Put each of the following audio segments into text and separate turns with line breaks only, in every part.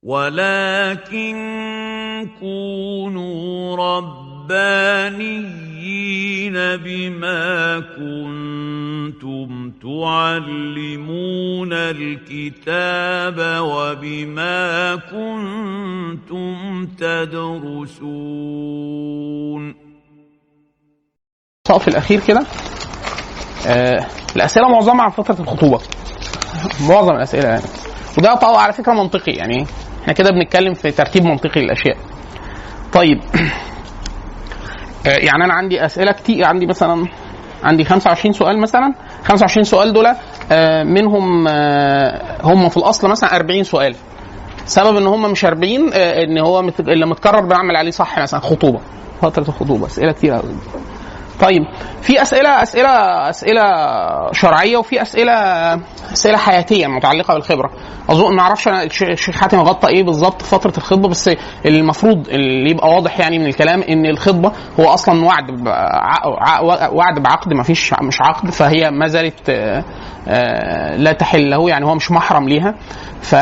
ولكن كونوا ربانيين بما كنتم تعلمون الكتاب وبما كنتم تدرسون
الصف الاخير كده آه الاسئله معظمها عن فتره الخطوبه معظم الاسئله يعني وده طبعا على فكره منطقي يعني احنا كده بنتكلم في ترتيب منطقي للاشياء طيب آه يعني انا عندي اسئله كتير عندي مثلا عندي 25 سؤال مثلا 25 سؤال دول آه منهم آه هم في الاصل مثلا 40 سؤال سبب ان هم مش 40 آه ان هو مت... اللي متكرر بنعمل عليه صح مثلا خطوبه فتره الخطوبه اسئله كتير قوي طيب في اسئله اسئله اسئله شرعيه وفي اسئله اسئله حياتيه متعلقه بالخبره اظن ما اعرفش انا الشيخ حاتم غطى ايه بالظبط في فتره الخطبه بس المفروض اللي يبقى واضح يعني من الكلام ان الخطبه هو اصلا وعد وعد بعقد ما فيش مش عقد فهي ما زالت لا تحل له يعني هو مش محرم ليها ف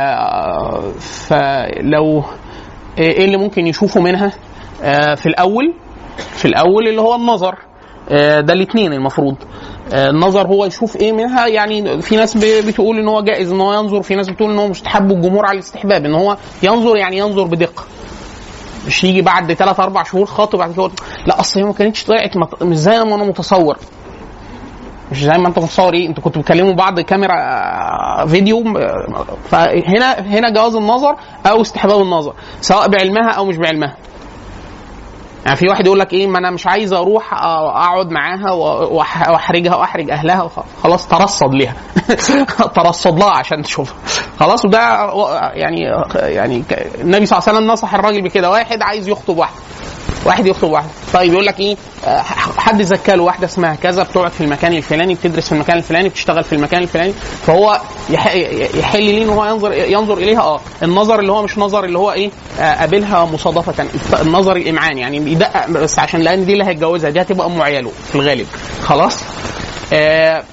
فلو ايه اللي ممكن يشوفوا منها في الاول في الاول اللي هو النظر ده الاثنين المفروض النظر هو يشوف ايه منها يعني في ناس بتقول ان هو جائز ان هو ينظر في ناس بتقول ان هو مستحب والجمهور على الاستحباب ان هو ينظر يعني ينظر بدقه مش يجي بعد ثلاث اربع شهور خاطب بعد كده لا اصل هي ما كانتش طلعت مش زي ما انا متصور مش زي ما انت متصور ايه انتوا كنتوا بتكلموا بعض كاميرا فيديو فهنا هنا جواز النظر او استحباب النظر سواء بعلمها او مش بعلمها يعني في واحد يقول لك ايه ما انا مش عايز اروح اقعد معاها واحرجها واحرج اهلها خلاص ترصد ليها ترصد لها عشان تشوفها خلاص وده يعني يعني النبي صلى الله عليه وسلم نصح الراجل بكده واحد عايز يخطب واحده واحد يخطب واحده طيب يقول لك ايه حد زكى له واحده اسمها كذا بتقعد في المكان الفلاني بتدرس في المكان الفلاني بتشتغل في المكان الفلاني فهو يحل ليه ان هو ينظر ينظر اليها اه النظر اللي هو مش نظر اللي هو ايه قابلها مصادفه النظر الامعان يعني بيدقق بس عشان لان دي اللي هيتجوزها دي هتبقى ام عياله في الغالب خلاص آه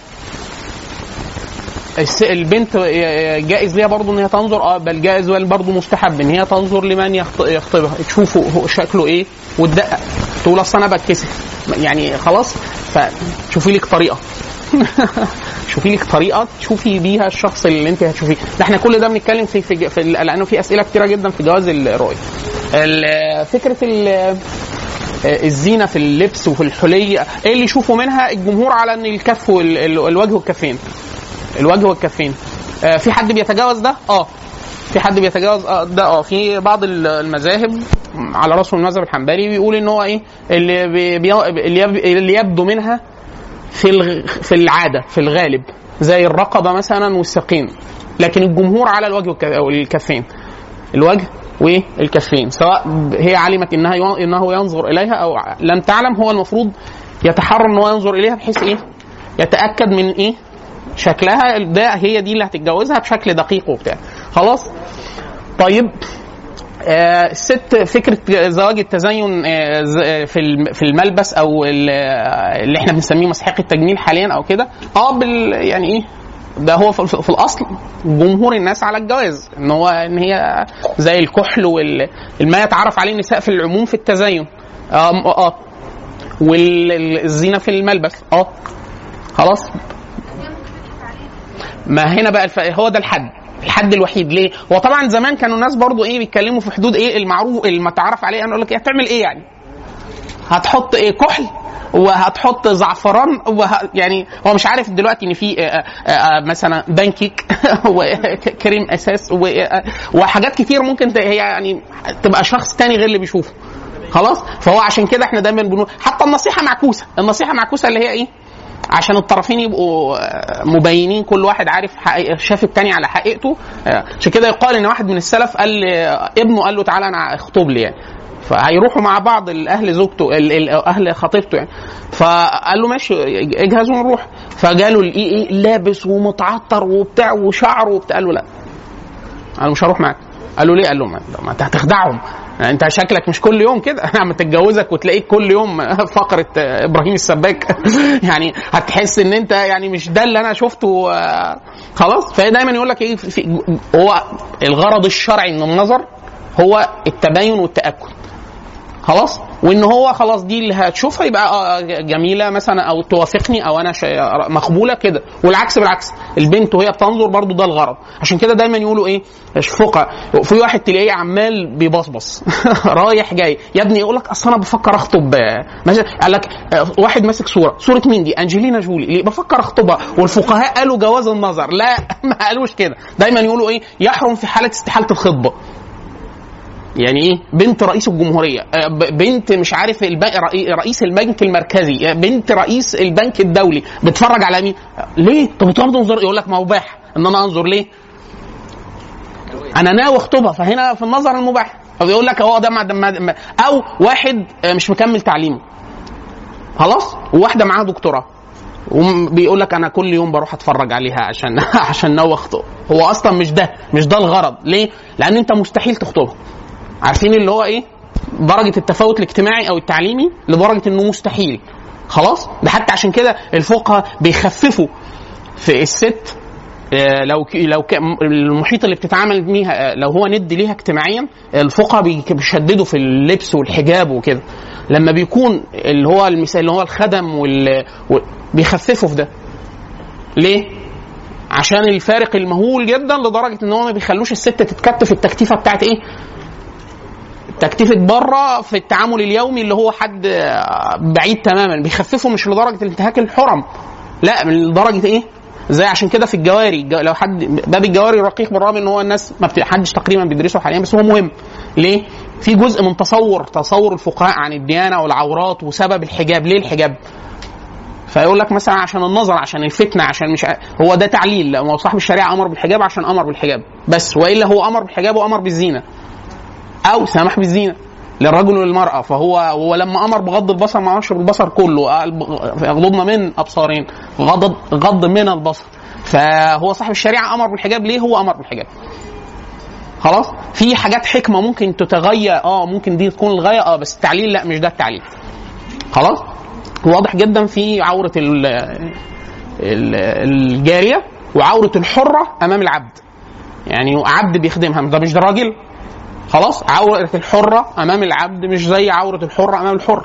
البنت جائز ليها برضه ان هي تنظر اه بل جائز برضه مستحب ان هي تنظر لمن يخطبها تشوفه شكله ايه وتدقق تقول اصل انا بتكسف يعني خلاص فشوفي لك طريقه شوفي لك طريقه تشوفي بيها الشخص اللي انت هتشوفيه ده احنا كل ده بنتكلم في, في, في لانه في اسئله كتيره جدا في جواز الرؤيه فكره الزينه في اللبس وفي الحليه ايه اللي يشوفوا منها الجمهور على ان الكف والوجه والكفين الوجه والكفين آه في حد بيتجاوز ده اه في حد بيتجاوز آه ده اه في بعض المذاهب على راسهم المذهب الحنبلي بيقول ان هو ايه اللي بي بي اللي يبدو منها في في العاده في الغالب زي الرقبه مثلا والساقين لكن الجمهور على الوجه والكفين الوجه والكفين سواء هي علمت انها انه ينظر اليها او لم تعلم هو المفروض يتحرى ان هو ينظر اليها بحيث ايه يتاكد من ايه شكلها ده هي دي اللي هتتجوزها بشكل دقيق وبتاع خلاص طيب آه الست فكره زواج التزين آه في في الملبس او اللي احنا بنسميه مسحيق التجميل حاليا او كده اه بال يعني ايه ده هو في الاصل جمهور الناس على الجواز ان هو ان هي زي الكحل والما يتعرف عليه النساء في العموم في التزين اه اه والزينه في الملبس اه خلاص ما هنا بقى الف... هو ده الحد الحد الوحيد ليه؟ هو طبعا زمان كانوا الناس برضو ايه بيتكلموا في حدود ايه المعروف المتعارف عليه انا اقول لك إيه هتعمل ايه يعني؟ هتحط ايه كحل وهتحط زعفران وه... يعني هو مش عارف دلوقتي ان في مثلا بانكيك وكريم اساس و... وحاجات كتير ممكن هي يعني تبقى شخص تاني غير اللي بيشوفه خلاص فهو عشان كده احنا دايما بنقول حتى النصيحه معكوسه النصيحه معكوسه اللي هي ايه عشان الطرفين يبقوا مبينين كل واحد عارف شاف التاني على حقيقته عشان كده يقال ان واحد من السلف قال ابنه قال له تعالى انا اخطب لي يعني فهيروحوا مع بعض الاهل زوجته اهل خطيبته يعني فقال له ماشي اجهز ونروح فجاله الايه لابس ومتعطر وبتاع وشعره وبتاع قال له لا انا مش هروح معاك قال له ليه قال له ما انت هتخدعهم يعني انت شكلك مش كل يوم كده عم تتجوزك وتلاقيك كل يوم فقره ابراهيم السباك يعني هتحس ان انت يعني مش ده اللي انا شفته آه، خلاص فدايما يقول لك ايه في هو الغرض الشرعي من النظر هو التباين والتاكد خلاص وان هو خلاص دي اللي هتشوفها يبقى آه جميله مثلا او توافقني او انا شيء- مقبوله كده والعكس بالعكس البنت وهي بتنظر برضو ده الغرض عشان كده دايما يقولوا ايه فقه في واحد تلاقيه عمال بيبصبص رايح جاي يا ابني يقول لك اصل انا بفكر اخطب آه، مثلا قال لك آه، واحد ماسك صوره صوره مين دي انجلينا جولي ليه بفكر اخطبها والفقهاء قالوا جواز النظر لا ما قالوش كده دايما يقولوا ايه يحرم في حاله استحاله الخطبه يعني ايه بنت رئيس الجمهوريه آه، ب- بنت مش عارف الب- رئي- رئيس البنك المركزي آه، بنت رئيس البنك الدولي بتفرج على مين آه، ليه طب انت بتنظر يقول لك ما هو مباح ان انا انظر ليه انا ناوي اخطبها فهنا في النظر المباح فبيقول لك هو ده ما- ما- ما- او واحد آه، مش مكمل تعليمه خلاص وواحده معاها دكتوراه وبيقول لك انا كل يوم بروح اتفرج عليها عشان عشان ناوي اخطب هو اصلا مش ده مش ده الغرض ليه لان انت مستحيل تخطبها عارفين اللي هو ايه درجه التفاوت الاجتماعي او التعليمي لدرجه انه مستحيل خلاص ده حتى عشان كده الفقهاء بيخففوا في الست آه، لو ك- لو ك- المحيط اللي بتتعامل بيها آه، لو هو ند ليها اجتماعيا الفقهاء بي- بيشددوا في اللبس والحجاب وكده لما بيكون اللي هو المثال اللي هو الخدم وال و- بيخففوا في ده ليه؟ عشان الفارق المهول جدا لدرجه ان هو ما بيخلوش الست تتكتف التكتيفه بتاعت ايه؟ تكتيفة بره في التعامل اليومي اللي هو حد آه، بعيد تماما بيخففوا مش لدرجه الانتهاك الحرم لا من لدرجه ايه؟ زي عشان كده في الجواري الج- لو حد باب الجواري رقيق بالرغم ان هو الناس ما بت- حدش تقريبا بيدرسه حاليا بس هو مهم ليه؟ في جزء من تصور تصور الفقهاء عن الديانه والعورات وسبب الحجاب ليه الحجاب؟ فيقول لك مثلا عشان النظر عشان الفتنه عشان مش ع- هو ده تعليل لا، ما هو صاحب الشريعه امر بالحجاب عشان امر بالحجاب بس والا هو امر بالحجاب وامر بالزينه او سمح بالزينه للرجل والمرأة فهو هو لما أمر بغض البصر ما أمرش بالبصر كله قال بغ- يغضضن من أبصارين غض غض من البصر فهو صاحب الشريعة أمر بالحجاب ليه هو أمر بالحجاب خلاص في حاجات حكمة ممكن تتغير اه ممكن دي تكون الغاية اه بس التعليل لا مش ده التعليل خلاص واضح جدا في عورة ال- ال- الجارية وعورة الحرة أمام العبد يعني عبد بيخدمها ده مش ده راجل خلاص عورة الحرة أمام العبد مش زي عورة الحرة أمام الحر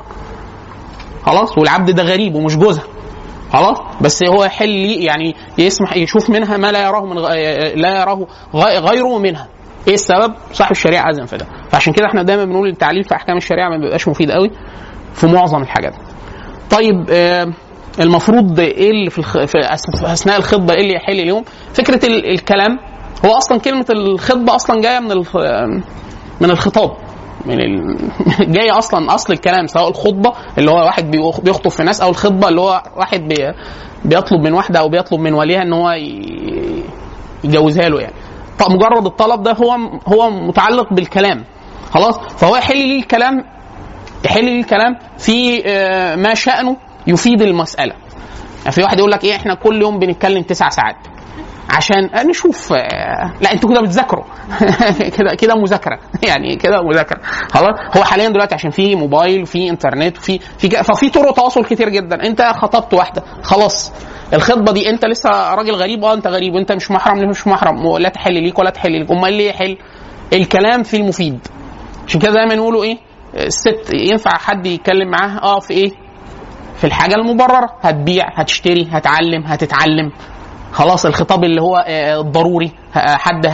خلاص والعبد ده غريب ومش جوزها خلاص بس هو يحل لي يعني يسمح يشوف منها ما لا يراه من غ... لا يراه غ- غيره منها ايه السبب؟ صاحب الشريعه اذن في ده فعشان كده احنا دايما بنقول التعليل في احكام الشريعه ما بيبقاش مفيد قوي في معظم الحاجات طيب آه المفروض ايه اللي في, الخ... في أس- في اثناء الخطبه ايه اللي يحل اليوم؟ فكره ال... الكلام هو اصلا كلمه الخطبه اصلا جايه من الخ... من الخطاب من ال... جاي اصلا اصل الكلام سواء الخطبه اللي هو واحد بيخ- بيخطب في ناس او الخطبه اللي هو واحد بي... بيطلب من واحده او بيطلب من وليها ان هو ي... يجوزها له يعني طب مجرد الطلب ده هو هو متعلق بالكلام خلاص فهو يحل لي الكلام يحل لي الكلام في آه، ما شأنه يفيد المسألة يعني في واحد يقول لك ايه احنا كل يوم بنتكلم تسع ساعات عشان نشوف آه، لا انتوا كده بتذاكروا كده كده مذاكره يعني كده مذاكره خلاص هو حاليا دلوقتي عشان في موبايل وفي انترنت وفي في ك- ففي طرق تواصل كتير جدا انت خطبت واحده خلاص الخطبه دي انت لسه راجل غريب اه انت غريب وانت مش محرم ليه مش محرم ولا تحل ليك ولا تحل ليك امال ليه يحل الكلام في المفيد عشان كده دايما يقولوا ايه الست ينفع حد يتكلم معاها اه في ايه في الحاجه المبرره هتبيع هتشتري هتعلم هتتعلم خلاص الخطاب اللي هو آه، الضروري ه- حد ه-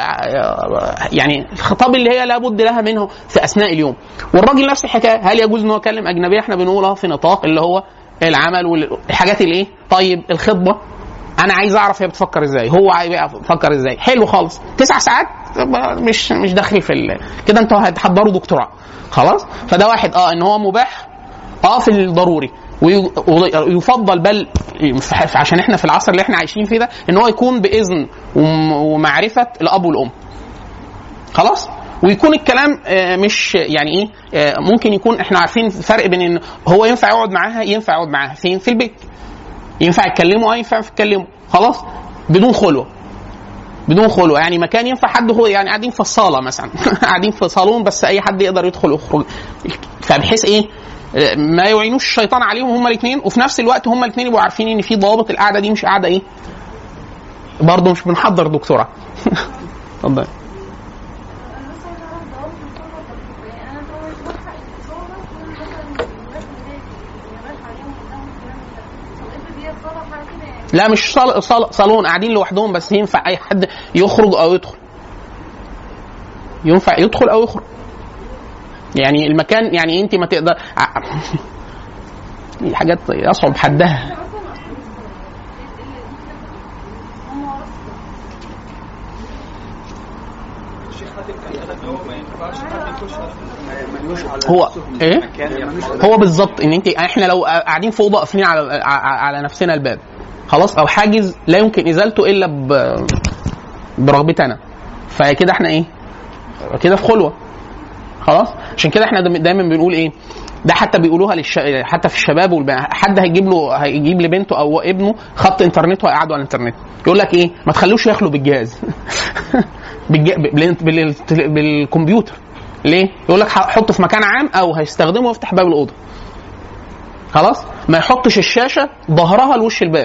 آه، يعني الخطاب اللي هي لابد لها منه في اثناء اليوم والراجل نفس الحكايه هل يجوز ان هو يكلم اجنبيه احنا بنقول اه في نطاق اللي هو العمل والحاجات الايه طيب الخطبه انا عايز اعرف هي بتفكر ازاي هو عايز يعرف بتفكر ازاي حلو خالص تسع ساعات مش مش داخل في ال... كده انتوا هتحضروا دكتوراه خلاص فده واحد اه ان هو مباح اه في الضروري وي- ويفضل بل عشان احنا في العصر اللي احنا عايشين فيه ده ان هو يكون باذن وم- ومعرفه الاب والام خلاص ويكون الكلام آه، مش يعني ايه آه، ممكن يكون احنا عارفين الفرق بين ان هو ينفع يقعد معاها ينفع يقعد معاها فين في البيت ينفع يتكلموا اه ينفع يتكلموا خلاص بدون خلوه بدون خلوه يعني مكان ينفع حد هو يعني قاعدين في الصاله مثلا قاعدين في صالون بس اي حد يقدر يدخل ويخرج فبحيث ايه ما يعينوش الشيطان عليهم هما الاثنين وفي نفس الوقت هما الاثنين يبقوا عارفين ان في ضوابط القعده دي مش قاعده ايه برضه مش بنحضر دكتوراه اتفضل لا مش صال... صال... صالون قاعدين لوحدهم بس ينفع اي حد يخرج او يدخل ينفع يدخل او يخرج يعني المكان يعني انت ما تقدر دي حاجات يصعب حدها هو ايه هو بالظبط ان انت احنا لو قاعدين في اوضه قافلين على على نفسنا الباب خلاص او حاجز لا يمكن ازالته الا ب برغبتي انا فكده احنا ايه كده في خلوه خلاص عشان كده احنا دايما بنقول ايه ده حتى بيقولوها للش... حتى في الشباب والبنات حد هيجيب له هيجيب لبنته او ابنه خط انترنت ويقعدوا على الانترنت يقول لك ايه ما تخلوش يخلو بالجهاز بالج... بال... بال... بالكمبيوتر ليه؟ يقول لك حطه في مكان عام او هيستخدمه ويفتح باب الاوضه خلاص ما يحطش الشاشه ظهرها لوش الباب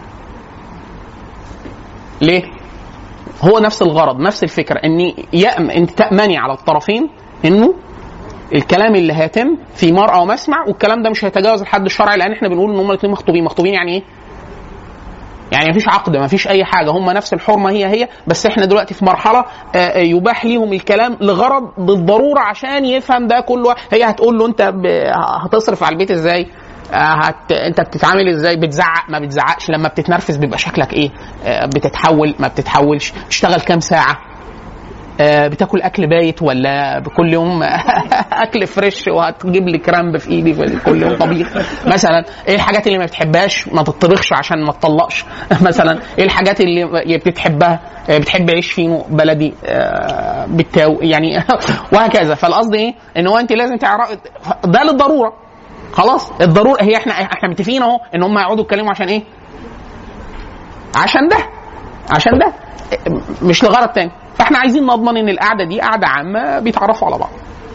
ليه؟ هو نفس الغرض نفس الفكره ان يأم انت تأمني على الطرفين انه الكلام اللي هيتم في مرأى ومسمع والكلام ده مش هيتجاوز الحد الشرعي لان احنا بنقول ان هم الاثنين مخطوبين مخطوبين يعني ايه؟ يعني مفيش عقد مفيش اي حاجه هم نفس الحرمه هي هي بس احنا دلوقتي في مرحله يباح ليهم الكلام لغرض بالضروره عشان يفهم ده كله هي هتقول له انت هتصرف على البيت ازاي هت... انت بتتعامل ازاي بتزعق ما بتزعقش لما بتتنرفز بيبقى شكلك ايه بتتحول ما بتتحولش تشتغل كام ساعه بتاكل اكل بايت ولا كل يوم اكل فريش وهتجيب لي كرامب في ايدي كل يوم طبيخ مثلا ايه الحاجات اللي ما بتحبهاش ما تطبخش عشان ما تطلقش مثلا ايه الحاجات اللي بتحبها بتحب عيش فينو بلدي بالتاو يعني وهكذا فالقصد ايه ان هو انت لازم تعرف ده للضروره خلاص الضروره هي احنا احنا متفقين اهو ان هم يقعدوا يتكلموا عشان ايه عشان ده عشان ده مش لغرض تاني فاحنا عايزين نضمن ان القعده دي قعده عامه بيتعرفوا على بعض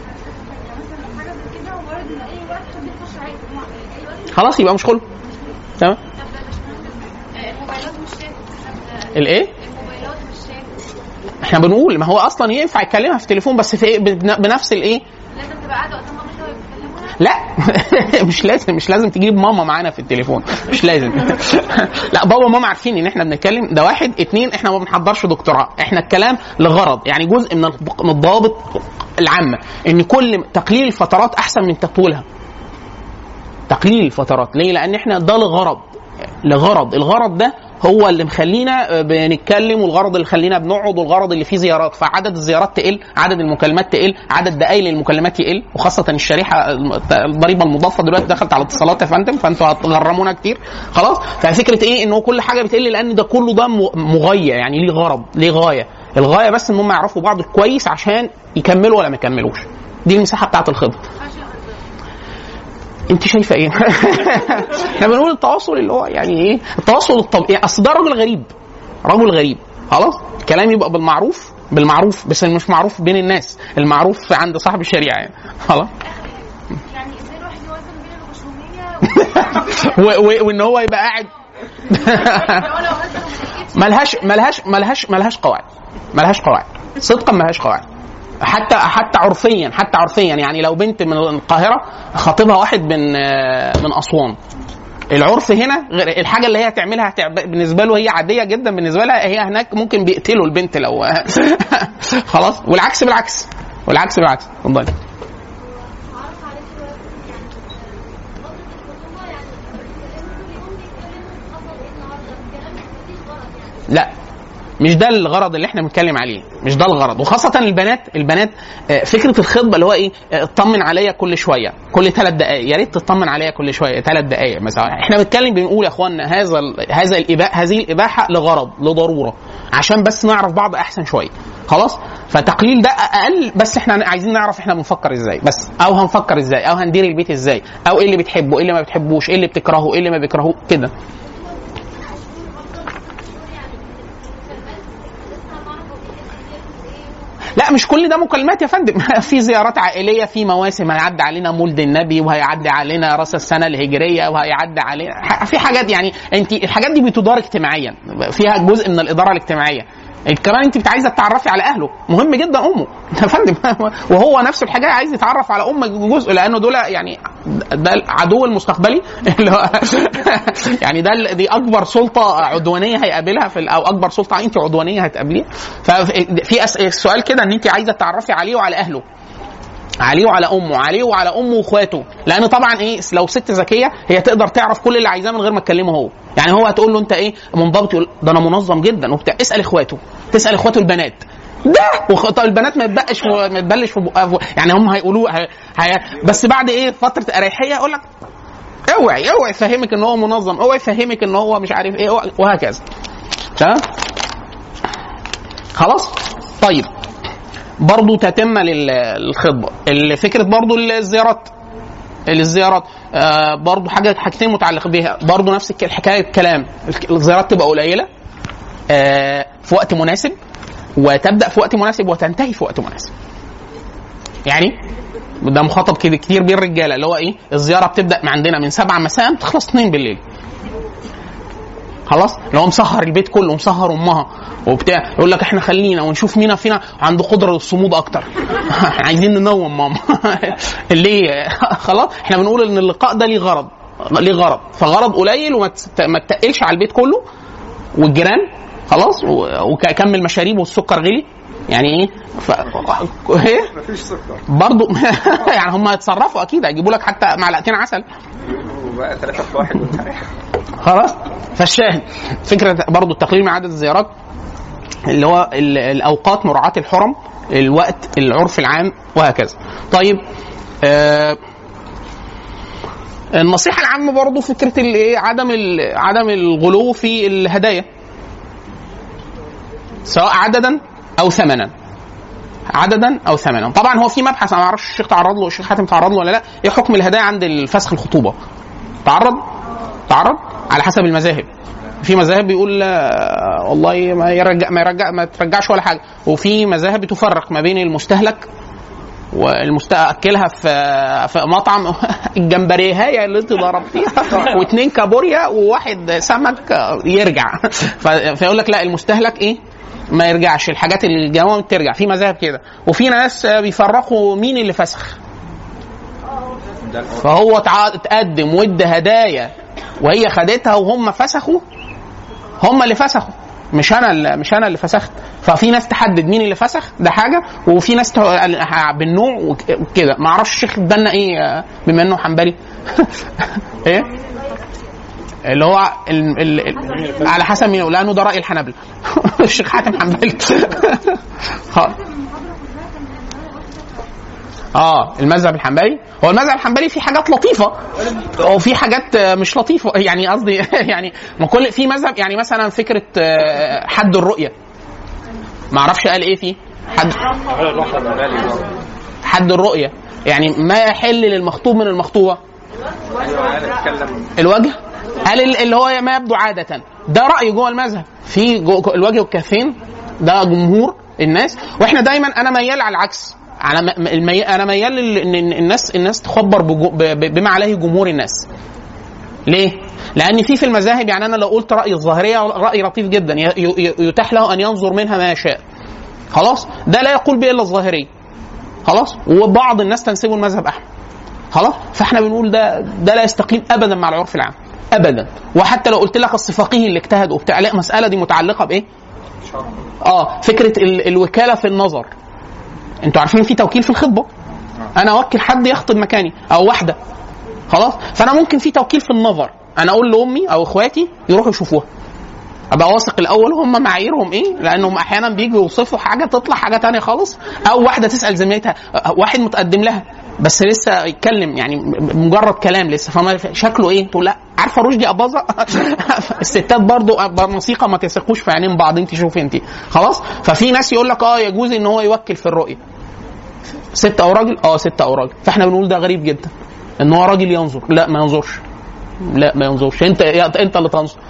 خلاص يبقى مش خلو تمام الايه احنا بنقول ما هو اصلا ينفع يكلمها في التليفون بس في إيه؟ بنفس الايه
لازم تبقى قاعده قدام مامتها وهي بتكلمها
لا مش لازم مش لازم تجيب ماما معانا في التليفون مش لازم لا بابا وماما عارفين ان احنا بنتكلم ده واحد اتنين احنا ما بنحضرش دكتوراه احنا الكلام لغرض يعني جزء من الض- من الضوابط العامه ان كل تقليل الفترات احسن من تطويلها تقليل الفترات ليه لان احنا ده لغرض لغرض الغرض ده هو اللي مخلينا بنتكلم والغرض اللي خلينا بنقعد والغرض اللي فيه زيارات فعدد الزيارات تقل عدد المكالمات تقل عدد دقائق المكالمات يقل وخاصه الشريحه الضريبه المضافه دلوقتي دخلت على الاتصالات يا فندم فانتوا هتغرمونا كتير خلاص ففكره ايه ان هو كل حاجه بتقل لان ده كله ده م- مغيه يعني ليه غرض ليه غايه الغايه بس ان هم يعرفوا بعض كويس عشان يكملوا ولا ما يكملوش دي المساحه بتاعت الخطبه انت شايفه ايه؟ احنا بنقول التواصل اللي هو يعني ايه؟ التواصل الطبيعي اصل ده راجل غريب رجل غريب خلاص؟ الكلام يبقى بالمعروف بالمعروف بس مش معروف بين الناس المعروف عند صاحب الشريعه يعني خلاص
يعني ازاي الواحد يوازن بين الخشوميه
و- و- وان هو يبقى قاعد
لو لو مثلا
ملهاش ملهاش ملهاش ملهاش قواعد ملهاش قواعد صدقا ملهاش قواعد حتى حتى عرفيا حتى عرفيا يعني لو بنت من القاهره خاطبها واحد من آه، من اسوان العرف هنا غير الحاجه اللي هي هتعملها هتعب... بالنسبه له هي عاديه جدا بالنسبه لها هي هناك ممكن بيقتلوا البنت لو خلاص والعكس بالعكس والعكس بالعكس اتفضلي
عارف عليك يعني فتره الخطوبه يعني بيتكلموا كل يوم بيتكلموا حصل ايه النهارده الكلام مفيش غلط يعني
لا مش ده الغرض اللي احنا بنتكلم عليه مش ده الغرض وخاصة البنات البنات آه، فكرة الخطبة اللي هو ايه آه، اطمن عليا كل شوية كل ثلاث دقائق يا ريت تطمن عليا كل شوية ثلاث دقائق مثلا احنا بنتكلم بنقول يا اخوانا هذا ال- هذا الإباحة هذه الإباحة لغرض لضرورة عشان بس نعرف بعض أحسن شوية خلاص فتقليل ده أقل بس احنا عايزين نعرف احنا بنفكر ازاي بس او هنفكر ازاي او هندير البيت ازاي او ايه اللي بتحبه ايه اللي ما بتحبوش ايه اللي بتكرهه ايه اللي ما بيكرهوه كده لا مش كل ده مكالمات يا فندم في زيارات عائليه في مواسم هيعدي علينا مولد النبي وهيعدي علينا راس السنه الهجريه وهيعدي علينا ح- في حاجات يعني انت الحاجات دي بتدار اجتماعيا فيها جزء من الاداره الاجتماعيه كمان انت عايزه تتعرفي على اهله مهم جدا امه يا فندم وهو نفس الحاجه عايز يتعرف على امه جزء لانه دول يعني ده العدو المستقبلي اللي هو يعني ده ال- دي اكبر سلطه عدوانيه هيقابلها في ال- او اكبر سلطه انت عدوانيه هتقابليها ففي أس- سؤال كده ان انت عايزه تتعرفي عليه وعلى اهله عليه وعلى امه عليه وعلى امه واخواته لان طبعا ايه لو ست ذكيه هي تقدر تعرف كل اللي عايزاه من غير ما تكلمه هو يعني هو هتقول له انت ايه منضبط يقول ده انا منظم جدا وبتاع اسال اخواته تسال اخواته البنات ده وخ... طب البنات ما يتبقش ما يتبلش في بقها يعني هم هيقولوا هي... هي... بس بعد ايه فتره اريحيه يقول لك اوعي اوعي يفهمك ان هو منظم اوعي يفهمك ان هو مش عارف ايه اوعي- وهكذا تمام خلاص طيب برضو تتمة لل- للخطبة ال- فكرة برضو الزيارات الزيارات آه برضو حاجة حاجتين متعلقة بيها برضو نفس الك- الحكاية الكلام الك- الزيارات تبقى قليلة آه في وقت مناسب وتبدأ في وقت مناسب وتنتهي في وقت مناسب يعني ده مخاطب كده كتير بين الرجاله اللي هو ايه الزياره بتبدا من عندنا من 7 مساء تخلص 2 بالليل خلاص لو مسهر البيت كله مسهر امها وبتاع يقول لك احنا خلينا ونشوف مين فينا عنده قدره للصمود اكتر عايزين ننوم ماما ليه خلاص احنا بنقول ان اللقاء ده ليه غرض ليه غرض فغرض قليل وما تست- ما تتقلش على البيت كله والجيران خلاص و- وكمل مشاريب والسكر غلي يعني ايه ف... ايه
مفيش سكر
برضو يعني هم هيتصرفوا اكيد هيجيبوا لك حتى معلقتين عسل
وبقى ثلاثة في واحد وانت
خلاص فالشاهد فكره برضو التقليل من عدد الزيارات اللي هو ال- الاوقات مراعاه الحرم الوقت العرف العام وهكذا طيب آه النصيحه العامه برضو فكره الايه عدم ال- عدم الغلو في الهدايا سواء عددا او ثمنا عددا او ثمنا طبعا هو في مبحث انا ما اعرفش الشيخ تعرض له الشيخ حاتم تعرض له ولا لا ايه حكم الهدايا عند الفسخ الخطوبه تعرض تعرض على حسب المذاهب في مذاهب بيقول آه، والله ما يرجع ما يرجع ما ترجعش ولا حاجه وفي مذاهب بتفرق ما بين المستهلك والمستأكلها في في مطعم الجمبريهاية اللي انت ضربتيها واثنين كابوريا وواحد سمك يرجع ف- فيقول لك لا المستهلك ايه ما يرجعش الحاجات اللي الجوامع ترجع في مذاهب كده وفي ناس بيفرقوا مين اللي فسخ فهو تع- اتقدم وادى هدايا وهي خدتها وهم فسخوا هم اللي فسخوا مش انا اللي مش انا اللي فسخت ففي ناس تحدد مين اللي فسخ ده حاجه وفي ناس ت- بالنوع وك- وكده ما اعرفش الشيخ ادانا ايه آه، بما انه حنبلي ايه اللي هو ال ال ال على حسب مين لانه ده راي الحنابله الشيخ حاتم حنبلي خ- اه المذهب الحنبلي هو المذهب الحنبلي فيه حاجات لطيفه وفي حاجات آه، مش لطيفه يعني قصدي يعني ما كل في مذهب يعني مثلا فكره آه، حد الرؤيه ما اعرفش قال ايه فيه حد حد الرؤيه يعني ما يحل للمخطوب من المخطوبه الوجه قال ال- اللي هو ما يبدو عادة ده رأي جوه المذهب في جو الوجه والكفين ده جمهور الناس واحنا دايما انا ميال على العكس على م- المي... انا ميال لل- ان إن الناس الناس تخبر بجو... ب... ب- بما عليه جمهور الناس ليه؟ لأن في في المذاهب يعني أنا لو قلت رأي الظاهرية رأي لطيف جدا ي- ي- يتاح له أن ينظر منها ما يشاء. خلاص؟ ده لا يقول به إلا الظاهرية. خلاص؟ وبعض الناس تنسبه المذهب أحمد. خلاص فاحنا بنقول ده ده لا يستقيم ابدا مع العرف العام ابدا وحتى لو قلت لك اصل فقيه اللي اجتهد وبتاع لا المساله دي متعلقه بايه؟ اه فكره ال الوكاله في النظر انتوا عارفين في توكيل في الخطبه انا اوكل حد يخطب مكاني او واحده خلاص فانا ممكن في توكيل في النظر انا اقول لامي او اخواتي يروحوا يشوفوها ابقى واثق الاول هم معاييرهم ايه لانهم احيانا بيجوا يوصفوا حاجه تطلع حاجه تانية خالص او واحده تسال زميلتها أه، واحد متقدم لها بس لسه يتكلم يعني م- مجرد كلام لسه فما شكله ايه تقول لا عارفه رشدي اباظه الستات برضو موسيقى ما تثقوش في عينين بعض انت شوفي انت خلاص ففي ناس يقول لك اه يجوز ان هو يوكل في الرؤيه ست او راجل اه ست او راجل فاحنا بنقول ده غريب جدا ان هو راجل ينظر لا ما ينظرش لا ما ينظرش انت انت اللي تنظر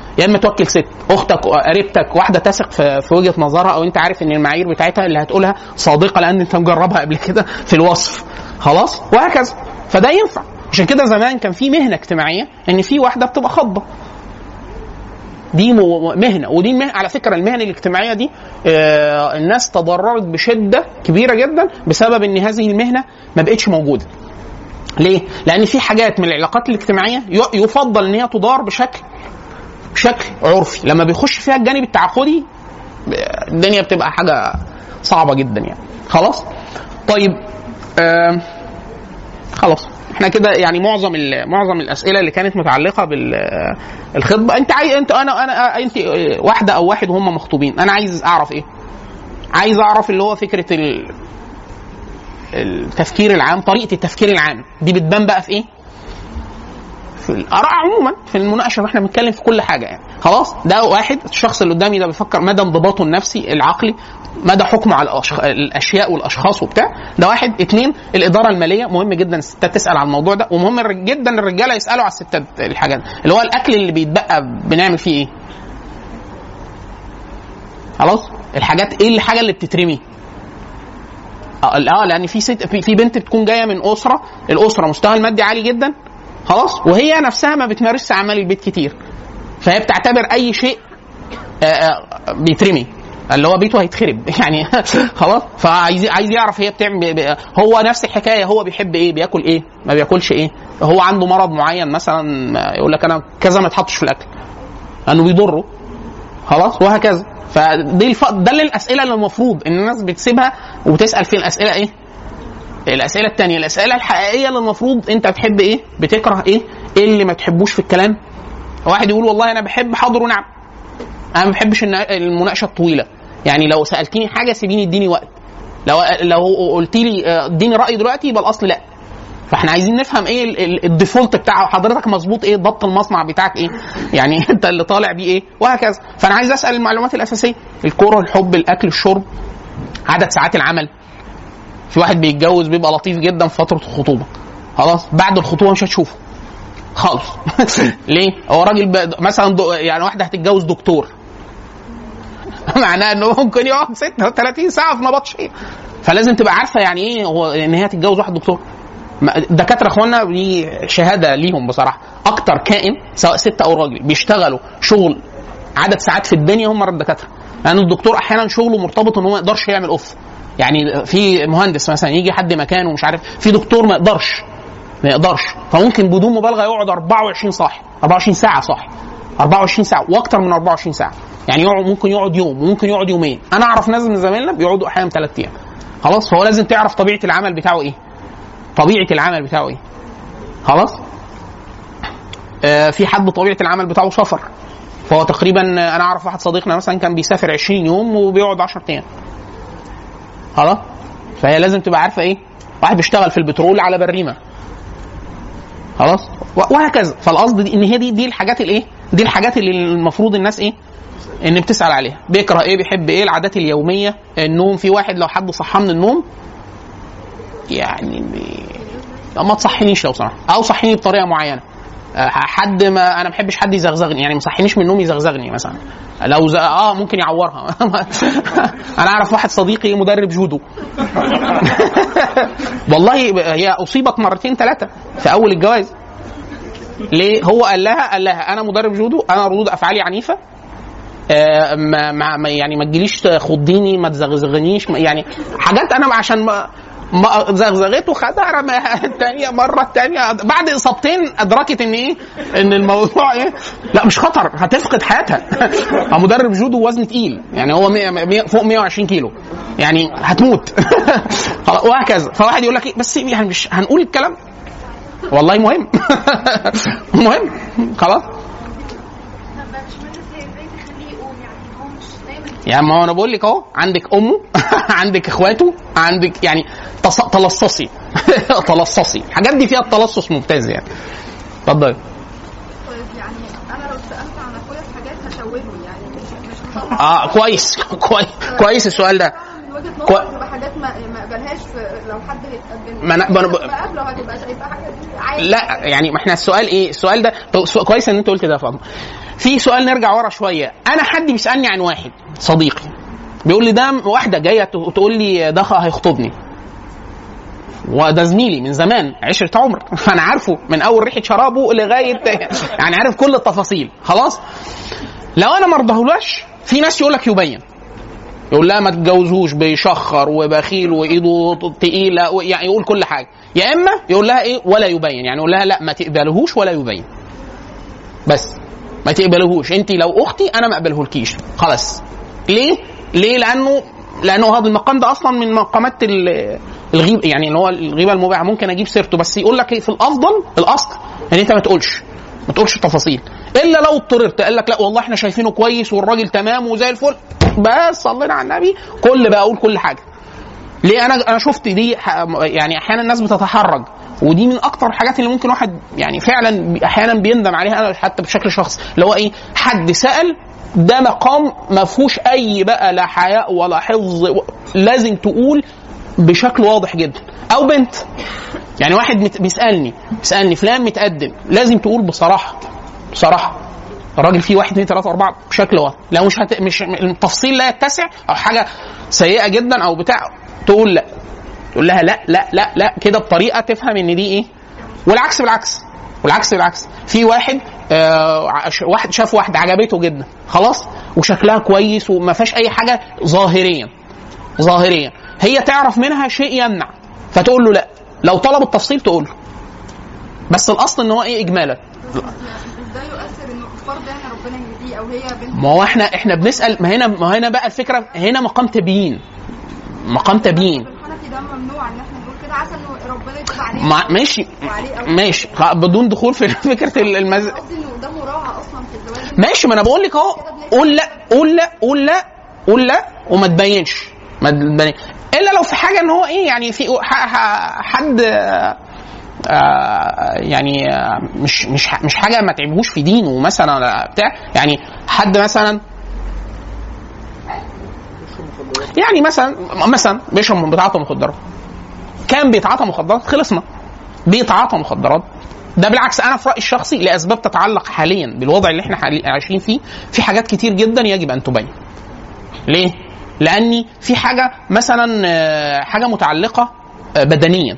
يا اما توكل ست اختك قريبتك واحده تثق في, في وجهه نظرها او انت عارف ان المعايير بتاعتها اللي هتقولها صادقه لان انت مجربها قبل كده في الوصف خلاص وهكذا فده ينفع عشان كده زمان كان في مهنه اجتماعيه ان في واحده بتبقى خضه دي مو- مهنه ودي المهنة على فكره المهن الاجتماعيه دي آه، الناس تضررت بشده كبيره جدا بسبب ان هذه المهنه ما بقتش موجوده ليه؟ لأن في حاجات من العلاقات الاجتماعية ي- يفضل إن هي تدار بشكل بشكل عرفي، لما بيخش فيها الجانب التعاقدي ب- الدنيا بتبقى حاجة صعبة جدا يعني. خلاص؟ طيب آم، خلاص احنا كده يعني معظم ال- معظم الاسئله اللي كانت متعلقه بالخطبه انت عايز انت انا انا انت اه، واحده او واحد وهم مخطوبين انا عايز اعرف ايه؟ عايز اعرف اللي هو فكره ال... التفكير العام طريقه التفكير العام دي بتبان بقى في ايه في الاراء عموما في المناقشه احنا بنتكلم في كل حاجه يعني خلاص ده واحد الشخص اللي قدامي ده بيفكر مدى انضباطه النفسي العقلي مدى حكمه على الأشخ... الاشياء والاشخاص وبتاع ده واحد اتنين الاداره الماليه مهم جدا الستات تسال على الموضوع ده ومهم الرج- جدا الرجاله يسالوا على الستات الحاجات اللي هو الاكل اللي بيتبقى بنعمل فيه ايه خلاص الحاجات ايه الحاجه اللي بتترمي اه اه، لان في ست في في بنت بتكون جايه من اسره الاسره مستوى المادي عالي جدا خلاص وهي نفسها ما بتمارسش اعمال البيت كتير فهي بتعتبر اي شيء آه، آه، بيترمي اللي هو بيته هيتخرب يعني خلاص فعايز عايز يعرف هي بتعمل بي- بي- هو نفس الحكايه هو بيحب ايه بياكل ايه ما بياكلش ايه هو عنده مرض معين مثلا يقول لك انا كذا ما يتحطش في الاكل لانه بيضره خلاص وهكذا فدي الف... ده اللي الاسئله اللي المفروض ان الناس بتسيبها وبتسال في الاسئله ايه الاسئله الثانيه الاسئله الحقيقيه اللي المفروض انت بتحب ايه بتكره ايه ايه اللي ما تحبوش في الكلام واحد يقول والله انا بحب حاضر ونعم انا ما بحبش النا- المناقشه الطويله يعني لو سالتني حاجه سيبيني اديني وقت لو لو قلت لي آه، اديني راي دلوقتي يبقى الاصل لا فاحنا عايزين نفهم ايه ال- ال- الديفولت بتاع حضرتك مظبوط ايه ضبط المصنع بتاعك ايه يعني انت اللي طالع بيه ايه وهكذا فانا عايز اسال المعلومات الاساسيه الكوره الحب الاكل الشرب عدد ساعات العمل في واحد بيتجوز بيبقى لطيف جدا في فتره الخطوبه خلاص بعد الخطوبه مش هتشوفه خالص ليه هو راجل ب- مثلا دو يعني واحده هتتجوز دكتور معناه انه ممكن يقعد 36 ساعه في نبط شيء فلازم تبقى عارفه يعني ايه هو ان هي تتجوز واحد دكتور ما- الدكاتره اخوانا دي شهاده ليهم بصراحه اكتر كائن سواء ست او راجل بيشتغلوا شغل عدد ساعات في الدنيا هم الدكاتره لان الدكتور احيانا شغله مرتبط ان هو ما يقدرش يعمل اوف يعني في مهندس مثلا يجي حد مكانه ومش عارف في دكتور ما يقدرش ما يقدرش فممكن بدون مبالغه يقعد 24 صاحي 24 ساعه صاحي 24 ساعه واكتر من 24 ساعه يعني يقعد ممكن يقعد يوم وممكن يقعد يومين انا اعرف ناس من زمايلنا بيقعدوا احيانا ثلاث ايام خلاص فهو لازم تعرف طبيعه العمل بتاعه ايه طبيعه العمل بتاعه ايه خلاص آه في حد طبيعه العمل بتاعه سفر فهو تقريبا آه، انا اعرف واحد صديقنا مثلا كان بيسافر 20 يوم وبيقعد 10 ايام خلاص فهي لازم تبقى عارفه ايه واحد بيشتغل في البترول على بريمه خلاص و- وهكذا فالقصد دي ان هي دي دي الحاجات الايه دي الحاجات اللي المفروض الناس ايه ان بتسال عليها بيكره ايه بيحب ايه العادات اليوميه النوم في واحد لو حد صحاه من النوم يعني بي... ما تصحينيش لو سمحت او صحيني بطريقه معينه أه، حد ما انا ما بحبش حد يزغزغني يعني ما صحينيش من النوم يزغزغني مثلا لو ز... اه ممكن يعورها انا اعرف واحد صديقي مدرب جودو والله هي اصيبت مرتين ثلاثه في اول الجواز ليه هو قال لها قال لها انا مدرب جودو انا ردود افعالي عنيفه آه، ما ما ما- يعني ما تجيليش خضيني ما تزغزغنيش ما- يعني حاجات انا عشان ما ما زغزغته خدها رماها الثانيه مره الثانيه بعد اصابتين ادركت ان ايه ان الموضوع ايه لا مش خطر هتفقد حياتها هو مدرب جودو وزن تقيل يعني هو 100 100 فوق 120 كيلو يعني هتموت خلاص، وهكذا فواحد يقول لك ايه بس يعني مش هنقول الكلام والله مهم مهم خلاص
طب باشمهندس هي ازاي تخليه يقوم يعني هو مش دايما
يعني ما هو انا بقول لك اهو عندك امه عندك اخواته عندك يعني تص- تلصصي تلصصي الحاجات دي فيها التلصص ممتاز يعني اتفضلي
طيب يعني انا لو سالت عن اخويا في حاجات هشوهه يعني مش مش هطلع
اه كويس كويس كويس السؤال ده
من وجهه
كوي-
نظري تبقى حاجات ما ما اقبلهاش في لو حد هيتقدم
ما أنا- ما أنا ب-
بقابله هتبقى شايفه حاجه دي عادي
لا يعني ما احنا السؤال ايه السؤال ده طب سو- كويس ان انت قلت ده يا فاطمه في سؤال نرجع ورا شويه انا حد بيسالني عن واحد صديقي بيقول لي ده واحده جايه تقول لي ده هيخطبني وده زميلي من زمان عشرة عمر فانا عارفه من اول ريحه شرابه لغايه يعني عارف كل التفاصيل خلاص لو انا ما ارضاهولاش في ناس يقول لك يبين يقول لها ما تتجوزوش بيشخر وبخيل وايده تقيله و- يعني يقول كل حاجه يا اما يقول لها ايه ولا يبين يعني يقول لها لا ما تقبلهوش ولا يبين بس ما تقبلهوش انت لو اختي انا ما اقبلهولكيش خلاص ليه ليه لانه لانه هذا المقام ده اصلا من مقامات ال- الغيب يعني اللي هو الغيبه المباحه ممكن اجيب سيرته بس يقول لك إيه في الافضل الاصل ان انت ما تقولش ما تقولش التفاصيل الا لو اضطررت قال لك لا والله احنا شايفينه كويس والراجل تمام وزي الفل بس صلينا على النبي كل بقى اقول كل حاجه ليه انا انا شفت دي ح- يعني احيانا الناس بتتحرج ودي من اكتر الحاجات اللي ممكن واحد يعني فعلا بي- احيانا بيندم عليها انا حتى بشكل شخصي اللي هو ايه حد سال ده مقام ما فيهوش اي بقى لا حياء ولا حفظ و- لازم تقول بشكل واضح جدا او بنت يعني واحد مت- بيسالني بيسالني فلان متقدم لازم تقول بصراحه بصراحه الراجل فيه واحد اثنين ثلاثة أربعة بشكل واضح لو مش هت... مش التفصيل لا يتسع أو حاجة سيئة جدا أو بتاع تقول لا تقول لها لا لا لا لا كده بطريقة تفهم إن دي إيه والعكس بالعكس والعكس بالعكس في واحد آه عش- واحد شاف واحدة عجبته جدا خلاص وشكلها كويس وما فيهاش أي حاجة ظاهريا ظاهريا هي تعرف منها شيء يمنع فتقول له لا لو طلب التفصيل تقول له بس الاصل ان هو ايه اجمالا
ازاي يؤثر انه فرض يعني ربنا يهديه او هي بنت
ما هو احنا احنا بنسال ما هنا ما هنا بقى الفكره هنا مقام تبيين مقام تبيين
الحنفي ده ممنوع ان احنا نقول كده عشان انه ربنا يتوب عليه
ما ماشي
وعليه أو
ماشي خ- بدون دخول في فكره ال- المز...
قصدي انه ده مراعى اصلا في الزواج
ماشي ما انا بقول لك اهو قول لا قول لا قول لا قول لا وما تبينش ما تبين الا لو في حاجه ان هو ايه يعني في ح- ح- حد آه، آه، يعني آه، مش مش ح- مش حاجه ما تعبهوش في دينه مثلا ولا بتاع يعني حد مثلا يعني مثلا مثلا بيشرب بيتعاطى مخدرات كان بيتعاطى مخدرات خلصنا بيتعاطى مخدرات ده بالعكس انا في رايي الشخصي لاسباب تتعلق حاليا بالوضع اللي احنا حالي- عايشين فيه في حاجات كتير جدا يجب ان تبين ليه لاني في حاجه مثلا آه، حاجه متعلقه آه، بدنيا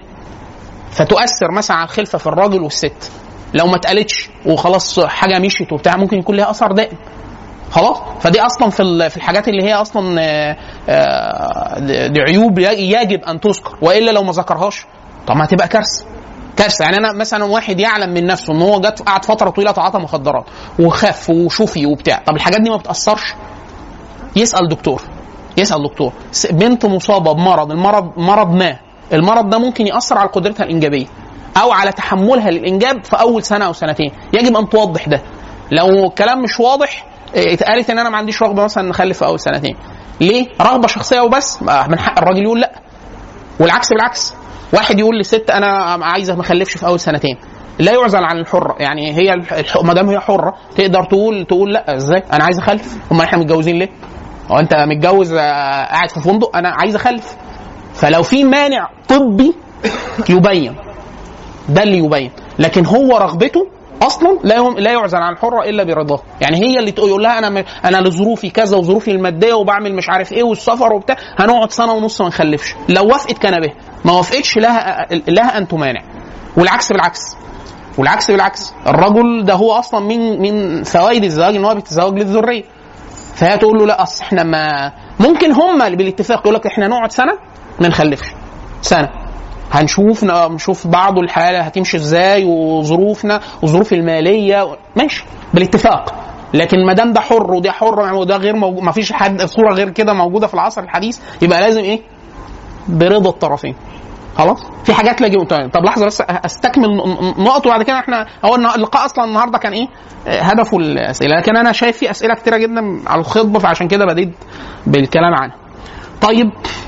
فتؤثر مثلا على الخلفه في الراجل والست لو ما اتقالتش وخلاص حاجه مشيت وبتاع ممكن يكون لها اثر دائم خلاص فدي اصلا في ال- في الحاجات اللي هي اصلا آه، آه، دي دي عيوب ي- يجب ان تذكر والا لو ما ذكرهاش طب ما هتبقى كارثه كارثه يعني انا مثلا واحد يعلم من نفسه ان هو جت قعد فتره طويله تعاطى مخدرات وخف وشفي وبتاع طب الحاجات دي ما بتاثرش يسال دكتور يسال دكتور س- بنت مصابه بمرض المرض مرض ما المرض ده ممكن ياثر على قدرتها الانجابيه او على تحملها للانجاب في اول سنه او سنتين يجب ان توضح ده لو الكلام مش واضح إيه، اتقالت ان انا ما عنديش رغبه مثلا نخلف في اول سنتين ليه رغبه شخصيه وبس ما من حق الراجل يقول لا والعكس بالعكس واحد يقول لست انا عايزه ما اخلفش في اول سنتين لا يعزل عن الحره يعني هي الح... ما دام هي حره تقدر تقول تقول لا ازاي انا عايز اخلف امال احنا متجوزين ليه هو انت متجوز آه، قاعد في فندق انا عايز اخلف فلو في مانع طبي يبين ده اللي يبين لكن هو رغبته اصلا لا يهم لا يعزل عن الحره الا برضاه يعني هي اللي تقول يقول لها انا م- انا لظروفي كذا وظروفي الماديه وبعمل مش عارف ايه والسفر وبتاع هنقعد سنه ونص ما نخلفش لو وافقت كان به ما وافقتش لها لها ان تمانع والعكس بالعكس والعكس بالعكس الرجل ده هو اصلا من من فوائد الزواج ان هو بيتزوج للذريه فهي تقول له لا اصل احنا ما ممكن هم اللي بالاتفاق يقول لك احنا نقعد سنه ما نخلفش سنه هنشوف نشوف بعض الحاله هتمشي ازاي وظروفنا وظروف الماليه ماشي بالاتفاق لكن ما دام ده حر وده حر وده غير موجود ما فيش حد صوره غير كده موجوده في العصر الحديث يبقى لازم ايه برضا الطرفين خلاص في حاجات لا يجب طب لحظه بس استكمل ن- نقط وبعد كده احنا هو النا- اللقاء اصلا النهارده كان ايه آه، هدفه الاسئله لكن انا شايف في اسئله كتيره جدا على الخطبه فعشان كده بديت بالكلام عنها طيب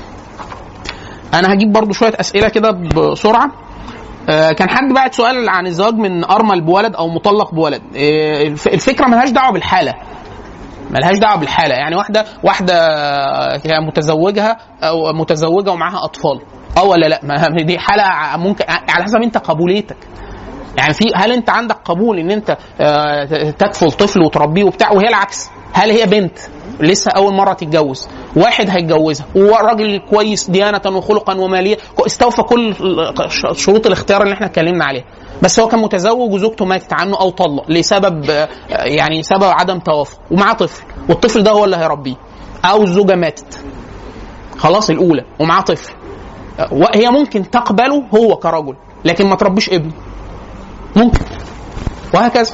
انا هجيب برضو شويه اسئله كده بسرعه آه، كان حد بعت سؤال عن الزواج من ارمل بولد او مطلق بولد آه، الف- الفكره ملهاش دعوه بالحاله ملهاش دعوه بالحاله يعني واحده واحده هي متزوجها او متزوجه ومعاها اطفال اه ولا لا ما دي حاله ع- ممكن على حسب انت قبوليتك يعني في هل انت عندك قبول ان انت آه، تكفل طفل وتربيه وبتاع وهي العكس هل هي بنت لسه اول مره تتجوز واحد هيتجوزها وراجل كويس ديانه وخلقا وماليه استوفى كل شروط الاختيار اللي احنا اتكلمنا عليها بس هو كان متزوج وزوجته ماتت عنه او طلق لسبب آه، يعني سبب عدم توافق ومعاه طفل والطفل ده هو اللي هيربيه او الزوجه ماتت خلاص الاولى ومعاه طفل آه، هي ممكن تقبله هو كرجل لكن ما تربيش ابنه ممكن وهكذا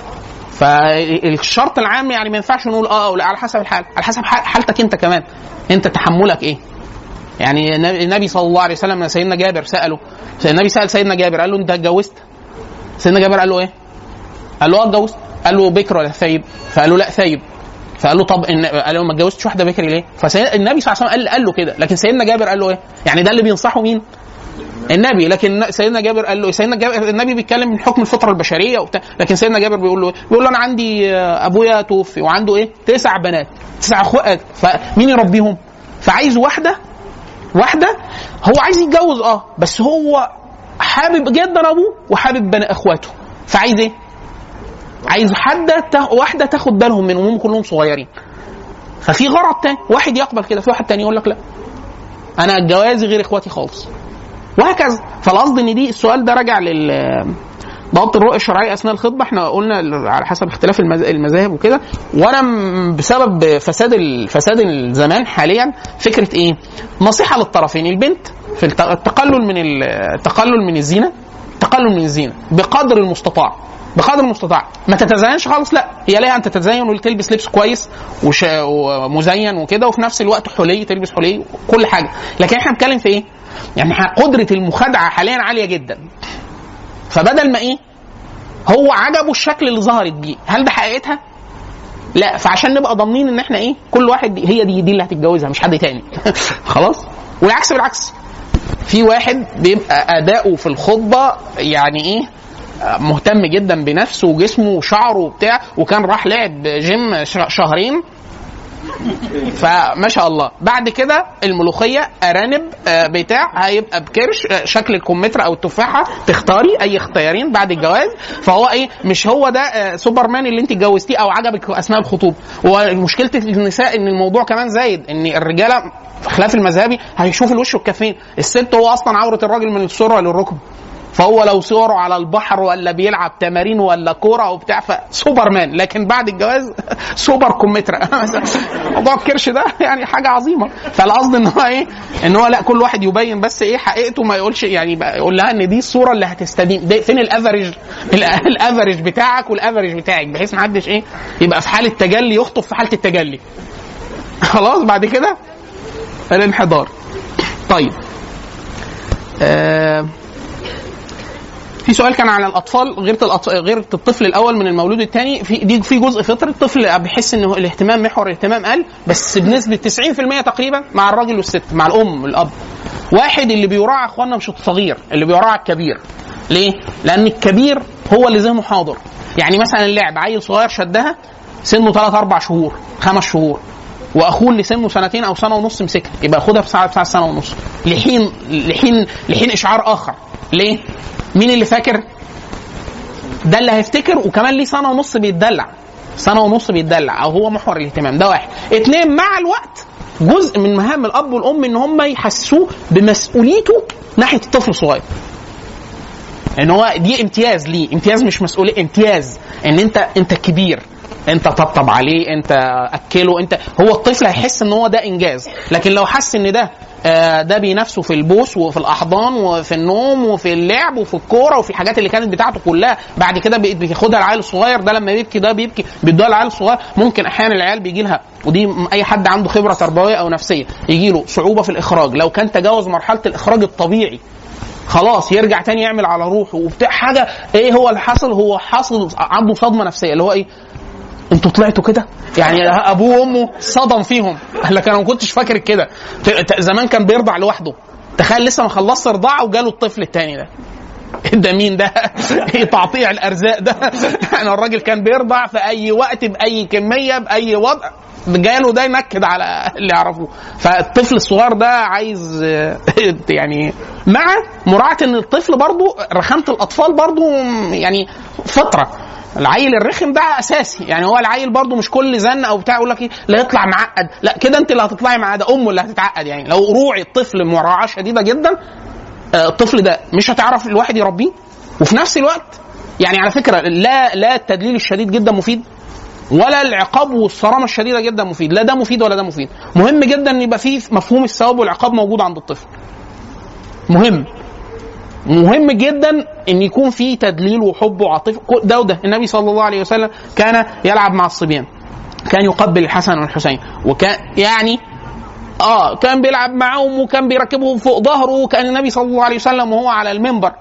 فالشرط العام يعني ما ينفعش نقول اه او لا على حسب الحال على حسب حال- حالتك انت كمان انت تحملك ايه يعني النبي- النبي صلى الله عليه وسلم لما سيدنا جابر ساله النبي سال سيدنا جابر قال له انت اتجوزت سيدنا جابر قال له ايه قال له اه اتجوزت قال له بكر ولا ثيب فقال له لا ثيب فقال له طب إن قال له ما اتجوزتش واحده بكري ليه؟ فالنبي صلى الله عليه وسلم قال, قال له كده لكن سيدنا جابر قال له ايه؟ يعني ده اللي بينصحه مين؟ النبي لكن سيدنا جابر قال له سيدنا جابر النبي بيتكلم من حكم الفطره البشريه وبتاع لكن سيدنا جابر بيقول له إيه؟ بيقول له انا عندي آه، ابويا توفي وعنده ايه؟ تسع بنات تسع اخوات فمين يربيهم؟ فعايز واحده واحده هو عايز يتجوز اه بس هو حابب جدا ابوه وحابب بني اخواته فعايز ايه؟ عايز حد تا- واحده تاخد بالهم منهم هم كلهم صغيرين ففي غرض تاني واحد يقبل كده في واحد تاني يقول لك لا انا جوازي غير اخواتي خالص وهكذا فالقصد ان دي السؤال ده راجع لل ضبط الرؤيه الشرعيه اثناء الخطبه احنا قلنا على حسب اختلاف المذ- المذاهب وكده وانا م- بسبب فساد ال- فساد الزمان حاليا فكره ايه؟ نصيحه للطرفين البنت في الت- التقلل من ال- التقلل من الزينه تقلل من الزينه بقدر المستطاع بقدر المستطاع ما تتزينش خالص لا هي ليها ان تتزين وتلبس لبس كويس وش... ومزين وكده وفي نفس الوقت حلي تلبس حلي كل حاجه لكن احنا بنتكلم في ايه؟ يعني إحنا قدره المخادعه حاليا عاليه جدا فبدل ما ايه هو عجبه الشكل اللي ظهرت بيه هل ده حقيقتها لا فعشان نبقى ضامنين ان احنا ايه كل واحد دي هي دي دي اللي هتتجوزها مش حد تاني خلاص والعكس بالعكس في واحد بيبقى اداؤه في الخطبه يعني ايه مهتم جدا بنفسه وجسمه وشعره وبتاع وكان راح لعب جيم ش- شهرين فما شاء الله بعد كده الملوخيه ارانب آه، بتاع هيبقى بكرش آه، شكل الكمثرى او التفاحه تختاري اي اختيارين بعد الجواز فهو ايه مش هو ده آه، سوبرمان اللي انت اتجوزتيه او عجبك اثناء الخطوبه ومشكله النساء ان الموضوع كمان زايد ان الرجاله خلاف المذهبي هيشوف الوش والكفين الست هو اصلا عوره الراجل من السره للركب فهو لو صوره على البحر ولا بيلعب تمارين ولا كوره وبتاع فسوبرمان لكن بعد الجواز سوبر كمثرى موضوع الكرش ده يعني حاجه عظيمه فالقصد ان هو ايه ان هو لا كل واحد يبين بس ايه حقيقته ما يقولش يعني بقى يقول لها ان دي الصوره اللي هتستدين ده فين الافرج الافرج بتاعك والافرج بتاعك بحيث ما حدش ايه يبقى في حاله تجلي يخطب في حاله التجلي خلاص بعد كده الانحدار طيب آه في سؤال كان على الاطفال غير الأطفال غير الطفل الاول من المولود الثاني في دي في جزء فطري الطفل بيحس ان الاهتمام محور الاهتمام قل بس بنسبه 90% تقريبا مع الراجل والست مع الام والاب واحد اللي بيراعي اخواننا مش الصغير اللي بيراعي الكبير ليه؟ لان الكبير هو اللي ذهنه حاضر يعني مثلا اللعب عيل صغير شدها سنه 3 4 شهور خمس شهور واخوه اللي سنه سنتين او سنه ونص مسكها يبقى خدها بساعه بساعه سنه ونص لحين لحين لحين اشعار اخر ليه؟ مين اللي فاكر؟ ده اللي هيفتكر وكمان ليه سنه ونص بيتدلع سنه ونص بيتدلع او هو محور الاهتمام ده واحد اتنين مع الوقت جزء من مهام الاب والام ان هم يحسوه بمسؤوليته ناحيه الطفل الصغير ان هو دي امتياز ليه امتياز مش مسؤوليه امتياز ان انت انت كبير انت طبطب عليه انت اكله انت هو الطفل هيحس ان هو ده انجاز لكن لو حس ان ده آه، ده بينافسه في البوس وفي الاحضان وفي النوم وفي اللعب وفي الكوره وفي الحاجات اللي كانت بتاعته كلها بعد كده بي- بياخدها العيل الصغير ده لما بيبكي ده بيبكي بيدوها العيل الصغير ممكن احيانا العيال بيجي لها ودي م- اي حد عنده خبره تربويه او نفسيه يجي له صعوبه في الاخراج لو كان تجاوز مرحله الاخراج الطبيعي خلاص يرجع تاني يعمل على روحه وبتاع حاجه ايه هو اللي حصل هو حصل عنده صدمه نفسيه اللي هو ايه انتوا طلعتوا كده يعني ابوه وامه صدم فيهم قال لك انا ما كنتش فاكر كده ت- ت- زمان كان بيرضع لوحده تخيل لسه ما خلصش رضاعه وجاله الطفل التاني ده ده مين ده؟ ايه تقطيع الارزاق ده؟ يعني الراجل كان بيرضع في اي وقت باي كميه باي وضع جاله ده ينكد على اللي يعرفوه فالطفل الصغير ده عايز آه، يعني مع مراعاه ان الطفل برضو رخامه الاطفال برضو يعني فطره العيل الرخم ده اساسي يعني هو العيل برضو مش كل زن او بتاع يقول لك ايه لا يطلع معقد لا كده انت اللي هتطلعي معقده امه اللي هتتعقد يعني لو روعي الطفل مراعاه شديده جدا آه، الطفل ده مش هتعرف الواحد يربيه وفي نفس الوقت يعني على فكره لا لا التدليل الشديد جدا مفيد ولا العقاب والصرامه الشديده جدا مفيد لا ده مفيد ولا ده مفيد مهم جدا ان يبقى فيه مفهوم الثواب والعقاب موجود عند الطفل مهم مهم جدا ان يكون في تدليل وحب وعاطفه كل- ده وده النبي صلى الله عليه وسلم كان يلعب مع الصبيان كان يقبل الحسن والحسين وكان يعني اه كان بيلعب معاهم وكان بيركبهم فوق ظهره وكان النبي صلى الله عليه وسلم وهو على المنبر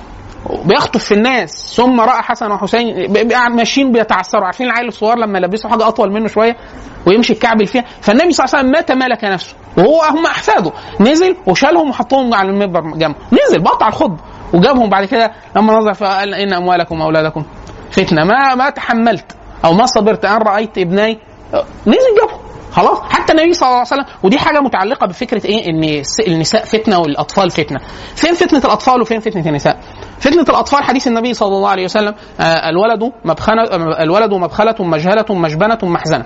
بيخطف في الناس ثم راى حسن وحسين ب- ب- ماشيين بيتعثروا عارفين العيل الصغير لما يلبسوا حاجه اطول منه شويه ويمشي الكعبل فيها فالنبي صلى الله عليه وسلم ما تمالك نفسه وهو هم احفاده نزل وشالهم وحطهم على المنبر جنبه نزل بقطع الخطبه وجابهم بعد كده لما نظر فقال ان اموالكم واولادكم فتنه ما ما تحملت او ما صبرت ان رايت ابني نزل جابهم خلاص حتى النبي صلى الله عليه وسلم ودي حاجه متعلقه بفكره ايه ان الس- النساء فتنه والاطفال فتنه فين فتنه الاطفال وفين فتنه النساء فتنه الاطفال حديث النبي صلى الله عليه وسلم آه الولد مبخنه الولد مبخله مجهله مجبنه محزنه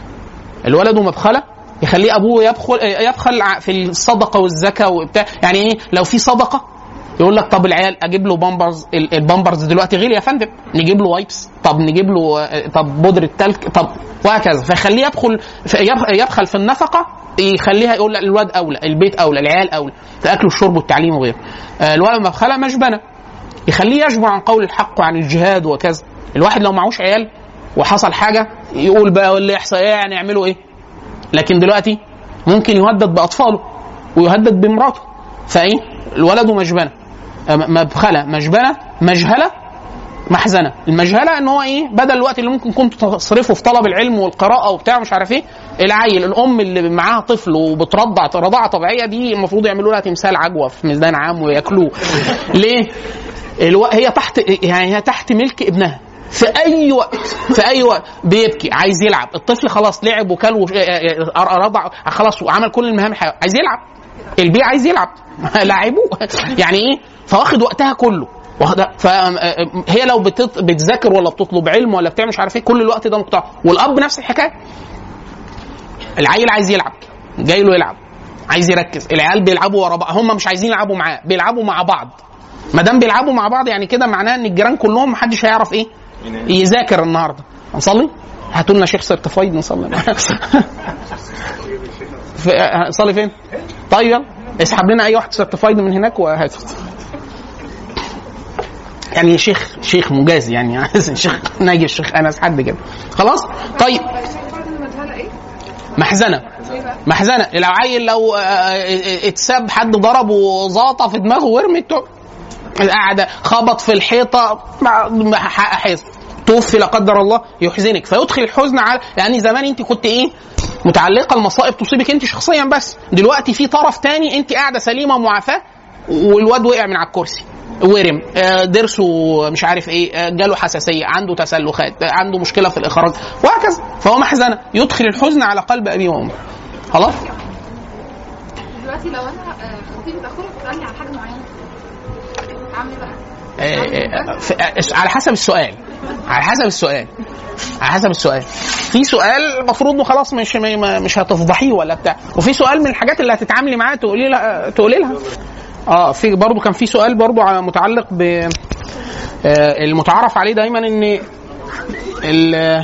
الولد مبخله يخليه ابوه يبخل يبخل ع- في الصدقه والزكاه وبتاع يعني ايه لو في صدقه يقول لك طب العيال اجيب له بامبرز ال- البامبرز دلوقتي غالي يا فندم نجيب له وايبس طب نجيب له آه، طب بودره تلك طب وهكذا فيخليه يدخل في- يب- يبخل في النفقه يخليها يقول لا الواد اولى البيت اولى العيال اولى الاكل والشرب والتعليم وغيره آه، الولد مبخله مجبنه يخليه يشبع عن قول الحق وعن الجهاد وكذا الواحد لو معهوش عيال وحصل حاجه يقول بقى واللي يحصل ايه يعني يعملوا ايه لكن دلوقتي ممكن يهدد باطفاله ويهدد بمراته فايه الولد مجبنه أم- مبخله مجبنه مجهله محزنه المجهله ان هو ايه بدل الوقت اللي ممكن كنت تصرفه في طلب العلم والقراءه وبتاع مش عارف ايه العيل الام اللي معاها طفل وبترضع رضاعه طبيعيه دي المفروض يعملوا لها تمثال عجوه في ميدان عام وياكلوه ليه الو... هي تحت يعني هي تحت ملك ابنها في اي وقت في اي وقت بيبكي عايز يلعب الطفل خلاص لعب وكل وش- رضع خلاص وعمل كل المهام الحيوية عايز يلعب البيع عايز يلعب لعبوه يعني ايه فواخد وقتها كله واخده فهي لو بتط... بتذاكر ولا بتطلب علم ولا بتعمل مش عارف ايه كل الوقت ده مقطع والاب نفس الحكايه العيل عايز يلعب جاي له يلعب عايز يركز العيال بيلعبوا ورا بعض هم مش عايزين يلعبوا معاه بيلعبوا مع بعض ما دام بيلعبوا مع بعض يعني كده معناه ان الجيران كلهم محدش هيعرف ايه يذاكر النهارده نصلي هاتوا لنا شيخ سيرتيفايد نصلي معاه. في- نصلي فين طيب يلا اسحب لنا اي واحد سيرتيفايد من هناك وهات يعني شيخ شيخ مجازي يعني شيخ ناجي الشيخ انس حد كده خلاص طيب
المسألة ايه؟
محزنه محزنه العيل لو آه، آه، اتساب حد ضربه زاطه في دماغه ورمت قاعده خبط في الحيطه مع- مع- ح- حزن توفي لا قدر الله يحزنك فيدخل الحزن على يعني زمان انت كنت ايه متعلقه المصائب تصيبك انت شخصيا بس دلوقتي في طرف تاني انت قاعده سليمه معافاه والواد وقع من على الكرسي ورم آه، ضرسه مش عارف ايه آه، جاله حساسيه عنده تسلخات آه، عنده مشكله في الاخراج وهكذا فهو محزنه يدخل الحزن على قلب ابيه وامه خلاص
دلوقتي لو انا آه، خطيبي باخرج تسالني على حاجه معينه اعمل ايه بقى؟
آه، آه، في- على حسب السؤال على حسب السؤال على حسب السؤال في سؤال المفروض انه خلاص مش ما- مش هتفضحيه ولا بتاع وفي سؤال من الحاجات اللي هتتعاملي معاه تقولي لها تقولي لها اه في برضه كان في سؤال برضه على- متعلق ب آه، المتعارف عليه دايما ان ال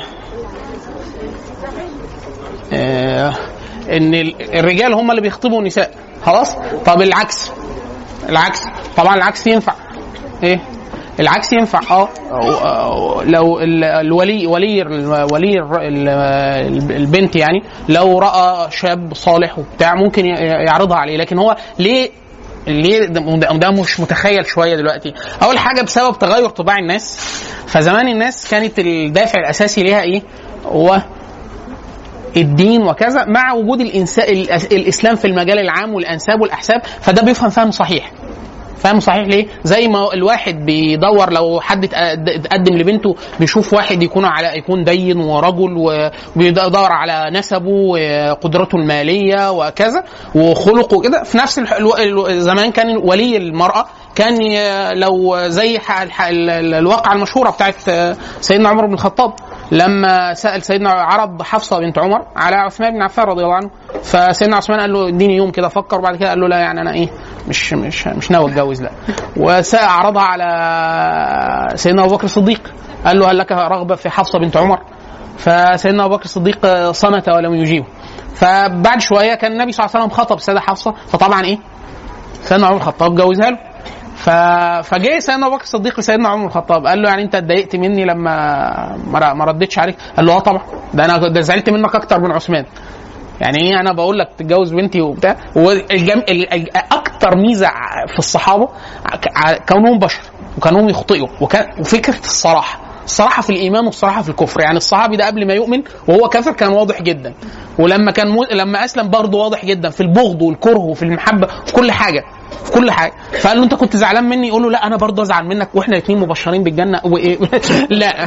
آه، ان ال- الرجال هم اللي بيخطبوا النساء خلاص طب العكس العكس طبعا العكس ينفع ايه العكس ينفع اه أو- لو ال- الولي ولي ولي الر- ال- البنت يعني لو راى شاب صالح وبتاع ممكن ي- يعرضها عليه لكن هو ليه ليه ده, ده مش متخيل شويه دلوقتي اول حاجه بسبب تغير طباع الناس فزمان الناس كانت الدافع الاساسي ليها ايه هو الدين وكذا مع وجود الإنسان الاسلام في المجال العام والانساب والاحساب فده بيفهم فهم صحيح فاهم صحيح ليه زي ما الواحد بيدور لو حد اتق- اتقدم لبنته بيشوف واحد يكون على يكون دين ورجل و- وبيدور على نسبه وقدرته الماليه وكذا وخلقه كده في نفس الح- الو- الو- زمان كان ولي المراه كان ي- لو زي ح- الح- ال- ال- الواقعه المشهوره بتاعت سيدنا عمر بن الخطاب لما سال سيدنا عرض حفصه بنت عمر على عثمان بن عفان رضي الله عنه فسيدنا عثمان قال له اديني يوم كده افكر وبعد كده قال له لا يعني انا ايه مش مش مش ناوي اتجوز لا وعرضها على سيدنا ابو بكر الصديق قال له هل لك رغبه في حفصه بنت عمر فسيدنا ابو بكر الصديق صمت ولم يجيبه فبعد شويه كان النبي صلى الله عليه وسلم خطب السيده حفصه فطبعا ايه سيدنا عمر الخطاب جوزها له ف... فجاي سيدنا ابو بكر الصديق لسيدنا عمر الخطاب قال له يعني انت اتضايقت مني لما ما ما ردتش عليك قال له اه طبعا ده انا ده زعلت منك اكتر من عثمان يعني ايه انا بقول لك تتجوز بنتي وبتاع والجم... ال... ال- اكتر ميزه ع- في الصحابه ع- كونهم بشر وكانهم يخطئوا وكان وفكره الصراحه الصراحه في الايمان والصراحه في الكفر يعني الصحابي ده قبل ما يؤمن وهو كافر كان واضح جدا ولما كان مو... لما اسلم برضه واضح جدا في البغض والكره وفي المحبه في كل حاجه في كل حاجه فقال له انت كنت زعلان مني يقول له لا انا برضه ازعل منك واحنا الاثنين مبشرين بالجنه وايه لا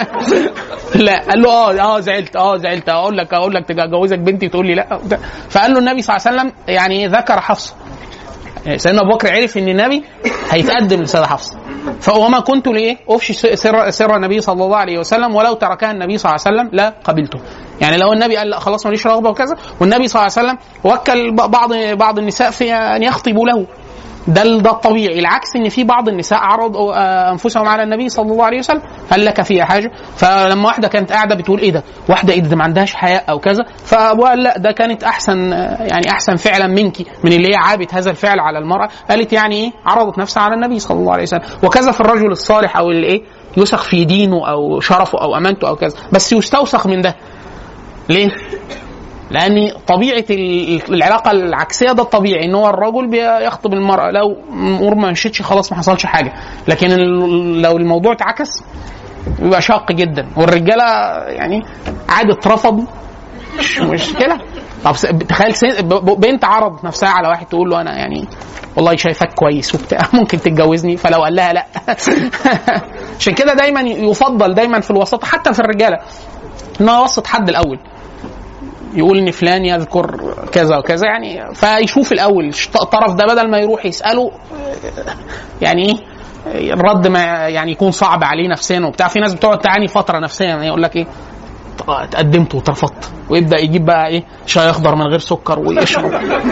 لا قال له اه اه زعلت اه زعلت اقول لك اقول لك اجوزك بنتي تقول لي لا فقال له النبي صلى الله عليه وسلم يعني ذكر حفصه سيدنا ابو بكر عرف ان النبي هيتقدم لسيدة حفصه فوما كنت ليه افشي سر سر النبي صلى الله عليه وسلم ولو تركها النبي صلى الله عليه وسلم لا قبلته يعني لو النبي قال لا خلاص ماليش رغبه وكذا والنبي صلى الله عليه وسلم وكل بعض بعض النساء في ان يخطبوا له ده ال- ده الطبيعي العكس ان في بعض النساء عرضوا آه، انفسهم على النبي صلى الله عليه وسلم هل لك فيها حاجه فلما واحده كانت قاعده بتقول ايه ده واحده ايه ده ما عندهاش حياء او كذا فابوها قال لا ده كانت احسن آه، يعني احسن فعلا منك من اللي هي عابت هذا الفعل على المراه قالت يعني ايه عرضت نفسها على النبي صلى الله عليه وسلم وكذا في الرجل الصالح او اللي ايه يوسخ في دينه او شرفه او امانته او كذا بس يستوسخ من ده ليه؟ لان طبيعه ال- العلاقه العكسيه ده الطبيعي ان هو الرجل بيخطب المراه لو الامور ما مشيتش خلاص ما حصلش حاجه لكن ال- لو الموضوع اتعكس بيبقى شاق جدا والرجاله يعني عادي اترفض مش مشكله طب س- تخيل سن- ب- ب- بنت عرضت نفسها على واحد تقول له انا يعني والله شايفك كويس وبتاع ممكن تتجوزني فلو قال لها لا عشان كده دايما يفضل دايما في الوسط حتى في الرجاله ان هو يوسط حد الاول يقول ان فلان يذكر كذا وكذا يعني فيشوف الاول الطرف ده بدل ما يروح يساله يعني ايه الرد ما يعني يكون صعب عليه نفسيا وبتاع في ناس بتقعد تعاني فتره نفسيا يعني يقول لك ايه اتقدمت واترفضت ويبدا يجيب بقى ايه شاي اخضر من غير سكر ويشرب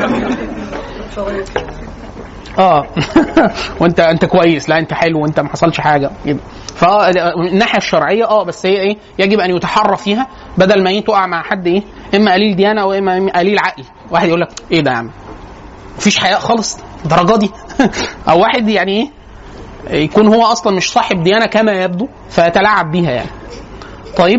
اه وانت انت كويس لا انت حلو وانت ما حصلش حاجه كده فمن الناحيه الشرعيه اه بس هي ايه يجب ان يتحرى فيها بدل ما ايه تقع مع حد ايه اما قليل ديانه واما قليل عقل واحد يقول لك ايه ده يا عم مفيش حياء خالص الدرجه دي او واحد يعني ايه يكون هو اصلا مش صاحب ديانه كما يبدو فيتلاعب بيها يعني طيب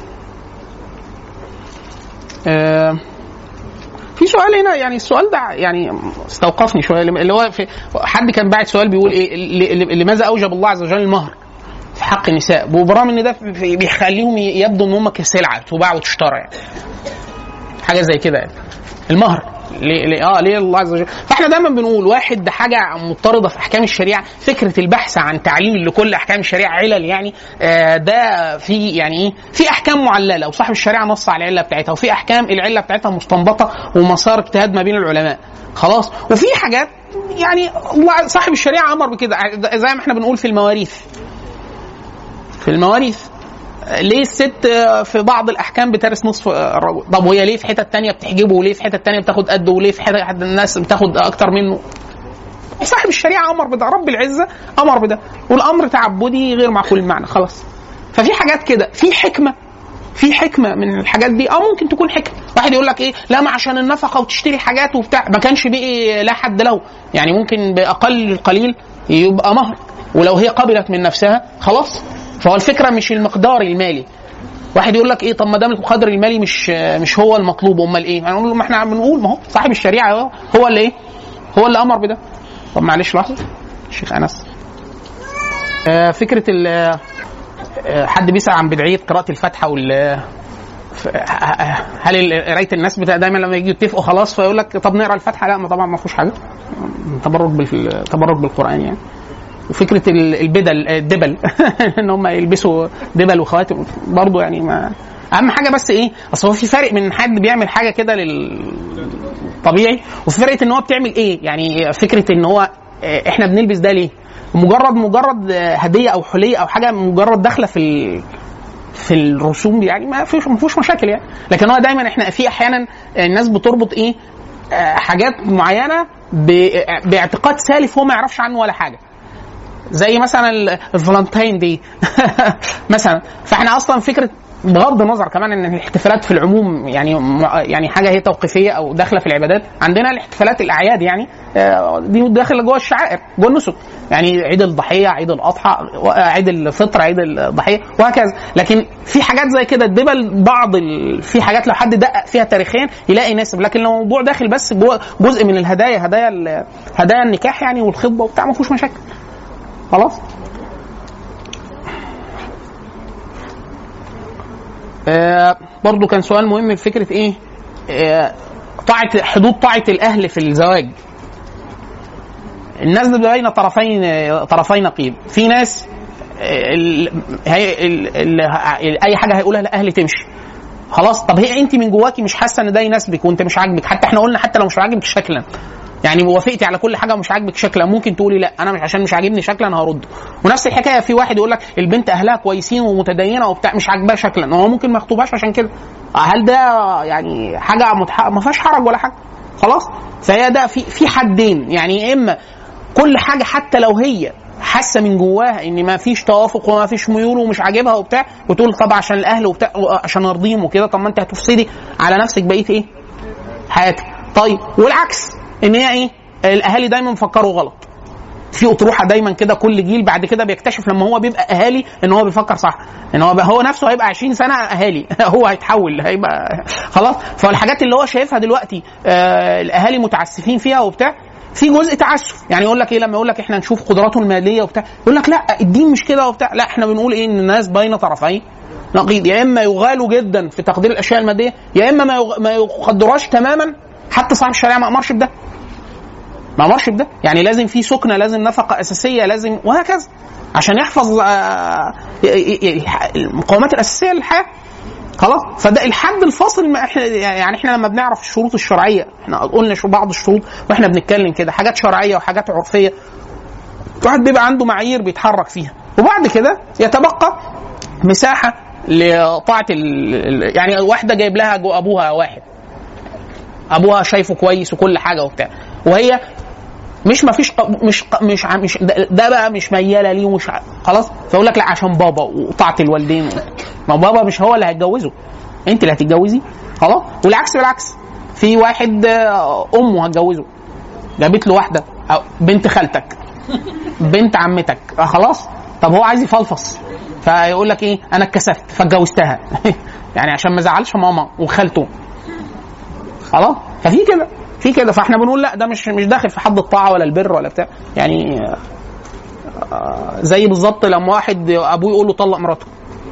آه في سؤال هنا يعني السؤال ده يعني استوقفني شويه اللي هو في حد كان باعت سؤال بيقول ايه ل- ل- لماذا اوجب الله عز وجل المهر في حق النساء وبرغم ان ده في- بيخليهم يبدو ان هم كسلعه تباع وتشترى يعني حاجه زي كده يعني المهر ليه ليه اه ليه الله عز وجل فاحنا دايما بنقول واحد ده حاجه مضطرده في احكام الشريعه فكره البحث عن تعليم لكل احكام الشريعه علل يعني آه ده في يعني ايه في احكام معلله وصاحب الشريعه نص على العله بتاعتها وفي احكام العله بتاعتها مستنبطه ومسار اجتهاد ما بين العلماء خلاص وفي حاجات يعني الله صاحب الشريعه امر بكده زي ما احنا بنقول في المواريث في المواريث ليه الست في بعض الاحكام بترث نصف الرجل طب وهي ليه في حتت تانية بتحجبه وليه في حتت تانية بتاخد قده وليه في حتت حتت الناس بتاخد اكتر منه صاحب الشريعه امر بده رب العزه امر بده والامر تعبدي غير معقول المعنى خلاص ففي حاجات كده في حكمه في حكمه من الحاجات دي اه ممكن تكون حكمه واحد يقول لك ايه لا ما عشان النفقه وتشتري حاجات وبتاع ما كانش بقي لا حد له يعني ممكن باقل القليل يبقى مهر ولو هي قبلت من نفسها خلاص فهو الفكره مش المقدار المالي واحد يقول لك ايه طب ما دام القدر المالي مش مش هو المطلوب امال ايه؟ هنقول له ما احنا بنقول ما هو صاحب الشريعه هو, هو اللي ايه؟ هو اللي امر بده. طب معلش لحظه الشيخ انس. آه فكره ال آه، حد بيسال عن بدعيه قراءه الفاتحه وال ف- هل ال- قرايه الناس بتا... دايما لما يجوا يتفقوا خلاص فيقول لك طب نقرا الفاتحه لا ما طبعا ما فيهوش حاجه تبرك بال... تبرك بالقران يعني وفكره ال- البدل الدبل ان هم يلبسوا دبل وخواتم برضه يعني ما اهم حاجه بس ايه اصل هو في فرق من حد بيعمل حاجه كده للطبيعي وفي فرقه ان هو بتعمل ايه يعني فكره ان هو آه، احنا بنلبس ده ليه مجرد مجرد آه، هديه او حليه او حاجه مجرد داخله في ال... في الرسوم دي يعني ما فيش ما فيهوش مشاكل يعني لكن هو دايما احنا في احيانا الناس بتربط ايه آه، حاجات معينه ب- باعتقاد سالف هو ما يعرفش عنه ولا حاجه زي مثلا ال- الفالنتين دي مثلا فاحنا اصلا فكره بغض النظر كمان ان الاحتفالات في العموم يعني يعني حاجه هي توقيفيه او داخله في العبادات عندنا الاحتفالات الاعياد يعني آه، دي داخله جوه الشعائر جوه النسك يعني عيد الضحيه عيد الاضحى عيد الفطر عيد الضحيه وهكذا لكن في حاجات زي كده الدبل بعض ال... في حاجات لو حد دقق فيها تاريخيا يلاقي ناسب لكن لو الموضوع داخل بس جوه جزء من الهدايا هدايا ال- هدايا النكاح يعني والخطبه وبتاع ما فيهوش مشاكل خلاص آه برضو كان سؤال مهم في فكره ايه آه طاعه حدود طاعه الاهل في الزواج الناس دي بين طرفين طرفي نقيض في ناس آه، ال- هي ال- ال- اي حاجه هيقولها الاهل تمشي خلاص طب هي انت من جواكي مش حاسه ان ده يناسبك وانت مش عاجبك حتى احنا قلنا حتى لو مش عاجبك شكلا يعني وافقتي على كل حاجه ومش عاجبك شكلا ممكن تقولي لا انا مش عشان مش عاجبني شكلا انا هرده ونفس الحكايه في واحد يقول لك البنت اهلها كويسين ومتدينه وبتاع مش عاجباه شكلا هو ممكن ما يخطبهاش عشان كده هل ده يعني حاجه متح... ما فيهاش حرج ولا حاجه خلاص فهي ده في في حدين يعني يا اما كل حاجه حتى لو هي حاسه من جواها ان ما فيش توافق وما فيش ميول ومش عاجبها وبتاع وتقول طب عشان الاهل وبتاع عشان ارضيهم وكده طب ما انت هتفسدي على نفسك بقيه ايه؟ حياتك طيب والعكس ان هي ايه؟ الاهالي دايما بيفكروا غلط في اطروحه دايما كده كل جيل بعد كده بيكتشف لما هو بيبقى اهالي ان هو بيفكر صح ان هو هو نفسه هيبقى 20 سنه اهالي هو هيتحول هيبقى خلاص فالحاجات اللي هو شايفها دلوقتي آه الاهالي متعسفين فيها وبتاع في جزء تعسف يعني يقول لك ايه لما يقول لك احنا نشوف قدراته الماليه وبتاع يقول لك لا الدين مش كده وبتاع لا احنا بنقول ايه ان الناس بين طرفين نقيض يا اما يغالوا جدا في تقدير الاشياء الماديه يا اما ما يغ- ما يقدروهاش تماما حتى صاحب الشريعه ما امرش بده ما امرش بده يعني لازم في سكنه لازم نفقه اساسيه لازم وهكذا عشان يحفظ آه، ي- ي- ي- المقومات الاساسيه للحياه خلاص فده الحد الفاصل ما احنا يعني احنا لما بنعرف الشروط الشرعيه احنا قلنا شو بعض الشروط واحنا بنتكلم كده حاجات شرعيه وحاجات عرفيه الواحد بيبقى عنده معايير بيتحرك فيها وبعد كده يتبقى مساحه لطاعه ال- ال- يعني واحده جايب لها جو ابوها واحد ابوها شايفه كويس وكل حاجه وبتاع وهي مش ما فيش ق- مش ق- مش ع- مش ده, ده بقى مش مياله ليه ومش ع- خلاص فيقول لك لا عشان بابا وطاعه الوالدين ما بابا مش هو اللي هيتجوزه انت اللي هتتجوزي خلاص والعكس بالعكس في واحد آه، امه هتجوزه جابت له واحده أو بنت خالتك بنت عمتك آه خلاص طب هو عايز يفلفص فيقول لك ايه انا اتكسفت فاتجوزتها يعني عشان ما زعلش ماما وخالته خلاص ففي كده في كده فاحنا بنقول لا ده مش مش داخل في حد الطاعه ولا البر ولا بتاع يعني آه، زي بالظبط لما واحد ابوه يقول له طلق مراته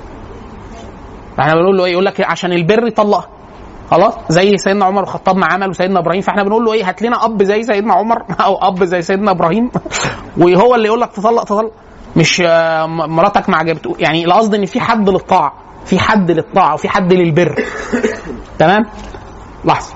فاحنا بنقول له ايه يقول لك عشان البر يطلقها خلاص زي سيدنا عمر الخطاب ما عمل وسيدنا ابراهيم فاحنا بنقول له ايه هات لنا اب زي سيدنا عمر او اب زي سيدنا ابراهيم وهو اللي يقول لك تطلق تطلق مش آه، م- مراتك ما عجبته يعني القصد ان في حد للطاعه في حد للطاعه وفي حد للبر تمام لحظه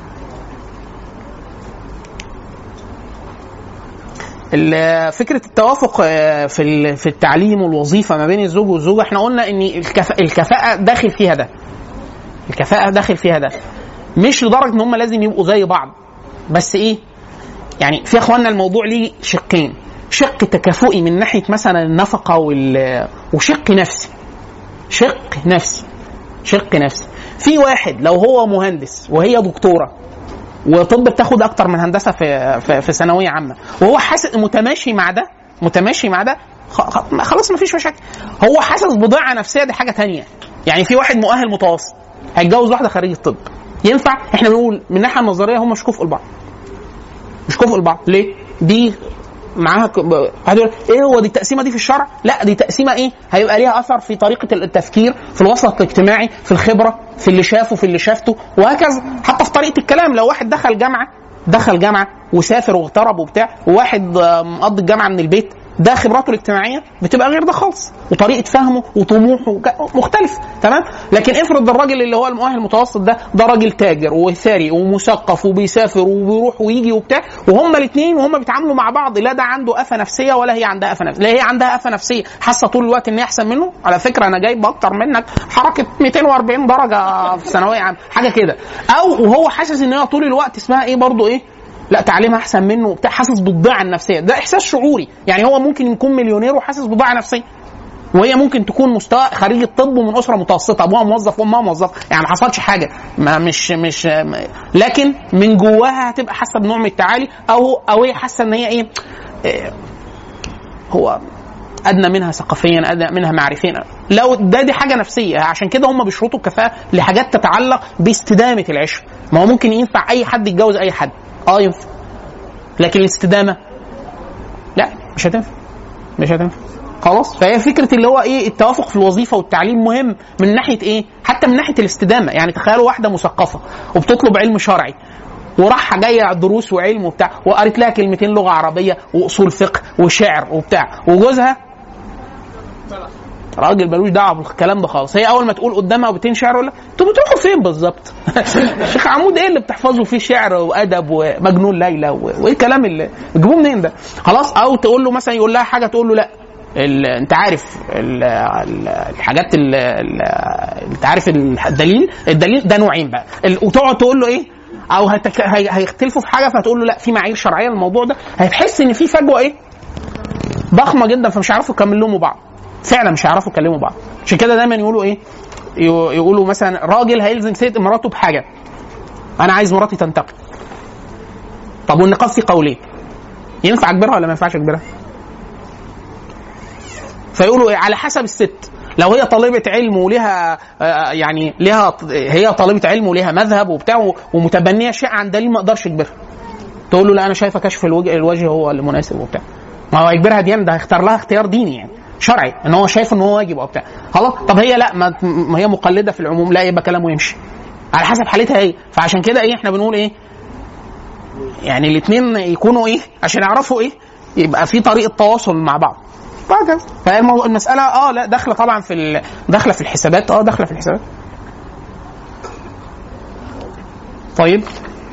ال- فكره التوافق آه، في ال- في التعليم والوظيفه ما بين الزوج والزوجه احنا قلنا ان الكفاءه, الكفاءة داخل فيها ده الكفاءه داخل فيها ده مش لدرجه ان هم لازم يبقوا زي بعض بس ايه يعني في اخواننا الموضوع ليه شقين شق تكافؤي من ناحيه مثلا النفقه وال وشق نفسي شق نفسي شق نفسي في واحد لو هو مهندس وهي دكتوره وطب بتاخد اكتر من هندسه في في, في ثانويه عامه وهو حاسس متماشي مع ده متماشي مع ده خ- خ- خلاص مفيش مشاكل هو حاسس بضيعه نفسيه دي حاجه تانية يعني في واحد مؤهل متوسط هيتجوز واحده خريجه طب ينفع احنا بنقول من الناحيه النظريه هم مش كفء لبعض مش كفء لبعض ليه دي معاها ك- ب- واحد يقول ايه هو دي التقسيمه دي في الشرع؟ لا دي تقسيمه ايه؟ هيبقى ليها اثر في طريقه التفكير، في الوسط الاجتماعي، في الخبره، في اللي شافه في اللي شافته وهكذا حتى في طريقه الكلام لو واحد دخل جامعه دخل جامعه وسافر واغترب وبتاع وواحد آه، مقضي الجامعه من البيت ده خبراته الاجتماعيه بتبقى غير ده خالص وطريقه فهمه وطموحه وك- مختلف تمام لكن افرض الراجل اللي هو المؤهل المتوسط ده ده راجل تاجر وثري ومثقف وبيسافر وبيروح ويجي وبتاع وهما الاثنين وهما بيتعاملوا مع بعض لا ده عنده افه نفسيه ولا هي عندها افه نفسيه لا هي عندها افه نفسيه حاسه طول الوقت ان هي احسن منه على فكره انا جايب اكتر منك حركه 240 درجه في ثانويه عامه حاجه كده او وهو حاسس ان هي طول الوقت اسمها ايه برضه ايه لا تعليمها احسن منه وبتاع حاسس بالضياع النفسيه ده احساس شعوري يعني هو ممكن يكون مليونير وحاسس بضياع نفسيه وهي ممكن تكون مستوى خريج الطب ومن اسره متوسطه ابوها موظف وامها موظف يعني ما حصلش حاجه ما مش مش ما- لكن من جواها هتبقى حاسه بنوع من التعالي او او هي حاسه ان هي ايه إيه، هو ادنى منها ثقافيا ادنى منها معرفيا لو ده دي حاجه نفسيه عشان كده هم بيشرطوا الكفاءه لحاجات تتعلق باستدامه العشره ما هو ممكن ينفع اي حد يتجوز اي حد اه ينفع لكن الاستدامه لا مش هتنفع مش هتنفع خلاص فهي فكره اللي هو ايه التوافق في الوظيفه والتعليم مهم من ناحيه ايه حتى من ناحيه الاستدامه يعني تخيلوا واحده مثقفه وبتطلب علم شرعي وراح جايه دروس وعلم وبتاع وقريت لها كلمتين لغه عربيه واصول فقه وشعر وبتاع وجوزها راجل ملوش دعوه بالكلام ده خالص هي اول ما تقول قدامها وبتين شعر ولا انتوا بتروحوا فين بالظبط شيخ عمود ايه اللي بتحفظوا فيه شعر وادب ومجنون ليلى و- وايه الكلام اللي بتجيبوه منين ده خلاص او تقول له مثلا يقول لها حاجه تقول له لا ال... انت عارف ال... ال... الحاجات ال... ال... انت عارف الدليل الدليل ده نوعين بقى ال... وتقعد تقول له ايه او هتك... هي... هيختلفوا في حاجه فتقول له لا في معايير شرعيه للموضوع ده هتحس ان في فجوه ايه ضخمه جدا فمش هيعرفوا يكملوا بعض فعلا مش هيعرفوا يكلموا بعض عشان كده دايما يقولوا ايه يو- يقولوا مثلا راجل هيلزم سيد مراته بحاجه انا عايز مراتي تنتقل طب والنقاش فيه قولين ينفع اجبرها ولا ما ينفعش اجبرها فيقولوا ايه على حسب الست لو هي طالبة علم ولها آه، يعني لها هي طالبة علم ولها مذهب وبتاع ومتبنية شيء عن دليل ما اقدرش اجبرها تقول له لا انا شايفه كشف الوجه, الوجه هو المناسب وبتاع ما هو هيجبرها ديان ده هيختار لها اختيار ديني يعني شرعي ان هو شايف ان هو واجب او بتاع خلاص طب هي لا ما, ما هي مقلده في العموم لا يبقى كلامه يمشي على حسب حالتها هي فعشان كده ايه احنا بنقول ايه يعني الاثنين يكونوا ايه عشان يعرفوا ايه يبقى في طريقه تواصل مع بعض وهكذا فهي الموضوع المساله اه لا داخله طبعا في ال- داخله في الحسابات اه داخله في الحسابات طيب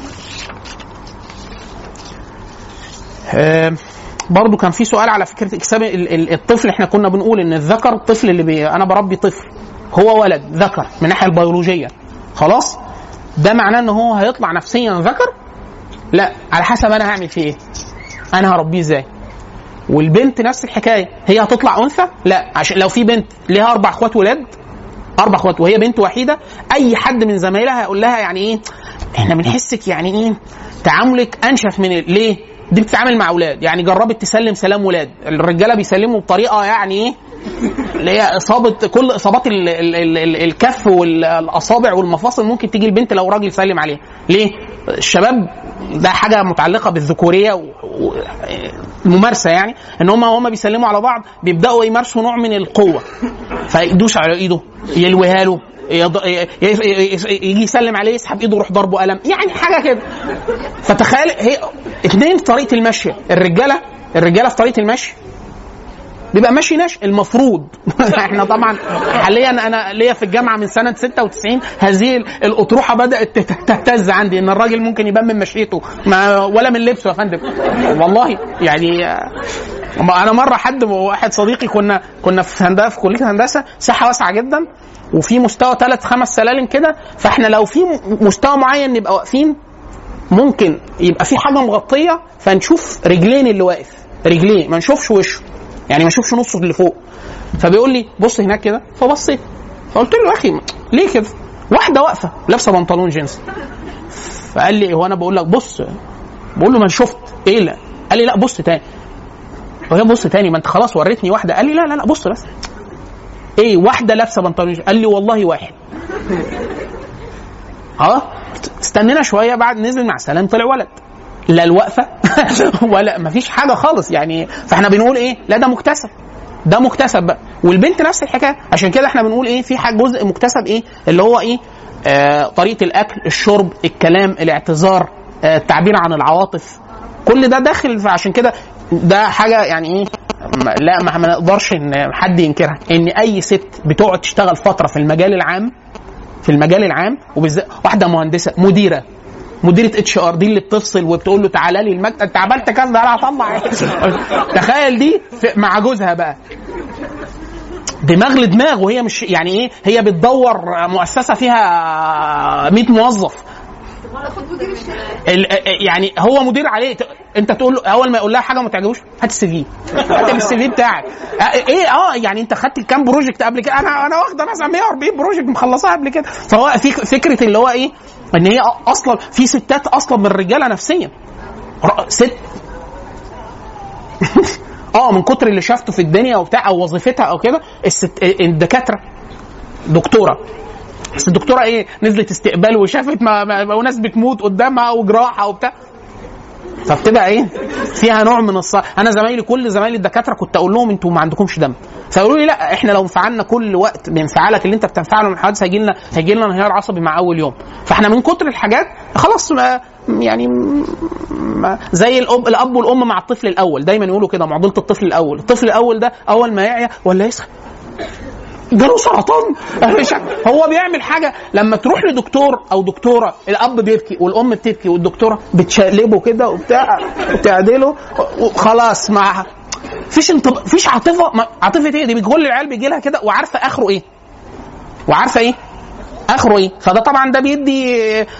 آه برضو كان في سؤال على فكره اكساب ال- ال- الطفل احنا كنا بنقول ان الذكر الطفل اللي بي انا بربي طفل هو ولد ذكر من الناحيه البيولوجيه خلاص ده معناه ان هو هيطلع نفسيا ذكر لا على حسب انا هعمل فيه ايه انا هربيه ازاي والبنت نفس الحكايه هي هتطلع انثى لا عشان لو في بنت ليها اربع اخوات ولاد اربع اخوات وهي بنت وحيده اي حد من زمايلها هيقول لها يعني ايه احنا بنحسك يعني ايه تعاملك انشف من ال- ليه دي بتتعامل مع اولاد يعني جربت تسلم سلام ولاد الرجاله بيسلموا بطريقه يعني ايه اللي هي اصابه كل اصابات ال ال ال ال الكف والاصابع والمفاصل ممكن تيجي البنت لو راجل سلم عليها ليه الشباب ده حاجه متعلقه بالذكوريه و- و- الممارسه يعني ان هم هم بيسلموا على بعض بيبداوا يمارسوا نوع من القوه فيدوس على ايده يلويها له يض- ي- ي- ي- يجي يسلم عليه يسحب ايده يروح ضربه قلم يعني حاجه كده فتخيل هي اثنين في طريقه المشي الرجاله الرجاله في طريقه المشي بيبقى ماشي ناش المفروض احنا طبعا حاليا انا ليا في الجامعه من سنه 96 هذه الاطروحه بدات تت- تهتز عندي ان الراجل ممكن يبان من مشيته ما ولا من لبسه يا فندم والله يعني آه، انا مره حد واحد صديقي كنا كنا في هندسه في كليه هندسه ساحه واسعه جدا وفي مستوى ثلاث خمس سلالم كده فاحنا لو في مستوى معين نبقى واقفين ممكن يبقى في حاجه مغطيه فنشوف رجلين اللي واقف رجليه ما نشوفش وشه يعني ما نشوفش نصه اللي فوق فبيقول لي بص هناك كده فبصيت فقلت له يا اخي ليه كده واحده واقفه لابسه بنطلون جينز فقال لي هو انا بقول لك بص بقول له ما أنا شفت ايه لا قال لي لا بص تاني وهي بص تاني ما انت خلاص وريتني واحده قال لي لا لا لا بص بس ايه واحده لابسه بنطلون جينز قال لي والله واحد اه استنينا شويه بعد نزل مع سلام طلع ولد لا الوقفه ولا مفيش حاجه خالص يعني فاحنا بنقول ايه لا ده مكتسب ده مكتسب بقى والبنت نفس الحكايه عشان كده احنا بنقول ايه في حاجه جزء مكتسب ايه اللي هو ايه آه طريقه الاكل الشرب الكلام الاعتذار آه التعبير عن العواطف كل ده داخل عشان كده ده حاجه يعني ايه ما- لا ما ما نقدرش ان حد ينكرها ان اي ست بتقعد تشتغل فتره في المجال العام في المجال العام وبالذات واحده مهندسه مديره مديره اتش ار دي اللي بتفصل وبتقول له تعالى لي المكتب انت عملت كذا انا هطلع تخيل دي في- مع جوزها بقى دماغ لدماغ وهي مش يعني ايه هي بتدور مؤسسه فيها 100 موظف
خد مدير الشركه
ال- يعني هو مدير عليه ت- انت تقول له اول ما يقول لها حاجه ما تعجبوش هات السي في هات السي في بتاعك اه، ايه اه يعني انت خدت كام بروجكت قبل كده انا انا واخده مثلا 140 بروجكت مخلصاها قبل كده فهو في فكره اللي هو ايه ان هي اصلا في ستات اصلا من الرجاله نفسيا ر- ست اه من كتر اللي شافته في الدنيا وبتاع او وظيفتها او كده الست الدكاتره دكتوره بس الدكتوره ايه نزلت استقبال وشافت ما, ما, ما وناس بتموت قدامها وجراحه وبتاع فبتبقى ايه فيها نوع من الص انا زمايلي كل زمايلي الدكاتره كنت اقول لهم انتوا ما عندكمش دم فيقولوا لي لا احنا لو انفعلنا كل وقت بانفعالك اللي انت بتنفعله من الحوادث هيجي لنا هيجي لنا انهيار عصبي مع اول يوم فاحنا من كتر الحاجات خلاص ما يعني ما زي الاب الاب والام مع الطفل الاول دايما يقولوا كده معضله الطفل الاول الطفل الاول ده اول ما يعيا ولا يسخن جاله سرطان مش عارف. هو بيعمل حاجه لما تروح لدكتور او دكتوره الاب بيبكي والام بتبكي والدكتوره بتشقلبه كده وبتاع وتعدله وخلاص مع فيش انطب... فيش عاطفه ما... عاطفه ايه دي كل العيال بيجي لها كده وعارفه اخره ايه وعارفه ايه اخره ايه فده طبعا ده بيدي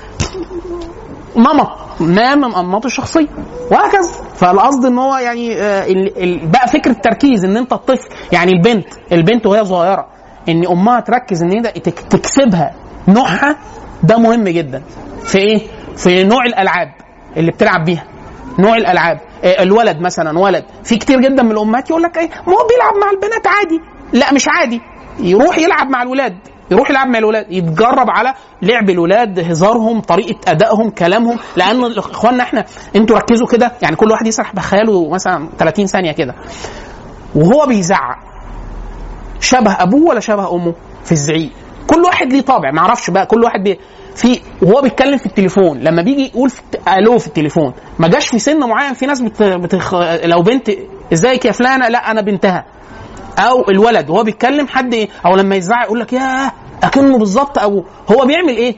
نمط ما من انماط الشخصيه وهكذا فالقصد ان هو يعني آه، ال- ال- بقى فكره تركيز ان انت الطفل يعني البنت البنت وهي صغيره ان امها تركز ان هي تك- تكسبها نوعها ده مهم جدا في ايه؟ في نوع الالعاب اللي بتلعب بيها نوع الالعاب آه، الولد مثلا ولد في كتير جدا من الامهات يقول لك ايه ما هو بيلعب مع البنات عادي لا مش عادي يروح يلعب مع الولاد يروح يلعب مع الولاد يتجرب على لعب الولاد هزارهم طريقه ادائهم كلامهم لان اخواننا احنا انتوا ركزوا كده يعني كل واحد يسرح بخياله مثلا 30 ثانيه كده وهو بيزعق شبه ابوه ولا شبه امه في الزعيق كل واحد ليه طابع ما اعرفش بقى كل واحد بي في وهو بيتكلم في التليفون لما بيجي يقول في الت- الو في التليفون ما جاش في سن معين في ناس بت... بتخ... لو بنت ازيك يا فلانه لا انا بنتها او الولد وهو بيتكلم حد ايه او لما يزعق يقول لك ياه اكنه بالظبط ابوه هو بيعمل ايه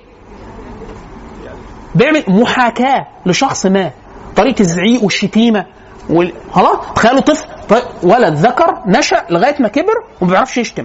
بيعمل محاكاه لشخص ما طريقه الزعيق والشتيمه وال... خلاص تخيلوا طفل ط- ولد ذكر نشا لغايه ما كبر وما بيعرفش يشتم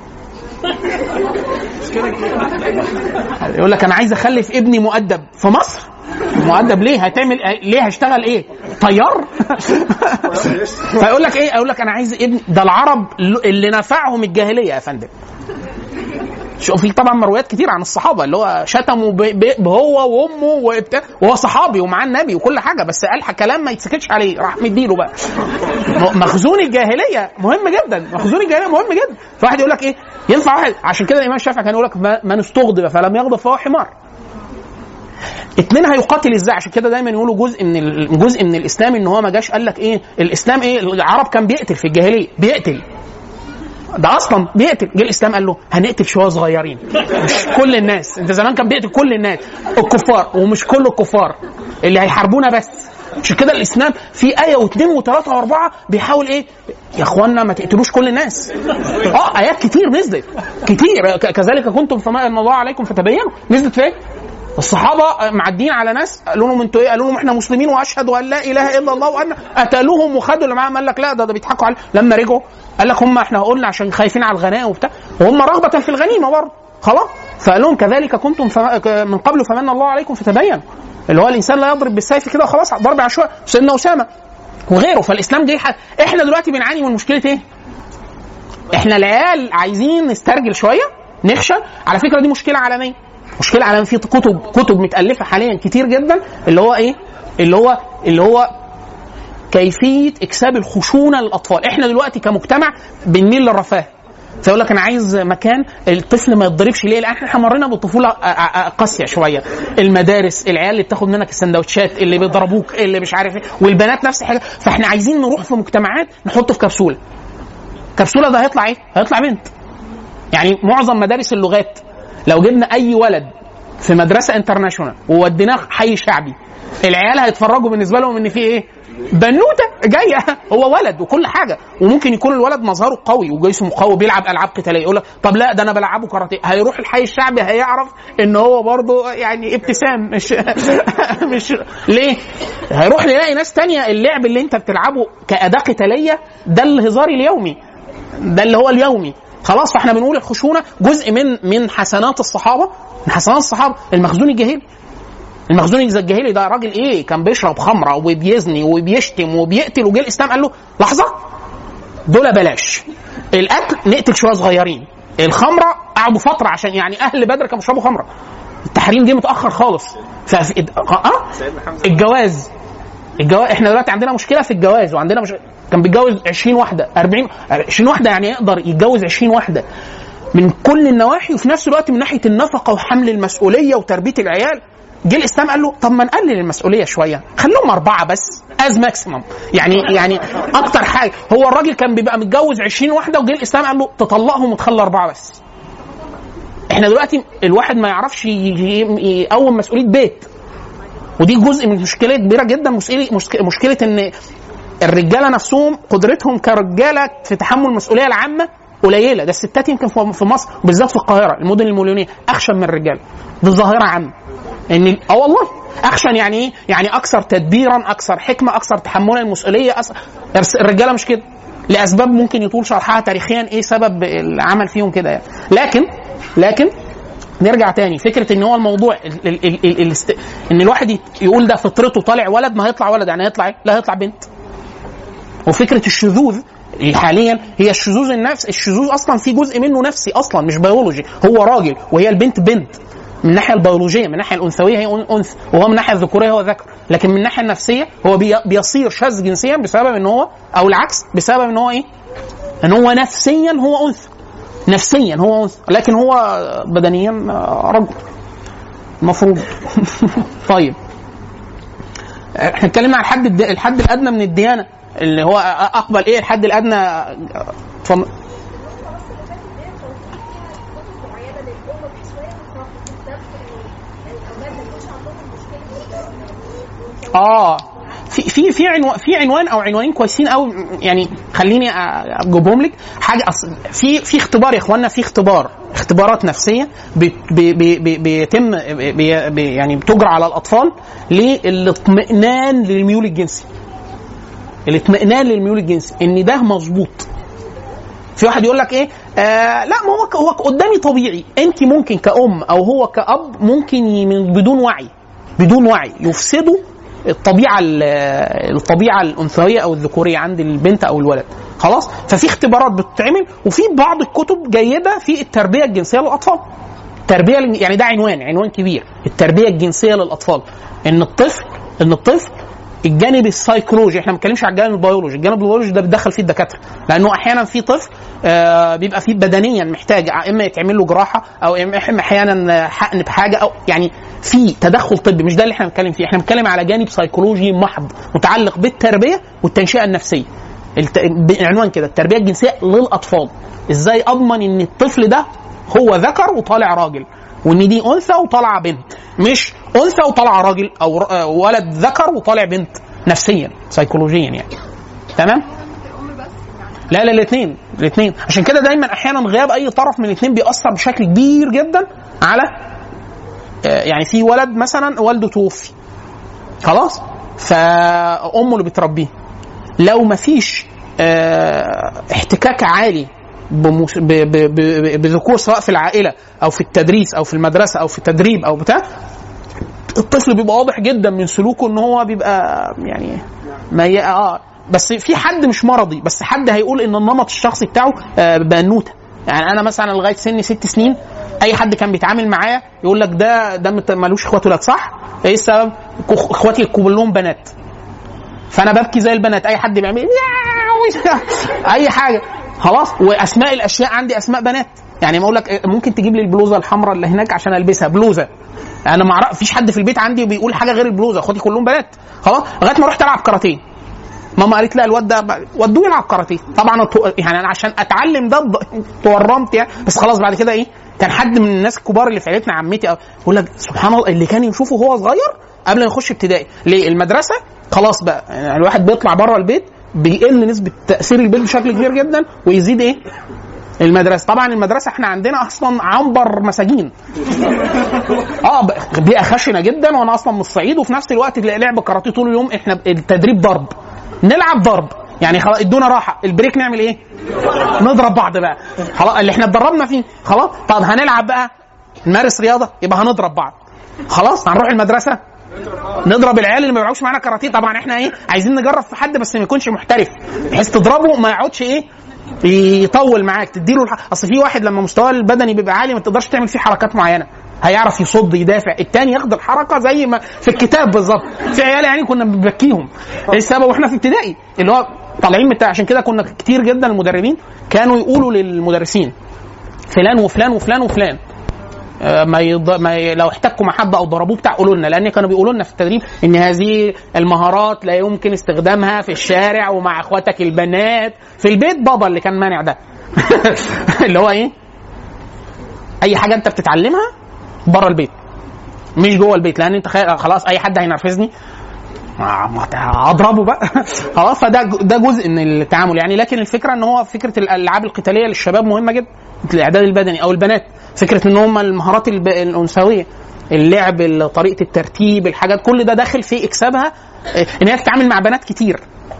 يقول لك انا عايز اخلف ابني مؤدب في مصر مؤدب ليه هتعمل ليه هشتغل ايه طيار فيقول لك ايه يقول لك انا عايز ابني ده العرب اللي نفعهم الجاهليه يا فندم شوف في طبعا مرويات كتير عن الصحابه اللي هو شتموا ب- ب- بهو وامه وبتاع وهو صحابي ومعاه النبي وكل حاجه بس قال كلام ما يتسكتش عليه راح مديله بقى م- مخزون الجاهليه مهم جدا مخزون الجاهليه مهم جدا فواحد يقول لك ايه ينفع واحد عشان كده الامام الشافعي كان يقول لك ما- من استغضب فلم يغضب فهو حمار اتنين هيقاتل ازاي عشان كده دايما يقولوا جزء من ال- جزء من الاسلام ان هو ما جاش قال لك ايه الاسلام ايه العرب كان بيقتل في الجاهليه بيقتل ده اصلا بيقتل جه الاسلام قال له هنقتل شويه صغيرين مش كل الناس انت زمان كان بيقتل كل الناس الكفار ومش كل الكفار اللي هيحاربونا بس عشان كده الاسلام في ايه واثنين وثلاثه واربعه بيحاول ايه يا اخوانا ما تقتلوش كل الناس اه ايات كتير نزلت كتير ك- كذلك كنتم فما ان الله عليكم فتبينوا نزلت فين الصحابه معديين على ناس قالوا لهم انتوا ايه؟ قالوا لهم احنا مسلمين واشهد ان لا اله الا الله وان قتلوهم وخدوا اللي معاهم قال لك لا ده ده بيضحكوا عليه لما رجعوا قال لك هم احنا قلنا عشان خايفين على الغنائم وبتاع وهم رغبه في الغنيمه برضه خلاص فقال لهم كذلك كنتم فما من قبل فمن الله عليكم فتبينوا اللي هو الانسان لا يضرب بالسيف كده وخلاص ضرب عشوائي سيدنا اسامه وغيره فالاسلام جه ح- احنا دلوقتي بنعاني من مشكله ايه؟ احنا العيال عايزين نسترجل شويه نخشى على فكره دي مشكله عالميه مشكله عالميه في كتب كتب متالفه حاليا كتير جدا اللي هو ايه اللي هو اللي هو كيفيه اكساب الخشونه للاطفال احنا دلوقتي كمجتمع بنميل للرفاه فيقول لك انا عايز مكان الطفل ما يتضربش ليه؟ لان احنا مرينا بطفوله آ- آ- آ- قاسيه شويه المدارس العيال اللي بتاخد منك السندوتشات اللي بيضربوك اللي مش عارف ايه والبنات نفس الحاجه فاحنا عايزين نروح في مجتمعات نحطه في كبسوله كبسوله ده هيطلع ايه؟ هيطلع بنت يعني معظم مدارس اللغات لو جبنا اي ولد في مدرسه انترناشونال ووديناه حي شعبي العيال هيتفرجوا بالنسبه لهم ان في ايه؟ بنوته جايه هو ولد وكل حاجه وممكن يكون الولد مظهره قوي وجسمه قوي بيلعب العاب قتاليه يقول لك طب لا ده انا بلعبه كاراتيه هيروح الحي الشعبي هيعرف ان هو برضه يعني ابتسام مش مش ليه؟ هيروح يلاقي ناس تانية اللعب اللي انت بتلعبه كاداه قتاليه ده الهزار اليومي ده اللي هو اليومي خلاص فاحنا بنقول الخشونه جزء من من حسنات الصحابه من حسنات الصحابه المخزون الجاهلي المخزون الجاهلي ده راجل ايه كان بيشرب خمره وبيزني وبيشتم وبيقتل وجه الاسلام قال له لحظه دول بلاش الاكل نقتل شويه صغيرين الخمره قعدوا فتره عشان يعني اهل بدر كانوا بيشربوا خمره التحريم جه متاخر خالص ف اه
سيدنا حمزه
الجواز الجواز احنا دلوقتي عندنا مشكله في الجواز وعندنا مش... كان بيتجوز 20 واحده 40 20 واحده يعني يقدر يتجوز 20 واحده من كل النواحي وفي نفس الوقت من ناحيه النفقه وحمل المسؤوليه وتربيه العيال جه الاسلام قال له طب ما نقلل المسؤوليه شويه خليهم اربعه بس از ماكسيمم يعني يعني اكتر حاجه هو الراجل كان بيبقى متجوز 20 واحده وجه الاسلام قال له تطلقهم وتخلي اربعه بس احنا دلوقتي الواحد ما يعرفش ي- ي- يقوم مسؤوليه بيت ودي جزء من مشكله كبيره جدا مشكله مشكله ان الرجاله نفسهم قدرتهم كرجاله في تحمل المسؤوليه العامه قليله ده الستات يمكن في في مصر بالذات في القاهره المدن المليونيه اخشن من الرجال دي ظاهره عامه ان اه والله اخشن يعني ايه؟ يعني اكثر تدبيرا اكثر حكمه اكثر تحملا المسؤوليه أس- بس الرجاله مش كده لاسباب ممكن يطول شرحها تاريخيا ايه سبب العمل فيهم كده يعني لكن لكن نرجع تاني فكره ان هو الموضوع ال ال ال ال الاست... ان الواحد يت- يقول ده فطرته طالع ولد ما هيطلع ولد يعني هيطلع ايه؟ لا هيطلع بنت وفكره الشذوذ حاليا هي الشذوذ النفس الشذوذ اصلا في جزء منه نفسي اصلا مش بيولوجي هو راجل وهي البنت بنت من الناحيه البيولوجيه من الناحيه الانثويه هي انثى وهو من الناحيه الذكوريه هو ذكر لكن من الناحيه النفسيه هو بي- بيصير شاذ جنسيا بسبب ان هو او العكس بسبب ان هو ايه؟ ان هو نفسيا هو انثى نفسيا هو انثى لكن هو بدنيا آه، رجل المفروض طيب احنا اتكلمنا عن الحد الد- الحد الادنى من الديانه اللي هو اقبل ايه الحد الادنى اتفضل اه في في في عنوان في عنوان او عنوانين كويسين قوي يعني خليني أ- اجيبهم لك حاجه أصل في في اختبار يا اخوانا في اختبار اختبارات نفسيه بي- بي- بي- بي- بيتم بي بي يعني بتجرى على الاطفال للاطمئنان للميول الجنسي الاطمئنان للميول الجنسي ان ده مظبوط في واحد يقول لك ايه آه لا ما هو ك- هو قدامي طبيعي انت ممكن كأم او هو كأب ممكن ي- من بدون وعي بدون وعي يفسدوا الطبيعه ال- الطبيعه الانثويه او الذكوريه عند البنت او الولد خلاص ففي اختبارات بتتعمل وفي بعض الكتب جيده في التربيه الجنسيه للاطفال التربيه الج- يعني ده عنوان عنوان كبير التربيه الجنسيه للاطفال ان الطفل ان الطفل الجانب السيكولوجي احنا ما بنتكلمش على الجانب البيولوجي الجانب البيولوجي ده بيتدخل فيه الدكاتره لانه احيانا في طفل آه بيبقى فيه بدنيا محتاج اما يتعمل له جراحه او إما احيانا حقن بحاجه او يعني في تدخل طبي مش ده اللي احنا بنتكلم فيه احنا بنتكلم على جانب سيكولوجي محض متعلق بالتربيه والتنشئه النفسيه الت... بعنوان كده التربيه الجنسيه للاطفال ازاي اضمن ان الطفل ده هو ذكر وطالع راجل وان دي انثى وطالعه بنت مش انثى وطالعه راجل او ر- آه، ولد ذكر وطالع بنت نفسيا سيكولوجيا يعني تمام
الام بس يعني
لا لا الاثنين الاثنين عشان كده دايما احيانا غياب اي طرف من الاثنين بيأثر بشكل كبير جدا على آه، يعني في ولد مثلا والده توفي خلاص فامه اللي بتربيه لو ما فيش آه، احتكاك عالي بمس- ب- ب- ب- بذكور سواء في العائله او في التدريس او في المدرسه او في التدريب او بتاع الطفل بيبقى واضح جدا من سلوكه ان هو بيبقى يعني ما ي... اه بس في حد مش مرضي بس حد هيقول ان النمط الشخصي بتاعه آه بنوته يعني انا مثلا لغايه سن ست سنين اي حد كان بيتعامل معايا يقول لك ده ده مت- ملوش اخوات ولاد صح؟ ايه السبب؟ كو- اخواتي كلهم بنات فانا ببكي زي البنات اي حد بيعمل ياو، اي حاجه خلاص واسماء الاشياء عندي اسماء بنات يعني ما اقول لك إيه، ممكن تجيب لي البلوزه الحمراء اللي هناك عشان البسها بلوزه انا ما اعرف فيش حد في البيت عندي بيقول حاجه غير البلوزه اخواتي كلهم بنات خلاص لغايه ما رحت العب كاراتيه ماما قالت لا الواد ده ودوه يلعب كاراتيه طبعا أط- يعني انا عشان اتعلم ده ض- تورمت يعني بس خلاص بعد كده ايه كان حد من الناس الكبار اللي في عيلتنا عمتي أو- يقول لك سبحان الله اللي كان يشوفه وهو صغير قبل ما يخش ابتدائي ليه المدرسه خلاص بقى يعني الواحد بيطلع بره البيت بيقل نسبه تاثير البيت بشكل كبير جدا ويزيد ايه المدرسه طبعا المدرسه احنا عندنا اصلا عنبر مساجين اه ب- بيئه خشنه جدا وانا اصلا من الصعيد وفي نفس الوقت تلاقي لعب كاراتيه طول اليوم احنا التدريب ضرب نلعب ضرب يعني خلاص ادونا راحه البريك نعمل ايه نضرب بعض بقى خلاص اللي احنا اتدربنا فيه خلاص طب هنلعب بقى نمارس رياضه يبقى هنضرب بعض خلاص هنروح المدرسه نضرب العيال اللي ما بيلعبوش معانا كاراتيه طبعا احنا ايه عايزين نجرب في حد بس ما يكونش محترف بحيث تضربه ما يقعدش ايه يطول معاك تديله الح... اصل في واحد لما مستواه البدني بيبقى عالي ما تقدرش تعمل فيه حركات معينه هيعرف يصد يدافع التاني ياخد الحركه زي ما في الكتاب بالظبط في عيال يعني كنا بنبكيهم ايه السبب واحنا في ابتدائي اللي هو طالعين من عشان كده كنا كتير جدا المدربين كانوا يقولوا للمدرسين فلان وفلان وفلان وفلان آه، ما, يض... ما ي... لو احتكوا مع حد او ضربوه بتاع قولوا لنا لان كانوا بيقولوا لنا في التدريب ان هذه المهارات لا يمكن استخدامها في الشارع ومع اخواتك البنات في البيت بابا اللي كان مانع ده اللي هو ايه اي حاجه انت بتتعلمها بره البيت مش جوه البيت لان انت خ- خلاص اي حد هينرفزني ما- ما ت- اضربه بقى خلاص فده ج- ده جزء من التعامل يعني لكن الفكره ان هو فكره الالعاب القتاليه للشباب مهمه جدا الاعداد البدني او البنات فكره ان هم المهارات الب- الانثويه اللعب ال- طريقه الترتيب الحاجات كل ده داخل في اكسابها آه، ان هي تتعامل مع بنات كتير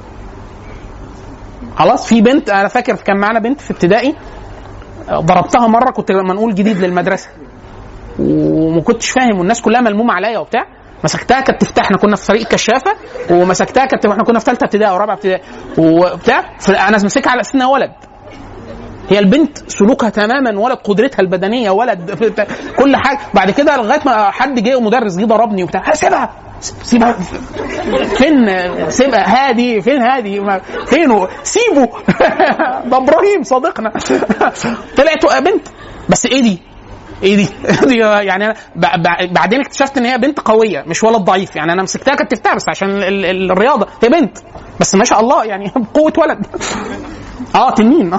خلاص في بنت انا فاكر كان معانا بنت في ابتدائي آه، ضربتها مره كنت لما نقول جديد للمدرسه وما كنتش فاهم والناس كلها ملمومه عليا وبتاع مسكتها كانت تفتح احنا كنا في فريق كشافه ومسكتها كانت احنا كنا في ثالثه ابتدائي او رابعه ابتدائي وبتاع انا ماسكها على اساس انها ولد هي البنت سلوكها تماما ولد قدرتها البدنيه ولد كل حاجه بعد كده لغايه ما حد جه مدرس جه ضربني وبتاع سيبها سيبها فين سيبها هادي فين هادي ما- فينه سيبه ده ابراهيم صديقنا طلعت بنت بس ايه دي ايه دي؟ دي يعني انا ب- ب- بعدين اكتشفت ان هي بنت قويه مش ولد ضعيف يعني انا مسكتها كتفتها بس عشان ال- ال- الرياضه هي بنت بس ما شاء الله يعني بقوه ولد اه تنين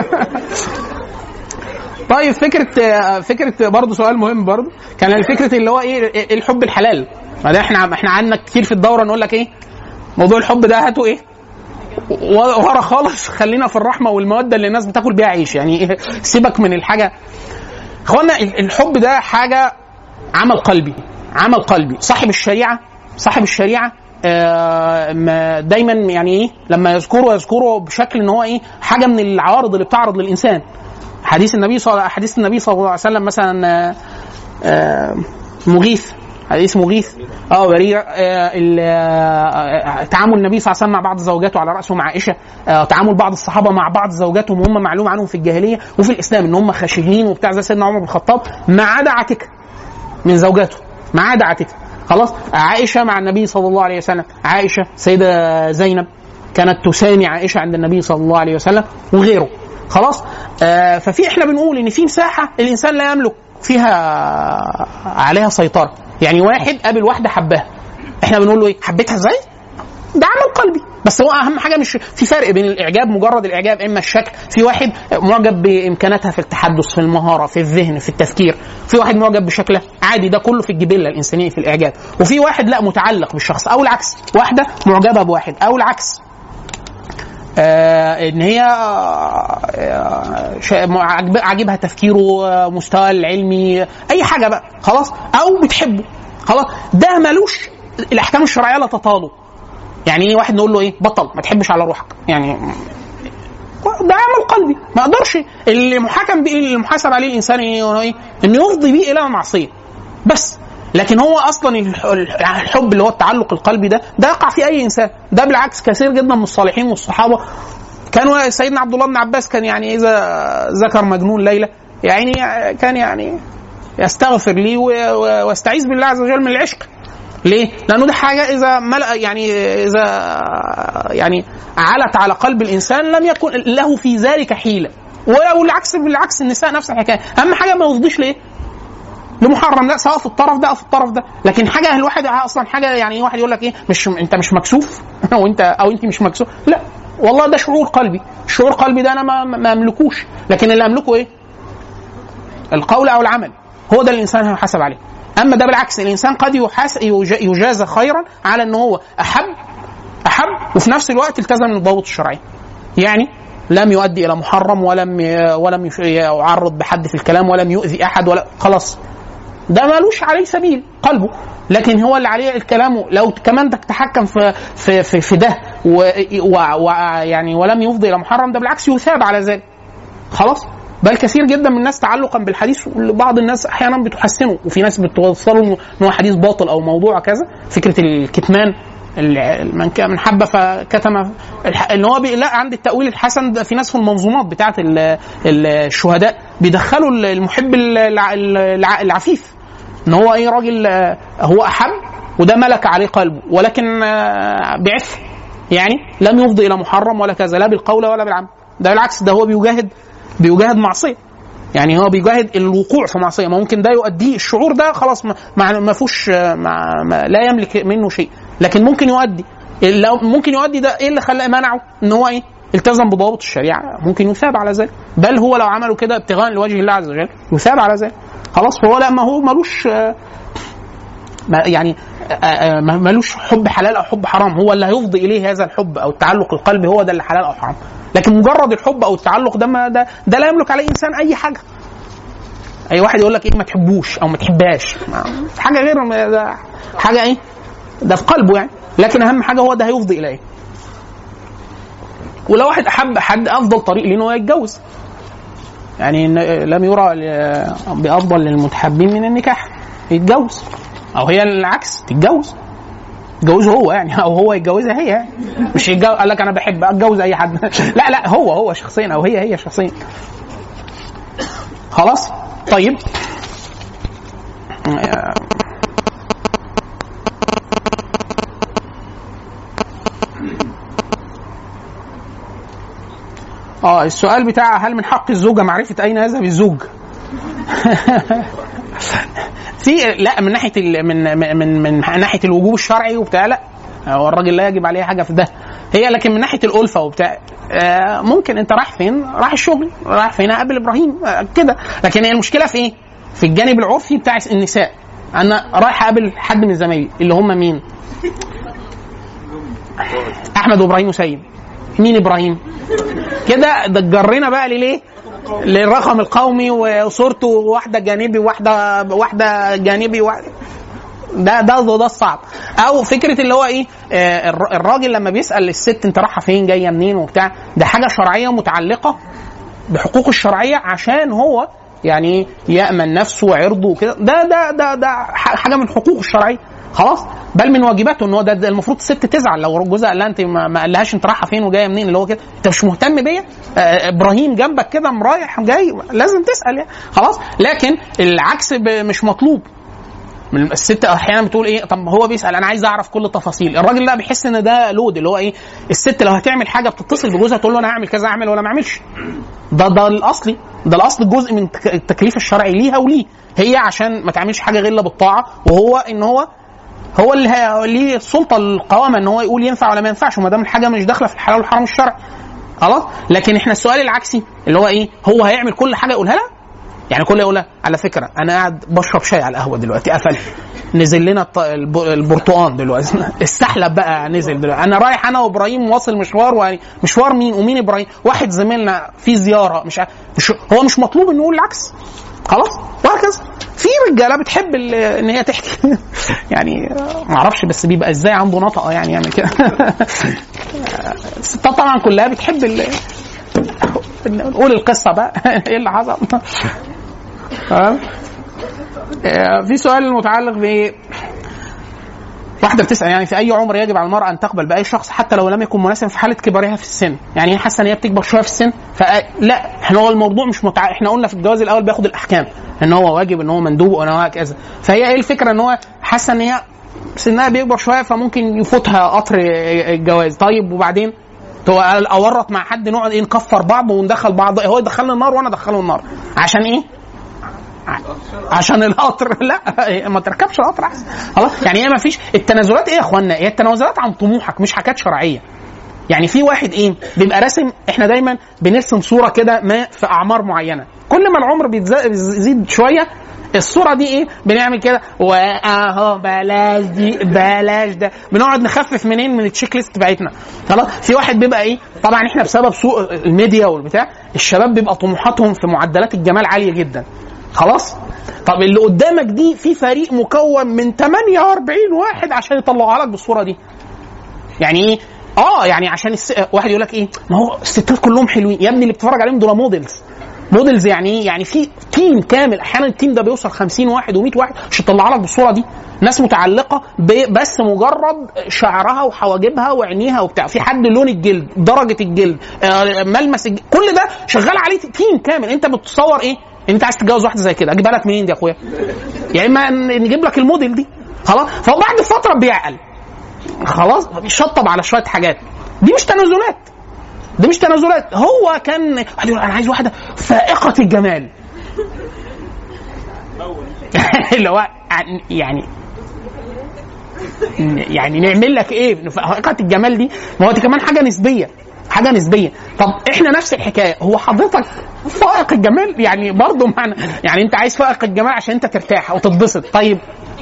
طيب فكره فكره برضه سؤال مهم برضه كان فكره اللي هو ايه إيه الحب الحلال ما ده احنا احنا عندنا كتير في الدوره نقول لك ايه موضوع الحب ده هاته ايه و- ورا خالص خلينا في الرحمه والموده اللي الناس بتاكل بيها عيش يعني إيه؟ سيبك من الحاجه اخوانا ال- الحب ده حاجه عمل قلبي عمل قلبي صاحب الشريعه صاحب الشريعه آه، ما دايما يعني ايه لما يذكره يذكره بشكل ان هو ايه حاجه من العوارض اللي بتعرض للانسان حديث النبي صلى حديث النبي صلى الله عليه وسلم مثلا آه، آه، مغيث حديث مغيث اه بريء آه، ال- آه، تعامل النبي صلى الله عليه وسلم مع بعض زوجاته على راسهم عائشه آه، تعامل بعض الصحابه مع بعض زوجاتهم وهم معلوم عنهم في الجاهليه وفي الاسلام ان هم خشنين وبتاع زي سيدنا عمر بن الخطاب ما عدا عتيكه من زوجاته ما عدا عتيكه خلاص عائشه مع النبي صلى الله عليه وسلم عائشه سيده زينب كانت تسامي عائشه عند النبي صلى الله عليه وسلم وغيره خلاص آه ففي احنا بنقول ان في مساحه الانسان لا يملك فيها عليها سيطره يعني واحد قابل واحده حبها احنا بنقول له ايه حبيتها ازاي ده عمل قلبي بس هو اهم حاجه مش في فرق بين الاعجاب مجرد الاعجاب اما الشكل في واحد معجب بامكاناتها في التحدث في المهاره في الذهن في التفكير في واحد معجب بشكلها عادي ده كله في الجبله الانسانيه في الاعجاب وفي واحد لا متعلق بالشخص او العكس واحده معجبه بواحد او العكس آه ان هي آه شا- عاجب- عاجبها تفكيره آه، مستواه العلمي اي حاجه بقى خلاص او بتحبه خلاص ده ملوش الاحكام الشرعيه لا تطاله يعني ايه واحد نقول له ايه بطل ما تحبش على روحك يعني ده عمل قلبي ما اقدرش اللي محاكم بيه اللي محاسب عليه الانسان ايه هو ايه انه يفضي بيه الى معصيه بس لكن هو اصلا الح- الحب اللي هو التعلق القلبي ده ده يقع في اي انسان ده بالعكس كثير جدا من الصالحين والصحابه كانوا سيدنا عبد الله بن عباس كان يعني اذا ذكر مجنون ليلى يعني كان يعني يستغفر لي و- و- واستعيذ بالله عز وجل من العشق ليه؟ لانه ده حاجه اذا ملأ يعني اذا يعني علت على قلب الانسان لم يكن له في ذلك حيله ولو العكس بالعكس النساء نفس الحكايه اهم حاجه ما يفضيش لايه؟ لمحرم لا سواء في الطرف ده او في الطرف ده لكن حاجه الواحد اصلا حاجه يعني واحد يقول لك ايه مش انت مش مكسوف او انت او انت مش مكسوف لا والله ده شعور قلبي الشعور قلبي ده انا ما, ما املكوش لكن اللي املكه ايه القول او العمل هو ده اللي الانسان هيحاسب عليه اما ده بالعكس الانسان قد يحاس يج- يجازى خيرا على ان هو احب احب وفي نفس الوقت التزم بالضوابط الشرعيه يعني لم يؤدي الى محرم ولم ي- ولم يش- يعرض بحد في الكلام ولم يؤذي احد ولا خلاص ده مالوش عليه سبيل قلبه لكن هو اللي عليه الكلام لو كمان ده تتحكم في في في, في ده ويعني و و يعني ولم يفضي الى محرم ده بالعكس يثاب على ذلك خلاص بل كثير جدا من الناس تعلقا بالحديث بعض الناس احيانا بتحسنه وفي ناس بتوصله ان هو حديث باطل او موضوع كذا فكره الكتمان ال- من ك- من حب فكتم الح- ان هو بي- لا عند التاويل الحسن ده في ناس في المنظومات بتاعه ال- ال- الشهداء بيدخلوا ال- المحب الع- الع- العفيف ان هو ايه راجل آه، هو احب وده ملك عليه قلبه ولكن آه، بعفه يعني لم يفضي الى محرم ولا كذا لا بالقول ولا بالعمل ده بالعكس ده هو بيجاهد بيجاهد معصيه يعني هو بيجاهد الوقوع في معصيه ما ممكن ده يؤديه الشعور ده خلاص ما, ما ما فيهوش آه، ما ما لا يملك منه شيء لكن ممكن يؤدي لو ممكن يؤدي ده ايه اللي خلاه منعه ان هو ايه التزم بضوابط الشريعه ممكن يثاب على ذلك بل هو لو عمله كده ابتغاء لوجه الله عز وجل يثاب على ذلك خلاص فهو لا ما هو ملوش آه، ما يعني آه، آه، ما- ملوش حب حلال او حب حرام هو اللي هيفضي اليه هذا الحب او التعلق القلبي هو ده اللي حلال او حرام لكن مجرد الحب او التعلق ده ما ده ده لا يملك عليه انسان اي حاجه اي واحد يقول لك ايه ما تحبوش او ما تحبهاش ما- حاجه غير ما- ده حاجه ايه ده في قلبه يعني لكن اهم حاجه هو ده هيفضي الى ايه ولو واحد احب حد افضل طريق ليه ان هو يتجوز يعني إن- لم يرى ل- بافضل للمتحبين من النكاح يتجوز او هي العكس تتجوز يتجوزه هو يعني او هو يتجوزها هي يعني مش يتجوز قال لك انا بحب اتجوز اي حد لا لا هو هو شخصيا او هي هي شخصيا خلاص طيب اه السؤال بتاع هل من حق الزوجة معرفة أين يذهب الزوج؟ في لا من ناحية ال- من من من, من ناحية الوجوب الشرعي وبتاع لا هو الراجل لا يجب عليه حاجة في ده هي لكن من ناحية الألفة وبتاع آه ممكن أنت رايح فين؟ رايح الشغل رايح فين أقابل إبراهيم آه كده لكن هي المشكلة في إيه؟ في الجانب العرفي بتاع النساء أنا رايح أقابل حد من زمايلي اللي هم مين؟ أحمد وإبراهيم وسيد مين إبراهيم؟ كده ده جرينا بقى لليه؟ للرقم القومي وصورته واحده جانبي واحده واحده جانبي واحده ده ده ده الصعب او فكره اللي هو ايه آه الر- الراجل لما بيسال الست انت رايحه فين جايه منين وبتاع ده حاجه شرعيه متعلقه بحقوق الشرعيه عشان هو يعني يامن نفسه وعرضه وكده ده ده ده ده ح- حاجه من حقوقه الشرعيه خلاص بل من واجباته ان هو ده, ده المفروض الست تزعل لو جوزها قال لها انت ما, ما قالهاش انت رايحه فين وجايه منين اللي هو كده انت مش مهتم بيا آه ابراهيم جنبك كده رايح جاي لازم تسال يعني خلاص لكن العكس ب- مش مطلوب من الست احيانا بتقول ايه طب هو بيسال انا عايز اعرف كل التفاصيل الراجل لا بيحس ان ده لود اللي هو ايه الست لو هتعمل حاجه بتتصل بجوزها تقول له انا هعمل كذا اعمل ولا ما اعملش ده ده الاصلي ده الاصل جزء من التك- التكليف الشرعي ليها وليه هي عشان ما تعملش حاجه غير إلا بالطاعه وهو ان هو هو اللي هي- ليه السلطه القوامه ان هو يقول ينفع ولا ما ينفعش وما دام الحاجه مش داخله في الحلال والحرام الشرعي خلاص لكن احنا السؤال العكسي اللي هو ايه هو هيعمل كل حاجه يقولها لها يعني كل يقول لها على فكره انا قاعد بشرب شاي على القهوه دلوقتي قفل نزل لنا الط- الب- البرتقال دلوقتي استحلب بقى نزل دلوقتي انا رايح انا وابراهيم واصل مشوار ويعني مشوار مين ومين ابراهيم واحد زميلنا في زياره مش, ع- مش هو مش مطلوب انه يقول العكس خلاص وهكذا في رجاله بتحب ال- ان هي تحكي يعني ما اعرفش بس بيبقى ازاي عنده نطقه يعني يعمل كده الستات طبعا كلها بتحب ال... نقول القصه بقى ايه اللي حصل تمام آه، في سؤال متعلق ب واحدة بتسأل يعني في أي عمر يجب على المرأة أن تقبل بأي شخص حتى لو لم يكن مناسبا في حالة كبرها في السن، يعني هي حاسة إن هي بتكبر شوية في السن فلا احنا هو الموضوع مش متع... احنا قلنا في الجواز الأول بياخد الأحكام إن هو واجب إن هو مندوب وإن هو كذا، فهي إيه الفكرة إن هو حاسة إن هي سنها بيكبر شوية فممكن يفوتها قطر الجواز، طيب وبعدين تو- اورط مع حد نقعد ايه نكفر بعض وندخل بعض هو يدخلني النار وانا ادخله النار عشان ايه؟ عشان القطر لا ما تركبش القطر احسن خلاص يعني هي ما فيش التنازلات ايه يا اخوانا هي التنازلات عن طموحك مش حاجات شرعيه يعني في واحد ايه بيبقى راسم احنا دايما بنرسم صوره كده ما في اعمار معينه كل ما العمر بيتز- بيزيد شويه الصوره دي ايه بنعمل كده واهو بلاش دي بلاش ده بنقعد نخفف منين من التشيك ليست بتاعتنا خلاص في واحد بيبقى ايه طبعا احنا بسبب سوء الميديا والبتاع الشباب بيبقى طموحاتهم في معدلات الجمال عاليه جدا خلاص طب اللي قدامك دي في فريق مكون من 48 واحد عشان يطلعها لك بالصوره دي يعني ايه اه يعني عشان الس... واحد يقول لك ايه ما هو الستات كلهم حلوين يا ابني اللي بتتفرج عليهم دول موديلز موديلز يعني ايه يعني في تيم كامل احيانا التيم ده بيوصل 50 واحد و100 واحد عشان يطلع لك بالصوره دي ناس متعلقه ب- بس مجرد شعرها وحواجبها وعينيها وبتاع في حد لون الجلد درجه الجلد آه، ملمس الجلد كل ده شغال عليه تيم كامل انت بتصور ايه انت عايز تتجوز واحده زي كده اجيبها لك منين دي يا اخويا يا اما ن- نجيب لك الموديل دي خلاص فبعد فتره بيعقل خلاص بيشطب على شويه حاجات دي مش تنازلات دي مش تنازلات هو كان واحد يقول انا عايز واحده فائقه الجمال اللي هو عن- يعني يعني نعمل لك ايه فائقه الجمال دي ما هو دي كمان حاجه نسبيه حاجه نسبيه طب احنا نفس الحكايه هو حضرتك فائق الجمال يعني برضه معنى يعني انت عايز فائق الجمال عشان انت ترتاح وتتبسط طيب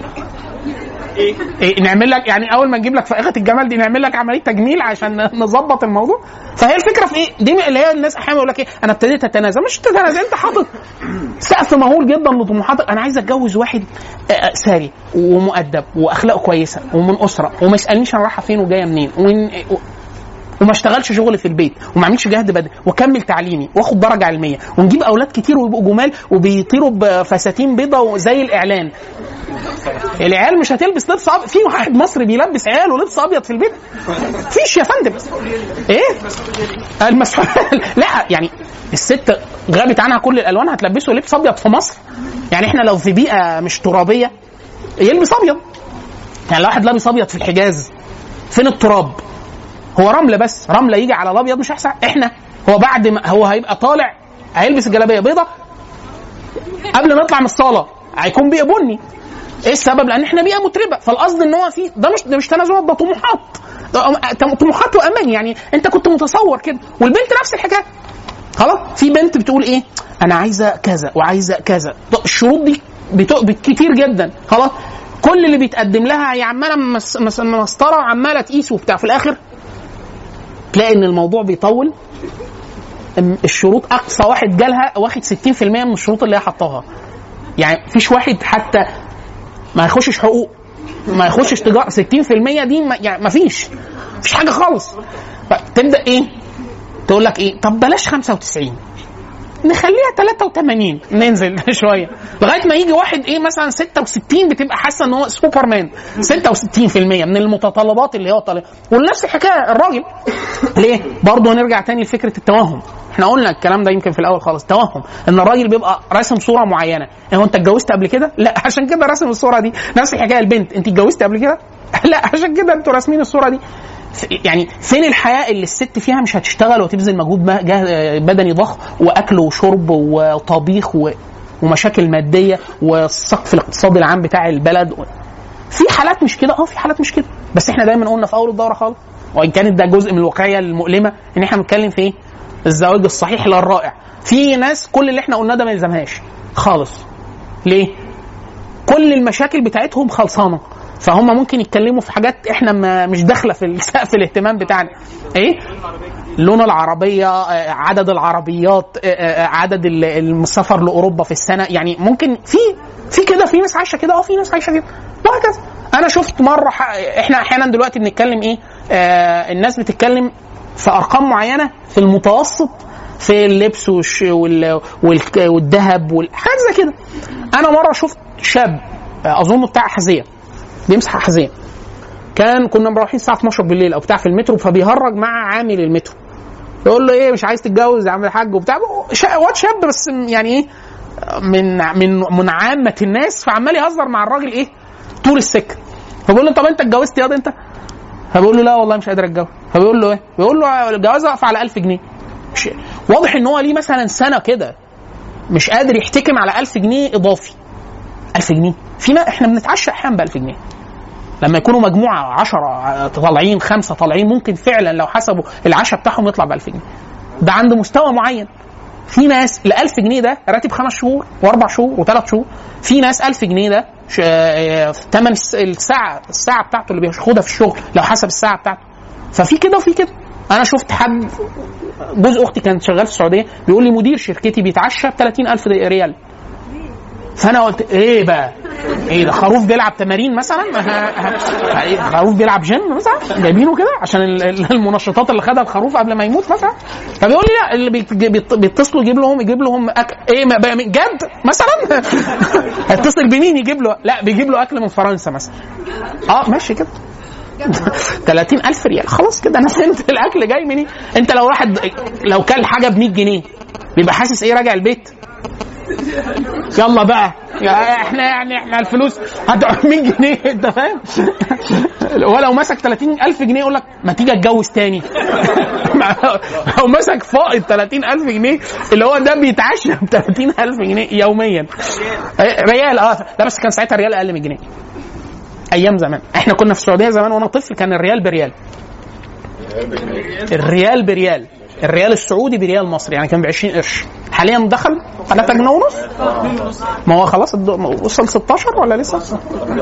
إيه نعمل لك يعني اول ما نجيب لك فائقه الجمال دي نعمل لك عمليه تجميل عشان نظبط الموضوع فهي الفكره في ايه دي اللي هي الناس احيانا يقول لك ايه انا ابتديت اتنازل مش تتنازل انت حاطط سقف مهول جدا لطموحاتك انا عايز اتجوز واحد آه، ساري ومؤدب واخلاقه كويسه ومن اسره وما يسالنيش انا رايحه فين وجايه منين وإن وما اشتغلش شغل في البيت وما اعملش جهد بدني واكمل تعليمي واخد درجه علميه ونجيب اولاد كتير ويبقوا جمال وبيطيروا بفساتين بيضة زي الاعلان العيال مش هتلبس لبس ابيض في واحد مصري بيلبس عياله لبس ابيض في البيت فيش يا فندم ايه المسؤول لا يعني الست غابت عنها كل الالوان هتلبسه لبس ابيض في مصر يعني احنا لو في بيئه مش ترابيه يلبس ابيض يعني لو واحد لابس ابيض في الحجاز فين التراب هو رمله بس رمله يجي على الابيض مش هيحصل احنا هو بعد ما هو هيبقى طالع هيلبس الجلابيه بيضه قبل ما يطلع من الصاله هيكون بيئه بني ايه السبب؟ لان احنا بيئه متربه فالقصد ان هو في ده مش ده مش تنازلات ده طموحات ده طموحات وامان يعني انت كنت متصور كده والبنت نفس الحكايه خلاص في بنت بتقول ايه انا عايزه كذا وعايزه كذا طب الشروط دي بتق- بت- كتير جدا خلاص كل اللي بيتقدم لها هي عماله مس- مس- مسطره وعماله تقيس وبتاع في الاخر تلاقي ان الموضوع بيطول أم- الشروط اقصى واحد جالها واخد 60% من الشروط اللي هي حطاها يعني مفيش واحد حتى ما يخشش حقوق ما يخشش تجاره 60% دي ما يعني ما فيش مفيش حاجه خالص تبدا ايه تقول لك ايه طب بلاش 95 نخليها 83 ننزل شويه لغايه ما يجي واحد ايه مثلا 66 بتبقى حاسه ان هو سوبرمان 66% من المتطلبات اللي هو طالب ونفس الحكايه الراجل ليه؟ برضه هنرجع تاني لفكره التوهم احنا قلنا الكلام ده يمكن في الاول خالص توهم ان الراجل بيبقى راسم صوره معينه هو انت اتجوزت قبل كده؟ لا عشان كده راسم الصوره دي نفس الحكايه البنت انت اتجوزت قبل كده؟ لا عشان كده انتوا راسمين الصوره دي ف- يعني فين الحياه اللي الست فيها مش هتشتغل وتبذل مجهود ما- جه- بدني ضخم واكل وشرب وطبيخ و- ومشاكل ماديه والسقف الاقتصادي العام بتاع البلد و... في حالات مش كده اه في حالات مش كده بس احنا دايما قلنا في اول الدوره خالص وان كانت ده جزء من الواقعيه المؤلمه ان احنا بنتكلم في ايه؟ الزواج الصحيح لا الرائع في ناس كل اللي احنا قلناه ده ما يلزمهاش خالص ليه؟ كل المشاكل بتاعتهم خلصانه فهم ممكن يتكلموا في حاجات احنا ما مش داخله في سقف الاهتمام بتاعنا ايه لون العربيه آه، عدد العربيات آه، آه، عدد ال- السفر لاوروبا في السنه يعني ممكن في في كده في ناس عايشه كده اه في ناس عايشه كده وهكذا انا شفت مره ح... احنا احيانا دلوقتي بنتكلم ايه آه الناس بتتكلم في ارقام معينه في المتوسط في اللبس والش... وال... وال... والذهب والحاجات زي كده انا مره شفت شاب آه، اظنه بتاع احذيه بيمسح احذيه كان كنا مروحين الساعه 12 بالليل او بتاع في المترو فبيهرج مع عامل المترو يقول له ايه مش عايز تتجوز يا عم الحاج وبتاع شا- واد شاب بس يعني ايه من من من عامه الناس فعمال يهزر مع الراجل ايه طول السكه فبيقول له طب انت اتجوزت ياض انت؟ فبيقول له لا والله مش قادر اتجوز فبيقول له ايه؟ بيقول له الجواز واقف على 1000 جنيه مش- واضح ان هو ليه مثلا سنه كده مش قادر يحتكم على 1000 جنيه اضافي 1000 جنيه فينا احنا بنتعشى احيانا ب 1000 جنيه لما يكونوا مجموعه 10 طالعين خمسه طالعين ممكن فعلا لو حسبوا العشاء بتاعهم يطلع ب 1000 جنيه ده عند مستوى معين في ناس ال 1000 جنيه ده راتب خمس شهور واربع شهور وثلاث شهور في ناس 1000 جنيه ده ش- آه، ثمن الس- الساعه الساعه بتاعته اللي بياخدها في الشغل لو حسب الساعه بتاعته ففي كده وفي كده انا شفت حد جوز اختي كانت شغال في السعوديه بيقول لي مدير شركتي بيتعشى ب 30000 ريال فانا قلت ايه بقى ايه ده خروف بيلعب تمارين مثلا خروف بيلعب جيم مثلا جايبينه كده عشان ال- ال- المنشطات اللي خدها الخروف قبل ما يموت مثلا فبيقول لي لا اللي بيت- بيت- بيتصلوا يجيب لهم يجيب لهم أكل ايه ما بقى من- جد مثلا هيتصل بمين يجيب له لا بيجيب له اكل من فرنسا مثلا اه ماشي كده 30000 ريال خلاص كده انا فهمت الاكل جاي منين انت لو واحد لو كل حاجه ب 100 جنيه بيبقى حاسس ايه راجع البيت يلا بقى يا احنا يعني احنا الفلوس هتبقى 100 جنيه انت فاهم ولو مسك 30000 جنيه يقول لك ما تيجي اتجوز تاني لو مسك فائض 30000 جنيه اللي هو ده بيتعشى ب 30000 جنيه يوميا ريال اه لا بس كان ساعتها الريال اقل من جنيه ايام زمان احنا كنا في السعوديه زمان وانا طفل كان الريال بريال الريال بريال الريال السعودي بريال مصري يعني كان ب 20 قرش حاليا دخل 3 جنيه ونص ما هو خلاص الدو... ما وصل 16 ولا لسه؟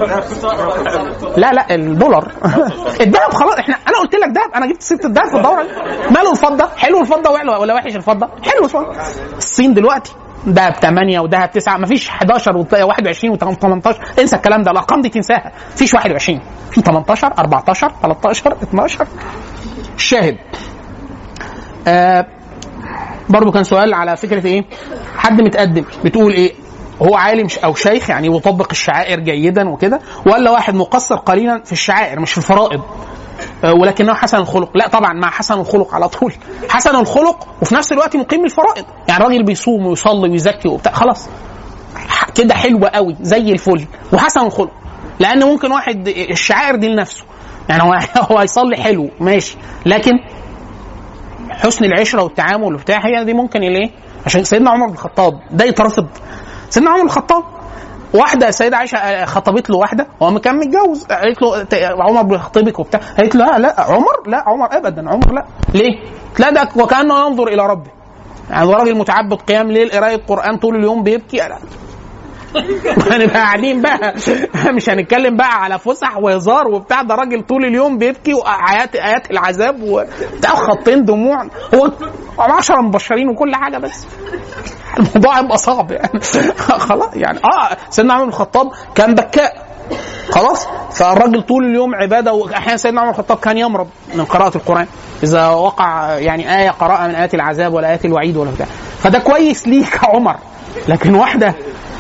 لا لا الدولار الذهب خلاص احنا انا قلت لك دهب انا جبت ست الدهب في الدوره دي. ماله الفضه؟ حلو الفضه ولا ولا وحش الفضه؟ حلو الفضه الصين دلوقتي دهب 8 ودهب 9 مفيش 11 و 21 و 18 انسى الكلام ده الارقام دي تنساها مفيش 21 في 18 14 13 12 الشاهد آه برضو كان سؤال على فكره ايه حد متقدم بتقول ايه هو عالم ش- او شيخ يعني يطبق الشعائر جيدا وكده ولا واحد مقصر قليلا في الشعائر مش في الفرائض آه، ولكنه حسن الخلق لا طبعا مع حسن الخلق على طول حسن الخلق وفي نفس الوقت مقيم الفرائض يعني راجل بيصوم ويصلي ويزكي وبتاع خلاص ح- كده حلو قوي زي الفل وحسن الخلق لان ممكن واحد الشعائر دي لنفسه يعني هو هو هيصلي حلو ماشي لكن حسن العشره والتعامل وبتاع هي دي ممكن الايه عشان سيدنا عمر بن الخطاب ده يترفض سيدنا عمر بن الخطاب واحده السيده عائشه خطبت له واحده هو كان متجوز قالت له ت- عمر بيخطبك وبتاع قالت له لا لا عمر لا عمر ابدا عمر لا ليه؟ لا ده وكانه ينظر الى ربه يعني ده راجل متعبد قيام ليل قرايه قران طول اليوم بيبكي لا هنبقى قاعدين بقى مش هنتكلم بقى على فسح وهزار وبتاع ده راجل طول اليوم بيبكي وايات ايات العذاب وبتاع خطين دموع هو 10 مبشرين وكل حاجه بس الموضوع هيبقى صعب يعني خلاص يعني اه سيدنا عمر بن الخطاب كان بكاء خلاص فالراجل طول اليوم عباده واحيانا سيدنا عمر بن الخطاب كان يمرض من قراءه القران اذا وقع يعني ايه قراءه من ايات العذاب ولا ايات الوعيد ولا بتاع فده كويس ليك يا عمر لكن واحده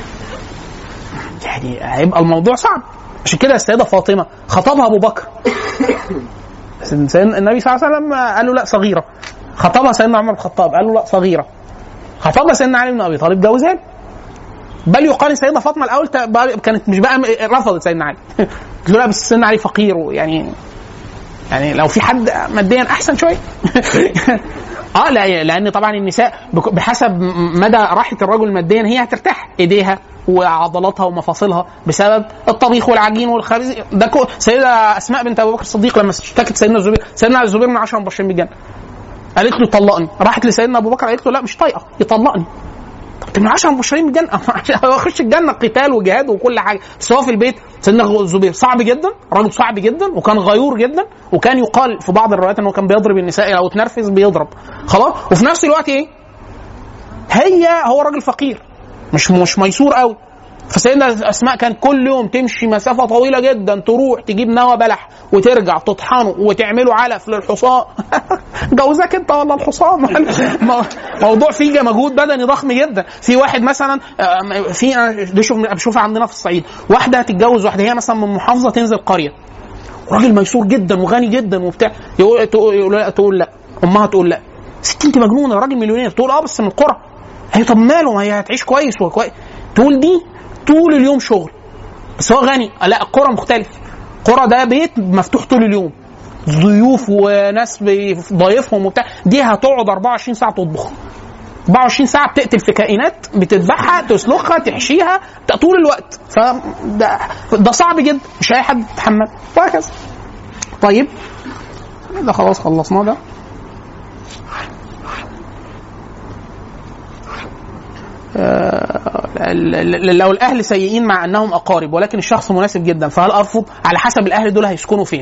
يعني هيبقى الموضوع صعب عشان كده السيده فاطمه خطبها ابو بكر سيدنا النبي صلى الله عليه وسلم قال له لا صغيره خطبها سيدنا عمر بن الخطاب قال له لا صغيره خطبها سيدنا علي بن ابي طالب جوزها له. بل يقال سيدنا فاطمه الاول ت- بقى- كانت مش بقى رفضت سيدنا علي قلت له لا بس سيدنا علي فقير ويعني يعني لو في حد ماديا احسن شويه اه لا لان طبعا النساء بك- بحسب م- مدى راحه الرجل ماديا هي هترتاح ايديها وعضلاتها ومفاصلها بسبب الطبيخ والعجين والخبز ده كو سيده اسماء بنت ابو بكر الصديق لما اشتكت سيدنا الزبير سيدنا الزبير من 10 مبشرين بالجنه قالت له طلقني راحت لسيدنا ابو بكر قالت له لا مش طايقه يطلقني طب من 10 مبشرين بالجنه هو يخش الجنه قتال وجهاد وكل حاجه بس هو في البيت سيدنا الزبير صعب جدا راجل صعب جدا وكان غيور جدا وكان يقال في بعض الروايات انه كان بيضرب النساء لو اتنرفز بيضرب خلاص وفي نفس الوقت ايه هي هو راجل فقير مش مش ميسور قوي فسيدنا اسماء كان كل يوم تمشي مسافه طويله جدا تروح تجيب نوى بلح وترجع تطحنه وتعمله علف للحصان جوزك انت ولا الحصان مو- موضوع فيه مجهود بدني ضخم جدا في واحد مثلا آه، في أنا دي شوف بشوفها عندنا في الصعيد واحده هتتجوز واحده هي مثلا من محافظه تنزل قريه راجل ميسور جدا وغني جدا وبتاع يقول تقول, يقول لا تقول لا امها تقول لا ست انت مجنونه راجل مليونير تقول اه بس من القرى هي طب ماله ما هي هتعيش كويس وكويس تقول دي طول اليوم شغل بس هو غني لا القرى مختلف قرى ده بيت مفتوح طول اليوم ضيوف وناس ضايفهم وبتاع دي هتقعد 24 ساعه تطبخ 24 ساعه بتقتل في كائنات بتذبحها تسلخها تحشيها ت- طول الوقت فده ده صعب جدا مش اي حد يتحمل وهكذا طيب ده خلاص خلصناه ده آه، ال- ال- لو الاهل سيئين مع انهم اقارب ولكن الشخص مناسب جدا فهل ارفض على حسب الاهل دول هيسكنوا فين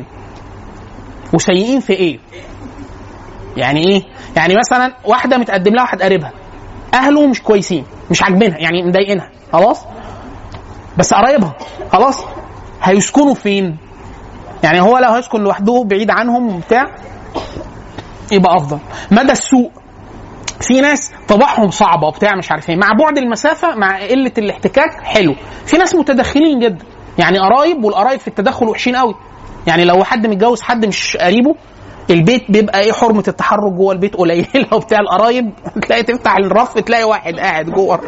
وسيئين في ايه يعني ايه يعني مثلا واحده متقدم لها واحد قريبها اهله مش كويسين مش عاجبينها يعني مضايقينها خلاص بس قرايبها خلاص هيسكنوا فين يعني هو لو هيسكن لوحده بعيد عنهم وبتاع يبقى افضل مدى السوء في ناس طباعهم صعبه وبتاع مش عارف ايه مع بعد المسافه مع قله الاحتكاك حلو في ناس متدخلين جدا يعني قرايب والقرايب في التدخل وحشين قوي يعني لو حد متجوز حد مش قريبه البيت بيبقى ايه حرمه التحرك جوه البيت قليله وبتاع القرايب تلاقي تفتح الرف تلاقي واحد قاعد جوه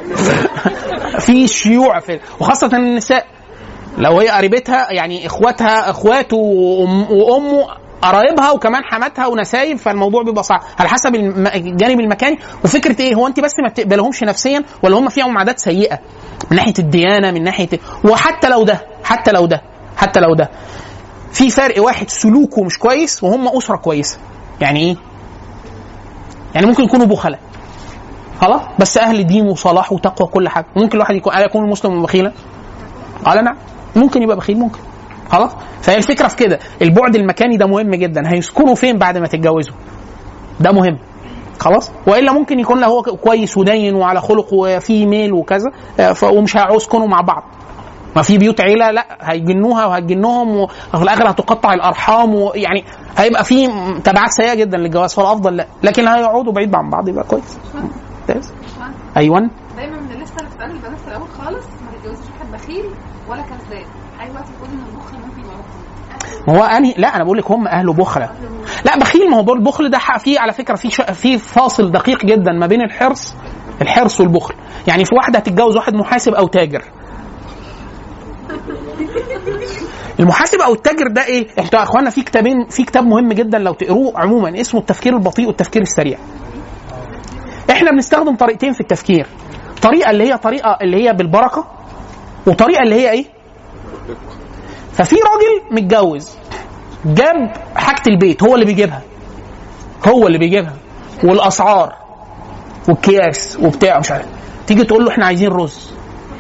في شيوع في وخاصه النساء لو هي قريبتها يعني اخواتها اخواته وأم- وامه قرايبها وكمان حماتها ونسايب فالموضوع بيبقى صعب على حسب الم- الجانب المكاني وفكره ايه هو انت بس ما بتقبلهمش نفسيا ولا هم فيهم عادات سيئه من ناحيه الديانه من ناحيه وحتى لو ده حتى لو ده حتى لو ده في فرق واحد سلوكه مش كويس وهم اسره كويسه يعني ايه يعني ممكن يكونوا بخلاء خلاص بس اهل دين وصلاح وتقوى كل حاجه ممكن الواحد يكون ألا يكون المسلم بخيلا قال نعم ممكن يبقى بخيل ممكن خلاص فهي الفكره في كده البعد المكاني ده مهم جدا هيسكنوا فين بعد ما تتجوزوا ده مهم خلاص والا ممكن يكون له هو كويس ودين وعلى خلق وفي ميل وكذا آه، ف- ومش هيعوز يسكنوا مع بعض ما في بيوت عيله لا هيجنوها وهتجنهم وفي الاخر هتقطع الارحام ويعني هيبقى في تبعات سيئه جدا للجواز فالافضل لا لكن هيقعدوا بعيد عن بعض يبقى كويس ممتاز ايوه
دايما من الليسته اللي بتتقال للبنات في الاول خالص ما تتجوزيش واحد بخيل ولا كذاب اي وقت تقول ان البخل ممكن يبقى بخيل
ما هو انهي لا انا بقول لك هم اهله بخله لا بخيل ما هو البخل ده حق فيه على فكره في في فاصل دقيق جدا ما بين الحرص الحرص والبخل يعني في واحده هتتجوز واحد محاسب او تاجر المحاسب او التاجر ده ايه؟ انتوا يا اخوانا في كتابين في كتاب مهم جدا لو تقروه عموما اسمه التفكير البطيء والتفكير السريع. احنا بنستخدم طريقتين في التفكير. طريقه اللي هي طريقه اللي هي بالبركه وطريقه اللي هي ايه؟ ففي راجل متجوز جاب حاجه البيت هو اللي بيجيبها هو اللي بيجيبها والاسعار والكياس وبتاع مش عارف تيجي تقول له احنا عايزين رز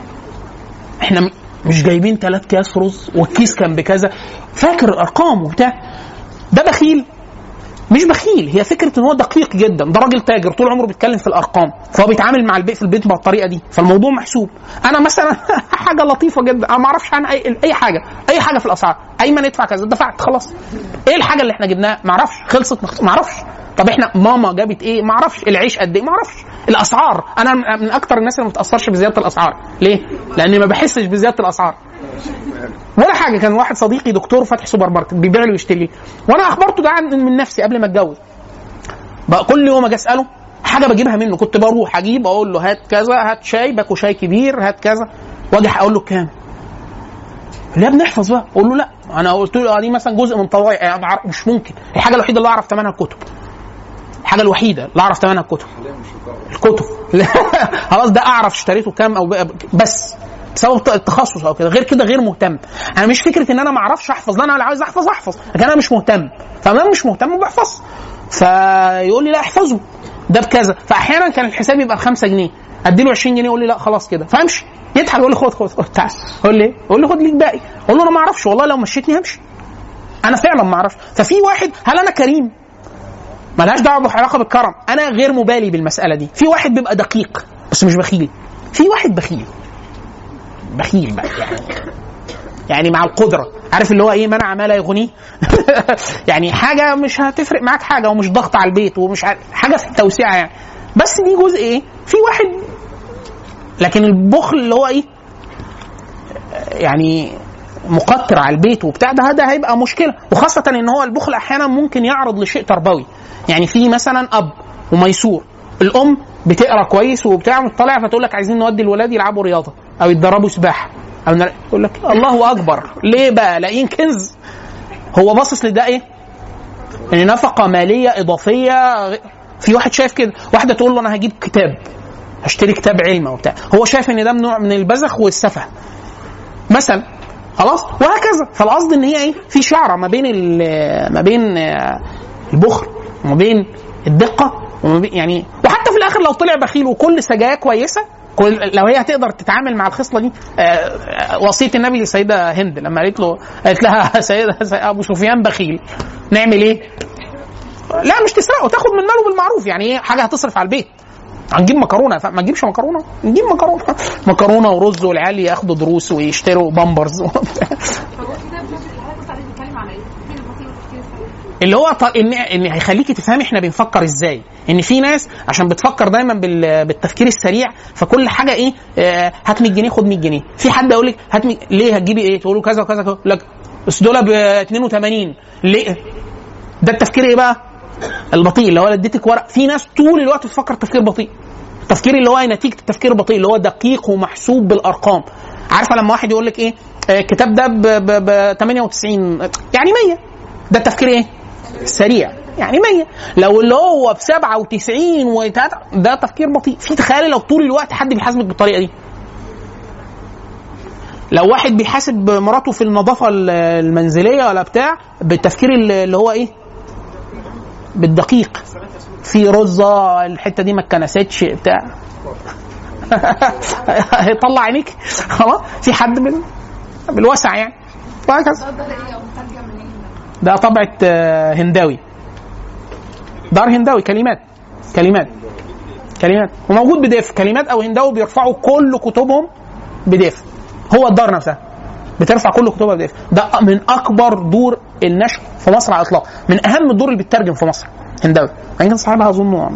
احنا م- مش جايبين ثلاث اكياس رز والكيس كان بكذا فاكر الارقام وبتاع ده بخيل مش بخيل هي فكره ان هو دقيق جدا ده راجل تاجر طول عمره بيتكلم في الارقام فهو بيتعامل مع البيت في البيت بالطريقه دي فالموضوع محسوب انا مثلا حاجه لطيفه جدا انا ما اعرفش عنها اي اي حاجه اي حاجه في الاسعار ايمن ادفع كذا دفعت خلاص ايه الحاجه اللي احنا جبناها ما اعرفش خلصت ما اعرفش طب احنا ماما جابت ايه ما اعرفش العيش قد ايه ما اعرفش الاسعار انا من اكتر الناس اللي ما بتاثرش بزياده الاسعار ليه لاني ما بحسش بزياده الاسعار ولا حاجه كان واحد صديقي دكتور فاتح سوبر ماركت بيبيع لي ويشتري لي وانا اخبرته ده عن من نفسي قبل ما اتجوز بقى كل يوم اجي اساله حاجه بجيبها منه كنت بروح اجيب اقول له هات كذا هات شاي باكو شاي كبير هات كذا واجي اقول له كام قال لي يا ابني احفظ بقى اقول له لا انا قلت له آه دي مثلا جزء من طواعي يعني أعرف- مش ممكن الحاجه الوحيده اللي اعرف ثمنها الكتب الحاجه الوحيده اللي اعرف ثمنها الكتب الكتب خلاص ده اعرف اشتريته كام او بقى- بس بسبب التخصص او كده غير كده غير مهتم انا مش فكره ان انا ما اعرفش احفظ لا انا اللي عاوز احفظ احفظ لكن انا مش مهتم فانا مش مهتم ما بحفظ فيقول لي لا احفظه ده بكذا فاحيانا كان الحساب يبقى ب 5 جنيه ادي له 20 جنيه يقول لي لا خلاص كده فامشي يضحك يقول لي خد خد خد تعال يقول لي إيه؟ يقول لي خد ليك باقي اقول له انا ما اعرفش والله لو مشيتني همشي انا فعلا ما اعرفش ففي واحد هل انا كريم ملهاش دعوه بعلاقه بالكرم انا غير مبالي بالمساله دي في واحد بيبقى دقيق بس مش بخيل في واحد بخيل بخيل بقى يعني يعني مع القدره عارف اللي هو ايه منع ما لا يغنيه يعني حاجه مش هتفرق معاك حاجه ومش ضغط على البيت ومش عارف حاجه في التوسعه يعني بس دي جزء ايه في واحد لكن البخل اللي هو ايه يعني مقتر على البيت وبتاع ده ده هيبقى مشكله وخاصه ان هو البخل احيانا ممكن يعرض لشيء تربوي يعني في مثلا اب وميسور الام بتقرا كويس وبتاع مطلع فتقول لك عايزين نودي الولاد يلعبوا رياضه او يتدربوا سباحه او نر- يقول لك الله اكبر ليه بقى لاقيين كنز هو باصص لده ايه؟ ان نفقه ماليه اضافيه غ- في واحد شايف كده واحده تقول له انا هجيب كتاب هشتري كتاب علم وبتاع هو شايف ان ده نوع من البذخ والسفه مثلا خلاص وهكذا فالقصد ان هي ايه في شعره ما بين ال- ما بين آه، البخل وما بين الدقه وما بين يعني وحتى في الاخر لو طلع بخيل وكل سجايا كويسه كل لو هي هتقدر تتعامل مع الخصله دي آه، آه، وصيه النبي للسيده هند لما قالت له قالت لها سيدة ابو سفيان بخيل نعمل ايه؟ لا مش تسرقه تاخد من ماله بالمعروف يعني ايه حاجه هتصرف على البيت هنجيب مكرونه ف- ما نجيبش مكرونه نجيب مكرونه مكرونه ورز والعيال ياخدوا دروس ويشتروا بامبرز
فهو كده بشكل اللي حضرتك كنت عليه بتتكلم على ايه؟ التفكير البطيء والتفكير السريع
اللي هو ط... ان ان هيخليكي تفهمي احنا بنفكر ازاي ان في ناس عشان بتفكر دايما بال... بالتفكير السريع فكل حاجه ايه آه هات 100 جنيه خد 100 جنيه في حد يقول لك هات 100 ليه هتجيبي ايه تقول له كذا وكذا كذا يقول لك بس دول ب 82 ليه ده التفكير ايه بقى البطيء اللي هو اديتك ورق في ناس طول الوقت بتفكر تفكير بطيء التفكير اللي هو نتيجه التفكير البطيء اللي هو دقيق ومحسوب بالارقام عارفه لما واحد يقول لك ايه آه، الكتاب ده ب ب- ب 98 يعني 100 ده التفكير ايه سريع يعني 100 لو اللي هو ب 97 وتلاتة ده تفكير بطيء في تخيلي لو طول الوقت حد بيحاسبك بالطريقه دي لو واحد بيحاسب مراته في النظافه ال- المنزليه ولا بتاع بالتفكير اللي اللي هو ايه بالدقيق في رزه الحته دي ما اتكنستش بتاع هيطلع عينيك خلاص في حد بال... بالوسع يعني وهكذا
ده ده ايه او مترجم منين ده؟
ده طبعة آه، هنداوي دار هنداوي كلمات كلمات كلمات وموجود بديف كلمات او هنداوي بيرفعوا كل كتبهم بديف هو الدار نفسها بترفع كل كتبها بديف ده من اكبر دور النشر في مصر على الاطلاق من اهم الدور اللي بتترجم في مصر هنداوي يمكن صاحبها اظن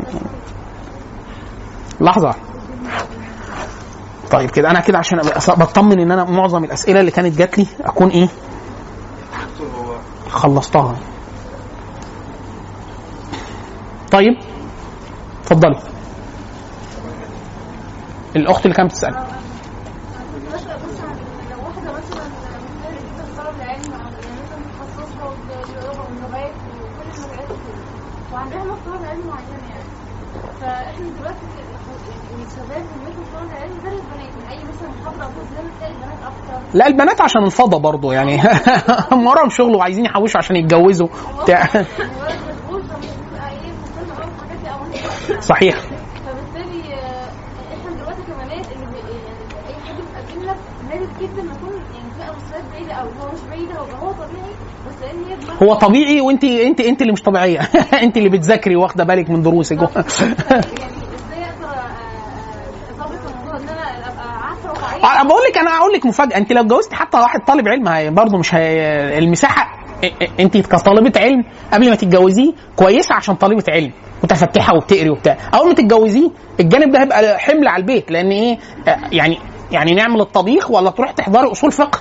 لحظه واحدة. طيب كده انا كده عشان أبقى بطمن ان انا معظم الاسئله اللي كانت جات لي اكون ايه خلصتها طيب اتفضلي الاخت اللي كانت بتسال
بسأل بس عن لو واحدة مثلا مجتهدة جدا في طلب العلم أو يعني مثلا متخصصة بالرياضة واللغات وكل المجالات وكده وعندها نقطة طلب علم معينة يعني فاحنا دلوقتي يعني الشباب بنمثل طلب العلم غير البنات يعني أي مثلا محاضرة أو كده دايما تلاقي البنات أكتر
لا البنات عشان الفضا برضو يعني هم وراهم شغل وعايزين يحوشوا عشان يتجوزوا بتاع
الولد مشغول فمش بتبقى إيه مهتمة أوي بالحاجات دي أو أنت
صحيح
فبالتالي آه، احنا دلوقتي كبنات اللي بي- يعني اي حد بيقدم لك نادر جدا ما يكون يعني تلاقي مستويات بعيده قوي هو مش بعيده هو هو طبيعي بس لان هي دماغه
هو طبيعي وانت انت انت اللي مش طبيعيه انت اللي بتذاكري واخده بالك من دروسك
يعني ازاي اقدر آه، آه، اظبط الموضوع ان انا ابقى عارفه واقعيه
انا بقول لك انا هقول لك مفاجاه انت لو اتجوزت حتى واحد طالب علم هي برضه مش هي المساحه انت كطالبه علم قبل ما تتجوزيه كويسه عشان طالبه علم متفتحه وبتقري وبتاع اول ما تتجوزيه الجانب ده هيبقى حمل على البيت لان ايه آه، يعني يعني نعمل الطبيخ ولا تروح تحضري اصول فقه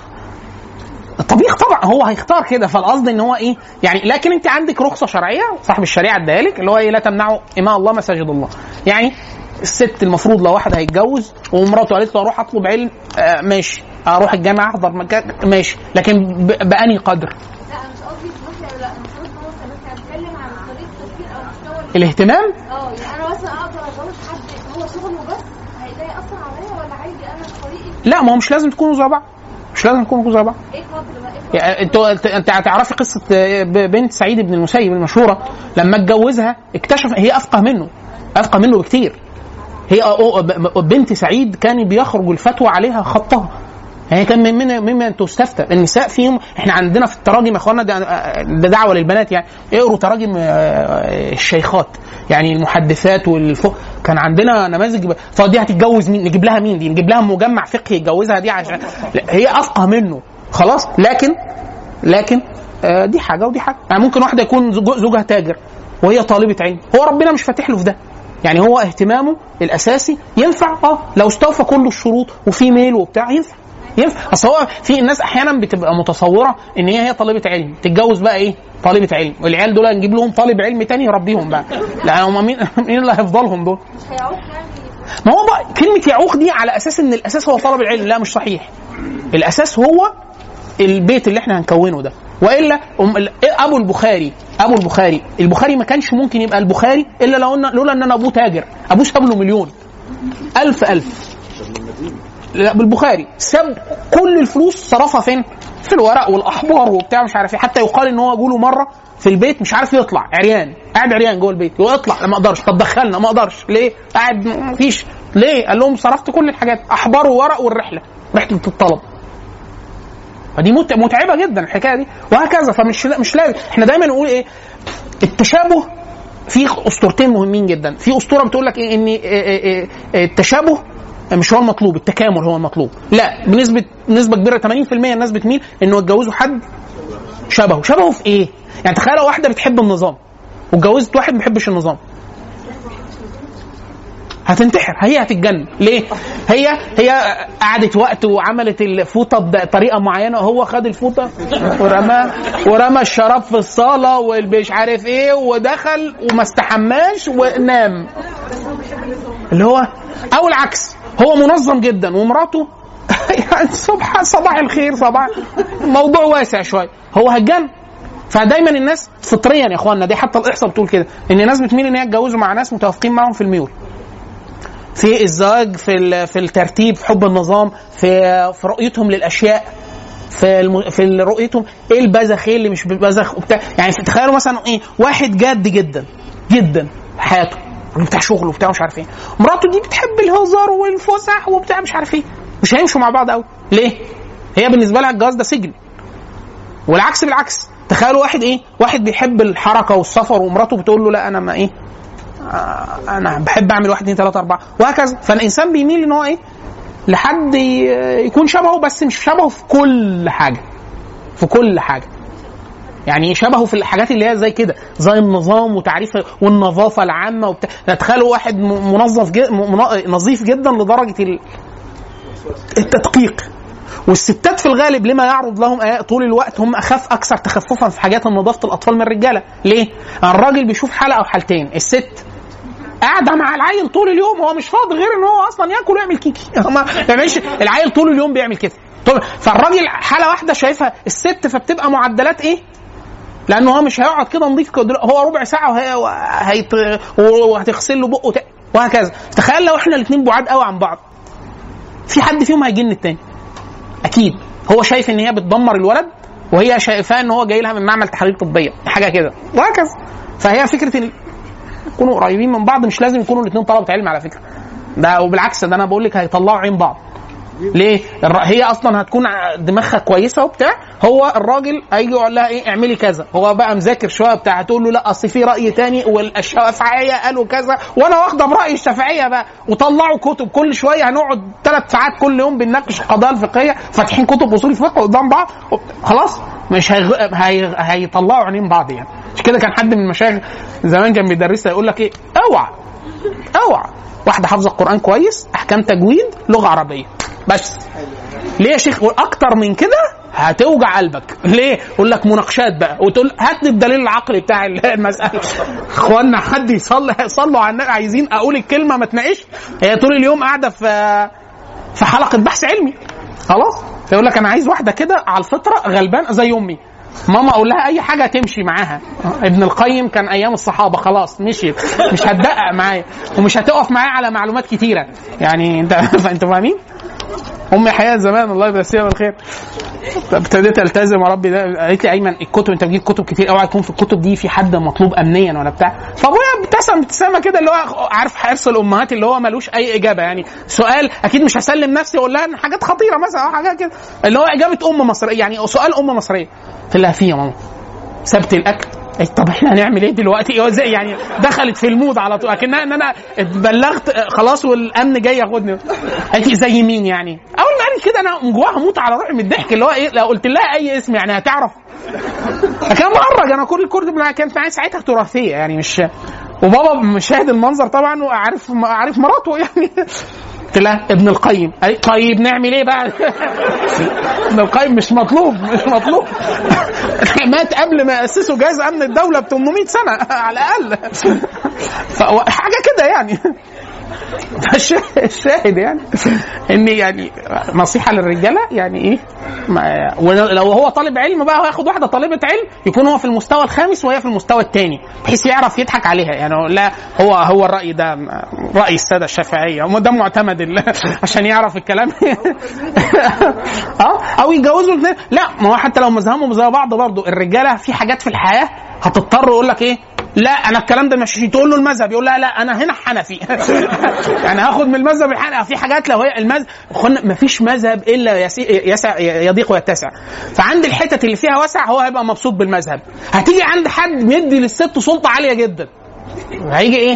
الطبيخ طبعا هو هيختار كده فالقصد ان هو ايه يعني لكن انت عندك رخصه شرعيه صاحب الشريعه اداها لك اللي هو ايه لا تمنعوا اماء الله مساجد الله يعني الست المفروض لو واحد هيتجوز ومراته قالت له اروح اطلب علم آه ماشي اروح الجامعه احضر مكان ماشي لكن ب- باني قدر
لا انا مش قصدي فلوس لا انا مش قصدي فلوس بس بتكلم عن طريقه التفكير او مستوى
الاهتمام
اه يعني انا مثلا اقدر اتجوز حد هو شغله بس هيلاقي اثر عليا ولا عادي انا طريقه
لا ما هو مش لازم تكونوا زي بعض مش لازم تكونوا زي بعض
ايه قدر بقى ايه قدر
يعني انتوا انت انت هتعرفي قصه ب- بنت سعيد بن المسيب المشهوره لما اتجوزها اكتشف هي افقه منه افقه منه بكتير هي اه- ب- ب- بنت سعيد كان بيخرج الفتوى عليها خطها يعني كان من من ممن تستفتى النساء فيهم احنا عندنا في التراجم يا اخوانا ده, ده دعوه للبنات يعني اقروا تراجم آه، الشيخات يعني المحدثات والفقه كان عندنا نماذج ب- طب دي هتتجوز مين نجيب لها مين دي نجيب لها مجمع فقهي يتجوزها دي عشان لا، هي افقه منه خلاص لكن لكن آه، دي حاجه ودي حاجه يعني ممكن واحده يكون زوج- زوجها تاجر وهي طالبه علم هو ربنا مش فاتح له في ده يعني هو اهتمامه الاساسي ينفع اه لو استوفى كل الشروط وفي ميل وبتاع ينفع ينفع اصل هو في الناس احيانا بتبقى متصوره ان هي هي طالبه علم تتجوز بقى ايه طالبه علم والعيال دول نجيب لهم طالب علم تاني يربيهم بقى لا هم مين مين اللي هيفضلهم دول
مش هيعوق يعني
ما هو بقى كلمة يعوق دي على أساس إن الأساس هو طلب العلم لا مش صحيح الأساس هو البيت اللي احنا هنكونه ده والا أم ال- إيه ابو البخاري ابو البخاري البخاري ما كانش ممكن يبقى البخاري الا لو إن- لولا ان انا ابوه تاجر ابوه ساب له مليون ألف ألف لا بالبخاري ساب كل الفلوس صرفها فين؟ في الورق والاحبار وبتاع مش عارف ايه حتى يقال ان هو جوله مره في البيت مش عارف يطلع عريان قاعد عريان جوه البيت يقول اطلع لا ما اقدرش طب دخلنا ما اقدرش ليه؟ قاعد ما فيش ليه؟ قال لهم صرفت كل الحاجات احبار وورق والرحله رحله الطلب فدي مت- متعبه جدا الحكايه دي وهكذا فمش مش لازم احنا دايما نقول ايه التشابه في اسطورتين مهمين جدا في اسطوره بتقول لك ايه ان إيه إيه إيه التشابه مش هو المطلوب التكامل هو المطلوب لا بنسبه نسبه كبيره 80% الناس بتميل انه يتجوزوا حد شبهه شبهه في ايه يعني تخيل لو واحده بتحب النظام واتجوزت واحد ما بيحبش النظام هتنتحر هي هتتجنن ليه هي هي قعدت وقت وعملت الفوطه بطريقه معينه وهو خد الفوطه ورمى ورمى الشراب في الصاله والمش عارف ايه ودخل وما استحماش ونام اللي هو او العكس هو منظم جدا ومراته يعني صباح صباح الخير صباح موضوع واسع شويه هو هتجنن فدايما الناس فطريا يا اخوانا دي حتى الاحصاء بتقول كده ان الناس بتميل ان هي تتجوزوا مع ناس متوافقين معاهم في الميول في الزواج في ال- في الترتيب في حب النظام في في رؤيتهم للاشياء في الم... في ال- رؤيتهم ايه البذخ ايه اللي مش بذخ وبتاع يعني تخيلوا مثلا ايه واحد جاد جدا جدا في حياته راجل بتاع شغل وبتاع مش عارف ايه مراته دي بتحب الهزار والفسح وبتاع مش عارف ايه مش هيمشوا مع بعض قوي ليه؟ هي بالنسبه لها الجواز ده سجن والعكس بالعكس تخيلوا واحد ايه واحد بيحب الحركه والسفر ومراته بتقول له لا انا ما ايه آه، انا بحب اعمل واحد اثنين ثلاثه اربعه وهكذا فالانسان بيميل ان هو ايه لحد ي- يكون شبهه بس مش شبهه في كل حاجه في كل حاجه يعني شبهه في الحاجات اللي هي زي كده زي النظام وتعريف والنظافه العامه وبتاع تخيلوا واحد م- منظف جد من- نظيف جدا لدرجه ال- التدقيق والستات في الغالب لما يعرض لهم آيات طول الوقت هم اخف اكثر تخففا في حاجات نظافه الاطفال من الرجاله ليه الراجل بيشوف حلقه او حالتين الست قاعده مع العيل طول اليوم هو مش فاضي غير ان هو اصلا ياكل ويعمل كيكي ما بيعملش العيل طول اليوم بيعمل كده طب فالراجل حاله واحده شايفها الست فبتبقى معدلات ايه لانه هو مش هيقعد كده نظيف كده هو ربع ساعه وهي وهيت... وهتغسل له بقه وت- وهكذا تخيل لو احنا الاثنين بعاد قوي عن بعض في حد فيهم هيجن التاني اكيد هو شايف ان هي بتدمر الولد وهي شايفاه ان هو جاي لها من معمل تحاليل طبيه حاجه كده وهكذا فهي فكره ان يكونوا قريبين من بعض مش لازم يكونوا الاثنين طلبه علم على فكره ده وبالعكس ده انا بقول لك هيطلعوا عين بعض ليه؟ الر- هي اصلا هتكون ع- دماغها كويسه وبتاع هو الراجل هيجي يقول لها ايه اعملي كذا هو بقى مذاكر شويه بتاع هتقول له لا اصل في راي تاني والشافعيه قالوا كذا وانا واخده براي الشافعيه بقى وطلعوا كتب كل شويه هنقعد ثلاث ساعات كل يوم بنناقش القضايا الفقهيه فاتحين كتب اصول فقه قدام بعض خلاص مش هيغ... هي... هيطلعوا عينين بعض يعني مش كده كان حد من المشايخ زمان كان بيدرسها يقول لك ايه اوعى اوعى واحده حافظه القران كويس احكام تجويد لغه عربيه بس ليه يا شيخ اكتر من كده هتوجع قلبك ليه يقول لك مناقشات بقى وتقول هات لي الدليل العقلي بتاع المساله اخوانا حد يصلي صلوا على النبي عايزين اقول الكلمه ما تناقش هي طول اليوم قاعده في في حلقه بحث علمي خلاص يقول لك انا عايز واحده كده على الفطره غلبان زي امي ماما اقول لها اي حاجه تمشي معاها ابن القيم كان ايام الصحابه خلاص مشيت مش هتدقق معايا ومش هتقف معايا على معلومات كتيره يعني انت انتوا فاهمين امي حياه زمان الله يمسيها بالخير ابتديت التزم يا ربي ده قالت لي ايمن الكتب انت بتجيب كتب كتير اوعى يكون في الكتب دي في حد مطلوب امنيا ولا بتاع فابويا ابتسم ابتسامه كده اللي هو عارف حرص الامهات اللي هو ملوش اي اجابه يعني سؤال اكيد مش هسلم نفسي اقول لها إن حاجات خطيره مثلا او حاجات كده اللي هو اجابه ام مصريه يعني سؤال ام مصريه قلت لها في يا ماما سبت الاكل قالت طب احنا هنعمل ايه دلوقتي هو زي يعني دخلت في المود على طول اكنها ان انا اتبلغت آه، خلاص والامن جاي ياخدني قالت لي زي مين يعني اول ما قالت كده انا من جواها هموت على روحي من الضحك اللي هو ايه لو قلت لها اي اسم يعني هتعرف كان مهرج انا كل الكرد بنا- كانت معايا ساعتها تراثيه يعني مش وبابا مشاهد المنظر طبعا وعارف عارف مراته يعني قلت لها ابن القيم قالت طيب نعمل ايه بقى ابن القيم مش مطلوب مش مطلوب مات قبل ما ياسسوا جهاز امن الدوله ب 800 سنه على الاقل فهو حاجه كده يعني الش- الشاهد يعني ان يعني نصيحه للرجاله يعني ايه ما- ولو هو طالب علم بقى وياخد واحده طالبه علم يكون هو في المستوى الخامس وهي في المستوى الثاني بحيث يعرف يضحك عليها يعني هو لا هو هو الراي ده راي الساده الشافعيه هم ده معتمد ال- عشان يعرف الكلام اه او يتجوزوا الاثنين لا ما هو حتى لو مذهبهم زي بعض برضه الرجاله في حاجات في الحياه هتضطر يقول لك ايه لا انا الكلام ده مش تقول له المذهب يقول لا لا انا هنا حنفي يعني هاخد من المذهب الحنفي في حاجات لو هي المذهب ما فيش مذهب الا يسي- يسع يضيق ويتسع فعند الحتت اللي فيها وسع هو هيبقى مبسوط بالمذهب هتيجي عند حد مدي للست سلطه عاليه جدا هيجي ايه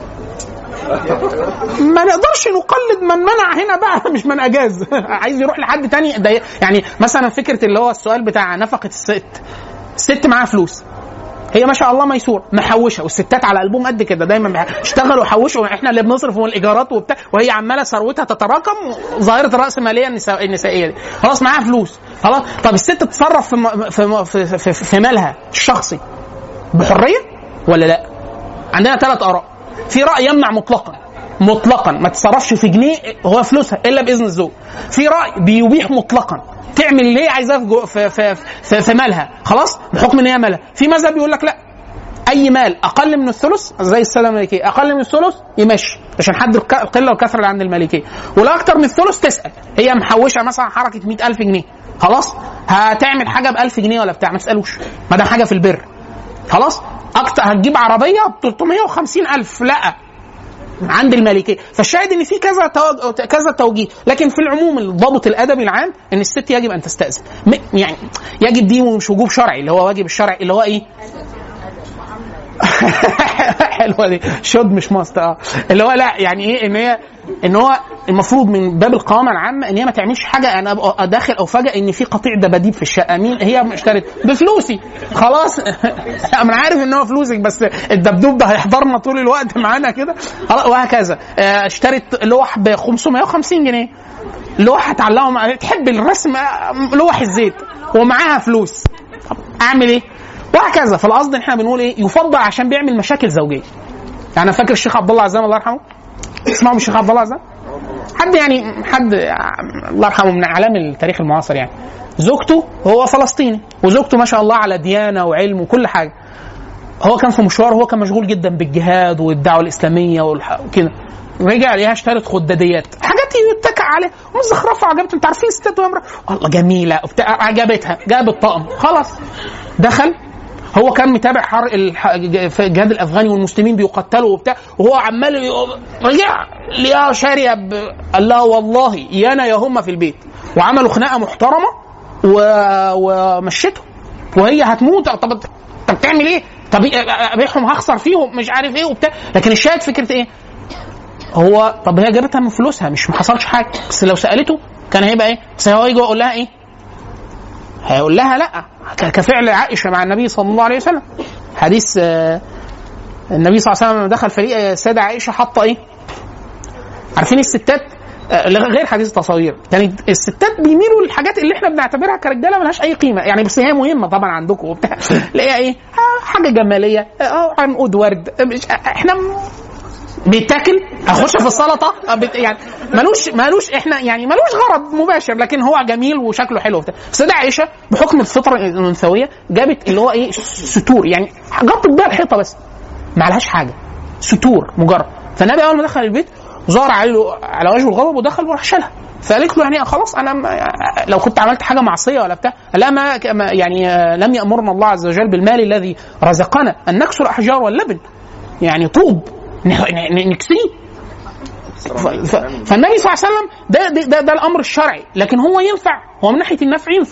ما نقدرش نقلد من منع هنا بقى مش من اجاز عايز يروح لحد تاني ده يعني مثلا فكره اللي هو السؤال بتاع نفقه الست الست معاها فلوس هي ما شاء الله ميسور محوشه والستات على قلبهم قد كده دايما بيح- اشتغلوا وحوشوا احنا اللي بنصرف والايجارات وبتاع وهي عماله ثروتها تتراكم ظاهره الراسماليه النساء النسائيه دي خلاص معاها فلوس خلاص طب الست تتصرف في م- في م- في, في, في مالها الشخصي بحريه ولا لا؟ عندنا ثلاث اراء في راي يمنع مطلقا مطلقا ما تتصرفش في جنيه هو فلوسها الا باذن الزوج في راي بيبيح مطلقا تعمل اللي هي عايزاه في, جو- في, في, في, في مالها خلاص بحكم ان هي مالها في مذهب يقول لك لا اي مال اقل من الثلث زي السلام المالكيه اقل من الثلث يمشي عشان حد الك- القله والكثره اللي عند المالكيه ولا اكتر من الثلث تسال هي محوشه مثلا حركه 100000 جنيه خلاص هتعمل حاجه ب 1000 جنيه ولا بتاع ما تسالوش ما دام حاجه في البر خلاص اكتر هتجيب عربيه ب 350 الف لا عند المالكيه فالشاهد ان في كذا توج... كذا توجيه لكن في العموم الضابط الادبي العام ان الست يجب ان تستاذن م... يعني يجب دي مش وجوب شرعي اللي هو واجب الشرعي اللي هو ايه حلوه دي شد مش ماست اه اللي هو لا يعني ايه ان هي ان هو المفروض من باب القوامه العامه ان هي ما تعملش حاجه انا ابقى داخل او فجاه ان في قطيع دباديب في الشقه مين هي اشترت بفلوسي خلاص انا عارف ان هو فلوسك بس الدبدوب ده هيحضرنا طول الوقت معانا كده خلاص وهكذا آه، اشترت لوح ب 550 جنيه لوحه تعلقهم عليه تحب الرسم آه، لوح الزيت ومعاها فلوس طب اعمل ايه؟ وهكذا فالقصد ان احنا بنقول ايه يفضل عشان بيعمل مشاكل زوجيه يعني انا فاكر الشيخ عبد الله عزام الله يرحمه اسمعوا من الشيخ عبد الله عزام حد يعني حد الله يرحمه من اعلام التاريخ المعاصر يعني زوجته هو فلسطيني وزوجته ما شاء الله على ديانه وعلم وكل حاجه هو كان في مشوار هو كان مشغول جدا بالجهاد والدعوه الاسلاميه والح- وكده رجع ليها اشترت خداديات حاجات يتكع عليها ومزخرفه عجبته انت عارفين ستات وامرأة والله جميله وبتاع عجبتها جاب الطقم خلاص دخل هو كان متابع حر الح- في الجهاد الافغاني والمسلمين بيقتلوا وبتاع وهو عمال ي- رجع ليها شاريه ب- قال لها والله يا انا يا هم في البيت وعملوا خناقه محترمه و... ومشيته وهي هتموت طب انت بتعمل ايه؟ طب ابيعهم هخسر فيهم مش عارف ايه وبتاع لكن الشاهد فكره ايه؟ هو طب هي جابتها من فلوسها مش ما حصلش حاجه بس لو سالته كان هيبقى ايه؟ بس هو يجي يقول لها ايه؟ هيقول لها لا ك- كفعل عائشه مع النبي صلى الله عليه وسلم حديث آه، النبي صلى الله عليه وسلم لما دخل فريق آه، السيده عائشه حاطه ايه؟ عارفين الستات آه، غير حديث التصاوير يعني الستات بيميلوا للحاجات اللي احنا بنعتبرها كرجاله ملهاش اي قيمه يعني بس هي مهمه طبعا عندكم وبتاع اللي هي ايه آه، حاجه جماليه اه عنقود ورد آه، مش- آه، احنا بيتاكل هخش في السلطه آه، بت- يعني ملوش ملوش احنا يعني ملوش غرض مباشر لكن هو جميل وشكله حلو وبتاع السيده عائشه بحكم الفطره الانثويه جابت اللي هو ايه ستور يعني غطت بيها الحيطه بس ما عليهاش حاجه ستور مجرد فالنبي اول ما دخل البيت ظهر عليه على وجهه الغضب ودخل وراح شالها فقالت له يعني خلاص انا ما لو كنت عملت حاجه معصيه ولا بتاع لا ما ما- يعني آه، لم يامرنا الله عز وجل بالمال الذي رزقنا ان نكسر الاحجار واللبن يعني طوب ن- ن- نكسيه ف- ف- فالنبي صلى الله عليه وسلم ده ده, ده, ده الامر الشرعي لكن هو ينفع هو من ناحيه النفع ينفع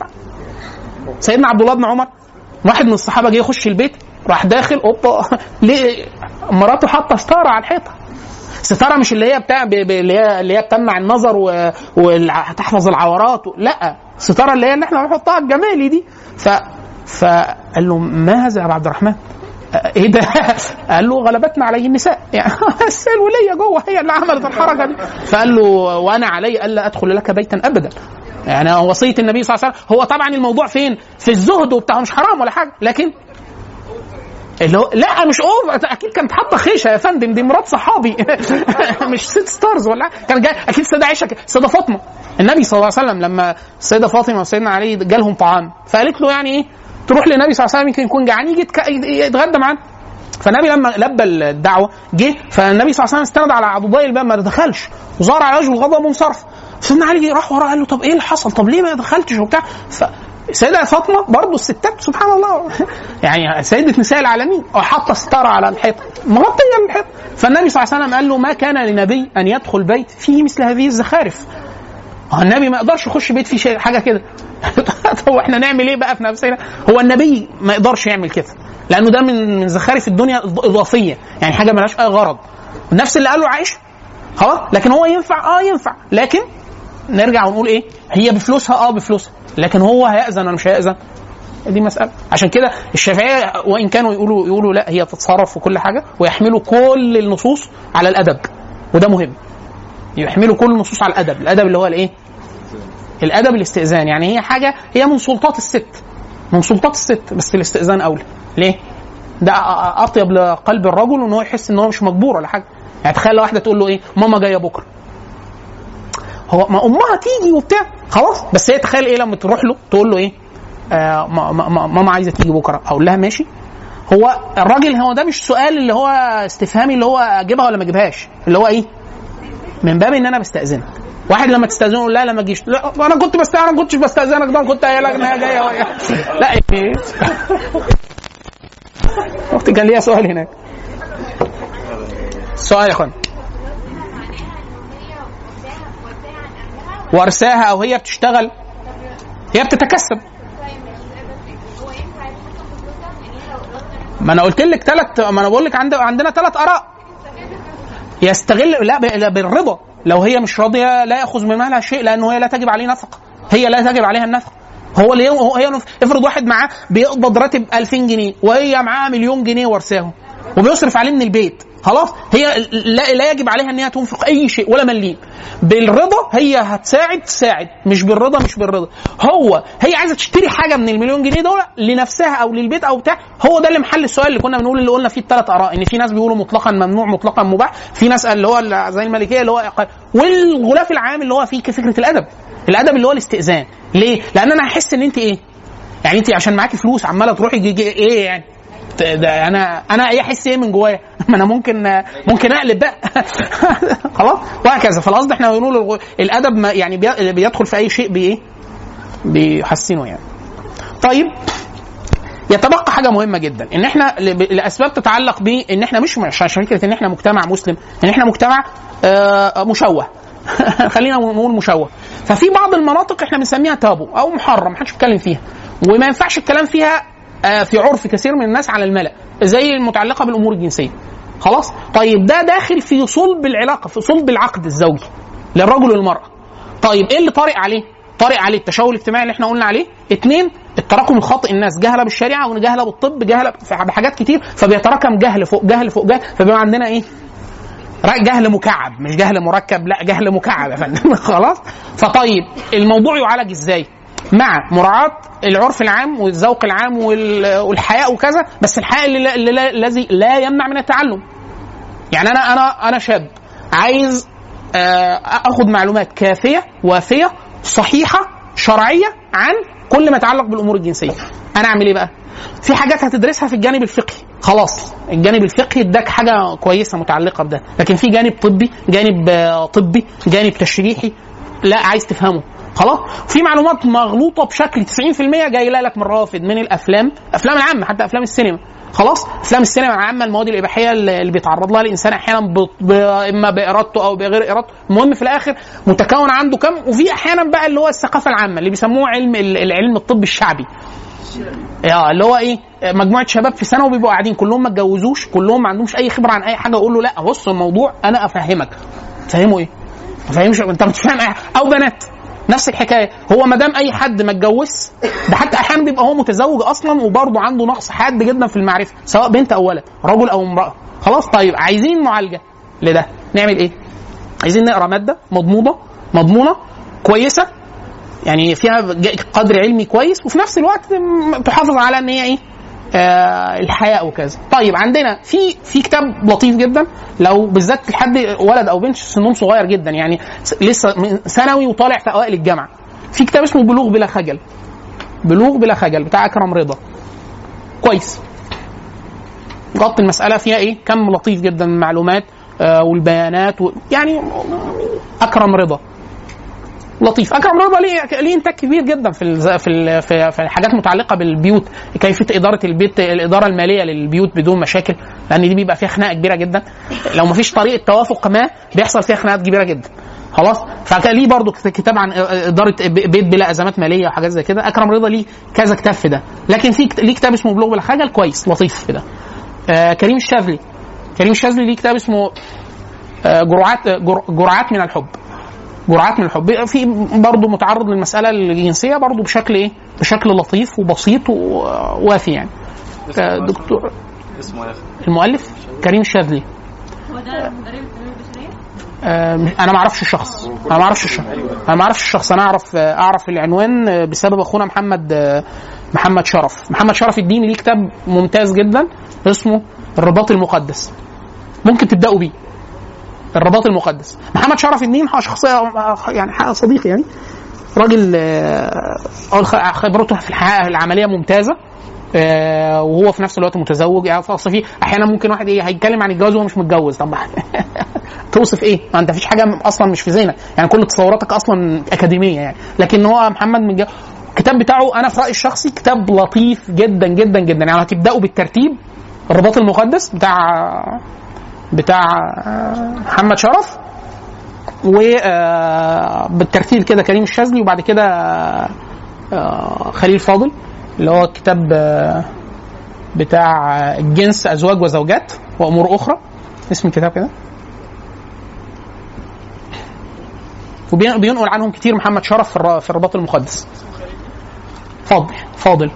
سيدنا عبد الله بن عمر واحد من الصحابه جه يخش البيت راح داخل اوبا ليه مراته حاطه ستاره على الحيطه ستاره مش اللي هي بتاع ب- ب- اللي هي اللي هي بتمنع النظر و- وتحفظ العورات و... لا ستاره اللي هي اللي احنا بنحطها الجمالي دي ف فقال له ما هذا يا أبا عبد الرحمن؟ آه، ايه ده؟ قال له غلبتنا عليه النساء يعني بس الوليه جوه هي اللي عملت الحركه دي فقال له وانا علي الا ادخل لك بيتا ابدا يعني وصيه النبي صلى الله عليه وسلم هو طبعا الموضوع فين؟ في الزهد وبتاع مش حرام ولا حاجه لكن اللي هو لا مش اوفر اكيد كانت حاطه خيشه يا فندم دي مرات صحابي مش ست ستارز ولا كان جاي اكيد السيده عائشه السيده فاطمه النبي صلى الله عليه وسلم لما السيده فاطمه وسيدنا علي جالهم طعام فقالت له يعني ايه تروح للنبي صلى الله عليه وسلم يمكن يكون جعان يجي يتك- يتغدى معانا فالنبي لما لبى الدعوه جه فالنبي صلى الله عليه وسلم استند على عضدي الباب ما دخلش وظهر على وجهه الغضب وانصرف سيدنا علي راح وراه قال له طب ايه اللي حصل طب ليه ما دخلتش وبتاع ف سيدة فاطمة برضه الستات سبحان الله يعني سيدة نساء العالمين حاطة ستارة على الحيط مغطية الحيط فالنبي صلى الله عليه وسلم قال له ما كان لنبي أن يدخل بيت فيه مثل هذه الزخارف هو النبي ما يقدرش يخش بيت فيه شيء حاجة كده طب احنا نعمل ايه بقى في نفسنا هو النبي ما يقدرش يعمل كده لأنه ده من من زخارف الدنيا إضافية يعني حاجة ملهاش أي غرض نفس اللي قاله عائشة خلاص لكن هو ينفع اه ينفع لكن نرجع ونقول ايه هي بفلوسها اه بفلوسها لكن هو هيأذن ولا مش هيأذن دي مسألة عشان كده الشافعية وإن كانوا يقولوا يقولوا لا هي تتصرف في كل حاجة ويحملوا كل النصوص على الأدب وده مهم يحملوا كل النصوص على الأدب الأدب اللي هو الإيه الأدب الاستئذان يعني هي حاجة هي من سلطات الست من سلطات الست بس الاستئذان أولى ليه؟ ده أ- أ- أطيب لقلب الرجل إن هو يحس إن هو مش مجبور ولا حاجة يعني تخيل لو واحدة تقول له إيه ماما جاية بكرة هو ما امها تيجي وبتاع خلاص بس هي تخيل ايه لما تروح له تقول له ايه آه ما- ما- ما- ماما عايزه تيجي بكره اقول لها ماشي هو الراجل هو ده مش سؤال اللي هو استفهامي اللي هو اجيبها ولا ما اجيبهاش اللي هو ايه من باب ان انا بستاذنك واحد لما تستاذنه يقول لا لا ما تجيش لا انا كنت بستاذن انا ما كنتش بستاذنك ده أنا كنت قايل لك ان هي جايه وهي لا ايه اختي كان ليها سؤال هناك سؤال يا اخوان ورثاها او هي بتشتغل هي بتتكسب ما انا قلت لك ثلاث ما انا بقول لك عند... عندنا ثلاث اراء يستغل لا ب- لا بالرضا لو هي مش راضيه لا ياخذ من مالها شيء لانه هي لا تجب عليه نفقه هي لا تجب عليها النفقه هو اللي هو هي افرض واحد معاه بيقبض راتب 2000 جنيه وهي معاها مليون جنيه ورثاهم وبيصرف عليه من البيت خلاص هي لا, لا يجب عليها ان هي تنفق اي شيء ولا مليم بالرضا هي هتساعد تساعد مش بالرضا مش بالرضا هو هي عايزه تشتري حاجه من المليون جنيه دول لنفسها او للبيت او بتاع هو ده اللي محل السؤال اللي كنا بنقول اللي قلنا فيه الثلاث اراء ان في ناس بيقولوا مطلقا ممنوع مطلقا مباح في ناس اللي هو ال- زي الملكيه اللي هو إقامة. والغلاف العام اللي هو فيه فكره الادب الادب اللي هو الاستئذان ليه لان انا هحس ان انت ايه يعني انت عشان معاكي فلوس عماله تروحي جي جي ايه يعني ده انا انا ايه احس ايه من جوايا ما انا ممكن ممكن اقلب بقى خلاص وهكذا فالقصد احنا بنقول الغ- الادب ما يعني بي- بيدخل في اي شيء بايه بيحسنه يعني طيب يتبقى حاجه مهمه جدا ان احنا ل- لاسباب تتعلق بان احنا مش مش عشان فكره ان احنا مجتمع مسلم ان احنا مجتمع آه، مشوه خلينا نقول مشوه ففي بعض المناطق احنا بنسميها تابو او محرم محدش بيتكلم فيها وما ينفعش الكلام فيها آه، في عرف كثير من الناس على الملأ زي المتعلقه بالامور الجنسيه خلاص طيب ده داخل في صلب العلاقه في صلب العقد الزوجي للرجل والمراه طيب ايه اللي طارئ عليه طارئ عليه التشوه الاجتماعي اللي احنا قلنا عليه اثنين التراكم الخاطئ الناس جهله بالشريعه وجهله بالطب جهله بحاجات كتير فبيتراكم جهل فوق جهل فوق جهل فبيبقى عندنا ايه ر- جهل مكعب مش جهل مركب لا جهل مكعب يا فندم خلاص فطيب الموضوع يعالج ازاي مع مراعاة العرف العام والذوق العام وال- والحياء وكذا بس الحياء اللي لا- اللي لا- الذي لا يمنع من التعلم يعني انا انا انا شاب عايز آه، اخد معلومات كافيه وافيه صحيحه شرعيه عن كل ما يتعلق بالامور الجنسيه انا اعمل ايه بقى في حاجات هتدرسها في الجانب الفقهي خلاص الجانب الفقهي اداك حاجه كويسه متعلقه بده لكن في جانب طبي جانب آه، طبي جانب تشريحي لا عايز تفهمه خلاص في معلومات مغلوطه بشكل 90% جايه لك من رافد من الافلام افلام العامه حتى افلام السينما خلاص افلام السينما العامه المواد الاباحيه اللي اللي بيتعرض لها الانسان احيانا ب... ب... اما بارادته او بغير ارادته المهم في الاخر متكون عنده كم وفي احيانا بقى اللي هو الثقافه العامه اللي بيسموه علم ال- العلم الطبي الشعبي اه اللي هو ايه مجموعه شباب في سنه وبيبقوا قاعدين كلهم ما اتجوزوش كلهم ما عندهمش اي خبره عن اي حاجه اقول له لا بص الموضوع انا افهمك تفهمه ايه؟ ما فاهمش انت مش فاهم أي حاجة. او بنات نفس الحكايه هو ما دام اي حد ما اتجوزش ده حتى احيانا بيبقى هو متزوج اصلا وبرضه عنده نقص حاد جدا في المعرفه سواء بنت او ولد رجل او امراه خلاص طيب عايزين معالجه لده نعمل ايه؟ عايزين نقرا ماده مضمونه مضمونه كويسه يعني فيها ج- قدر علمي كويس وفي نفس الوقت م- تحافظ على ان هي ايه آه الحياء وكذا طيب عندنا في في كتاب لطيف جدا لو بالذات لحد ولد او بنت سنهم صغير جدا يعني س- لسه من ثانوي وطالع في اوائل الجامعه في كتاب اسمه بلوغ بلا خجل بلوغ بلا خجل بتاع اكرم رضا كويس غطي المساله فيها ايه كم لطيف جدا من المعلومات آه والبيانات و... يعني اكرم رضا لطيف اكرم رضا ليه ليه انتاج كبير جدا في الز... في ال... في في الحاجات متعلقه بالبيوت كيفيه اداره البيت الاداره الماليه للبيوت بدون مشاكل لان دي بيبقى فيها خناقه كبيره جدا لو ما فيش طريقه توافق ما بيحصل فيها خناقات كبيره جدا خلاص فكان ليه برضه كتاب عن اداره بيت بلا ازمات ماليه وحاجات زي كده اكرم رضا ليه كذا كتاب في ده لكن في كت- ليه كتاب اسمه بلوغ بلا خجل كويس لطيف في ده آه كريم الشاذلي كريم الشاذلي ليه كتاب اسمه آه جرعات جر- جرعات من الحب جرعات من الحب في برضه متعرض للمساله الجنسيه برضه بشكل ايه بشكل لطيف وبسيط ووافي يعني آه، دكتور
اسمه ايه
المؤلف كريم الشاذلي
هو ده مدرب التنميه البشريه؟
آه، انا ما اعرفش الشخص انا ما اعرفش الشخص انا ما اعرفش الشخص انا اعرف آه، اعرف العنوان آه، بسبب اخونا محمد آه، محمد شرف محمد شرف الدين ليه كتاب ممتاز جدا اسمه الرباط المقدس ممكن تبداوا بيه الرباط المقدس محمد شرف الدين هو شخصيه آه، يعني حق صديقي يعني راجل آه، أول خ- خبرته في الحياه العمليه ممتازه آه، وهو في نفس الوقت متزوج يعني اصل في احيانا ممكن واحد ايه هيتكلم عن الجواز وهو مش متجوز طب توصف ايه؟ ما انت فيش حاجه اصلا مش في ذهنك يعني كل تصوراتك اصلا اكاديميه يعني لكن هو محمد من جا... الكتاب بتاعه انا في رايي الشخصي كتاب لطيف جدا جدا جدا يعني هتبداوا بالترتيب الرباط المقدس بتاع بتاع محمد شرف وبالترتيب كده كريم الشاذلي وبعد كده آه، خليل فاضل اللي هو كتاب آه، بتاع الجنس ازواج وزوجات وامور اخرى اسم الكتاب كده وبينقل عنهم كتير محمد شرف في الر- في الرباط المقدس فاضل فاضل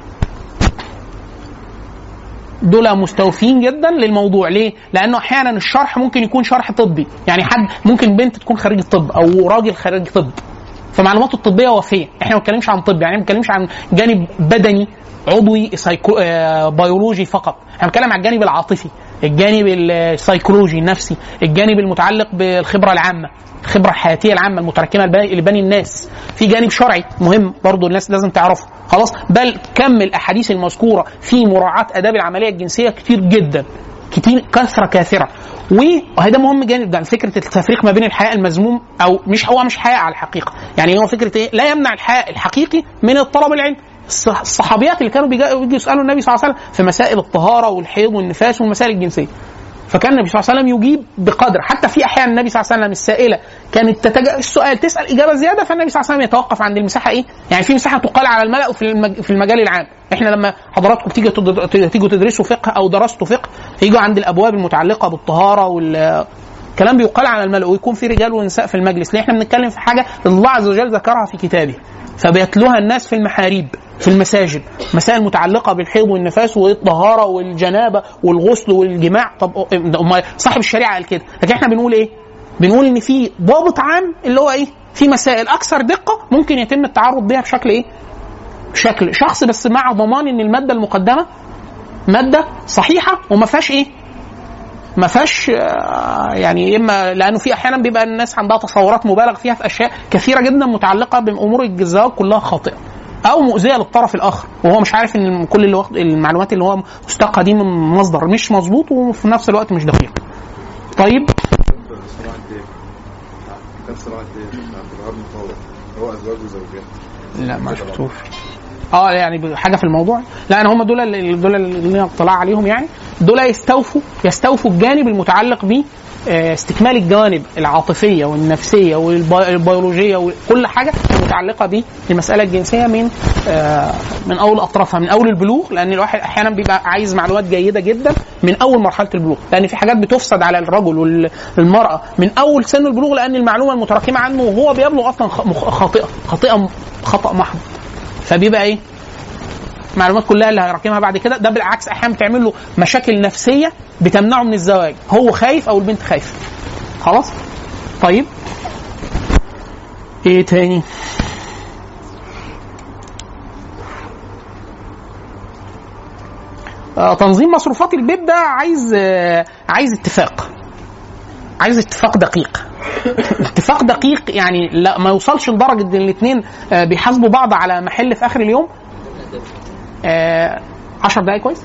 دول مستوفين جدا للموضوع ليه؟ لانه احيانا الشرح ممكن يكون شرح طبي يعني حد ممكن بنت تكون خريج طب او راجل خريج طب فمعلوماته الطبيه وفيه احنا ما بنتكلمش عن طب يعني ما بنتكلمش عن جانب بدني عضوي سايكو... آه، بيولوجي فقط احنا بنتكلم عن الجانب العاطفي الجانب السيكولوجي النفسي الجانب المتعلق بالخبره العامه الخبره الحياتيه العامه المتراكمه لبني لبني الناس في جانب شرعي مهم برضو الناس لازم تعرفه خلاص بل كم الاحاديث المذكوره في مراعاه اداب العمليه الجنسيه كتير جدا كتير كثره كاثره وهذا مهم جانب ده فكره التفريق ما بين الحياء المذموم او مش هو مش حياء على الحقيقه يعني هو فكره ايه لا يمنع الحياء الحقيقي من الطلب العلم الصح- الصحابيات اللي كانوا بيجا- بيجوا يسالوا النبي صلى الله عليه وسلم في مسائل الطهاره والحيض والنفاس والمسائل الجنسيه فكان النبي صلى الله عليه وسلم يجيب بقدر حتى في احيان النبي صلى الله عليه وسلم السائله كانت تتج... السؤال تسال اجابه زياده فالنبي صلى الله عليه وسلم يتوقف عند المساحه ايه؟ يعني في مساحه تقال على الملا وفي المج... في المجال العام، احنا لما حضراتكم تيجوا تد... تيجوا تدرسوا فقه او درستوا فقه يجوا عند الابواب المتعلقه بالطهاره وال كلام بيقال على الملأ ويكون في رجال ونساء في المجلس ليه احنا بنتكلم في حاجه الله عز وجل ذكرها في كتابه فبيتلوها الناس في المحاريب في المساجد مسائل متعلقه بالحيض والنفاس والطهاره والجنابه والغسل والجماع طب أمال صاحب الشريعه قال كده لكن احنا بنقول ايه بنقول ان في ضابط عام اللي هو ايه في مسائل اكثر دقه ممكن يتم التعرض بها بشكل ايه بشكل شخص بس مع ضمان ان الماده المقدمه ماده صحيحه وما فيهاش ايه ما فيهاش آه، يعني اما لانه في احيانا بيبقى الناس عندها تصورات مبالغ فيها في اشياء كثيره جدا متعلقه بامور الزواج كلها خاطئه او مؤذيه للطرف الاخر وهو مش عارف ان كل اللي واخد المعلومات اللي هو مستقى دي من مصدر مش مظبوط وفي نفس الوقت مش دقيق. طيب
صراحة ايه؟ كتاب صراحة ايه؟ عبد الوهاب مطاوع هو ازواج وزوجات
لا ما شفتوش اه يعني حاجه في الموضوع لا انا هم دول اللي دول اللي لنا اطلاع عليهم يعني دول يستوفوا يستوفوا الجانب المتعلق ب آه، استكمال الجوانب العاطفيه والنفسيه والبيولوجيه وكل حاجه المتعلقه بالمساله الجنسيه من آه، من اول اطرافها من اول البلوغ لان الواحد احيانا بيبقى عايز معلومات جيده جدا من اول مرحله البلوغ لان في حاجات بتفسد على الرجل والمراه من اول سن البلوغ لان المعلومه المتراكمه عنه وهو بيبلغ اصلا خ- مخ- خاطئه خاطئه خطا محض فبيبقى ايه المعلومات كلها اللي هيراكمها بعد كده ده بالعكس احيانا بتعمل له مشاكل نفسيه بتمنعه من الزواج هو خايف او البنت خايفه خلاص طيب ايه تاني آه، تنظيم مصروفات البيت ده عايز آه، عايز اتفاق عايز اتفاق دقيق اتفاق دقيق يعني لا ما يوصلش لدرجه ان الاثنين بيحاسبوا بعض على محل في اخر اليوم 10 دقايق كويس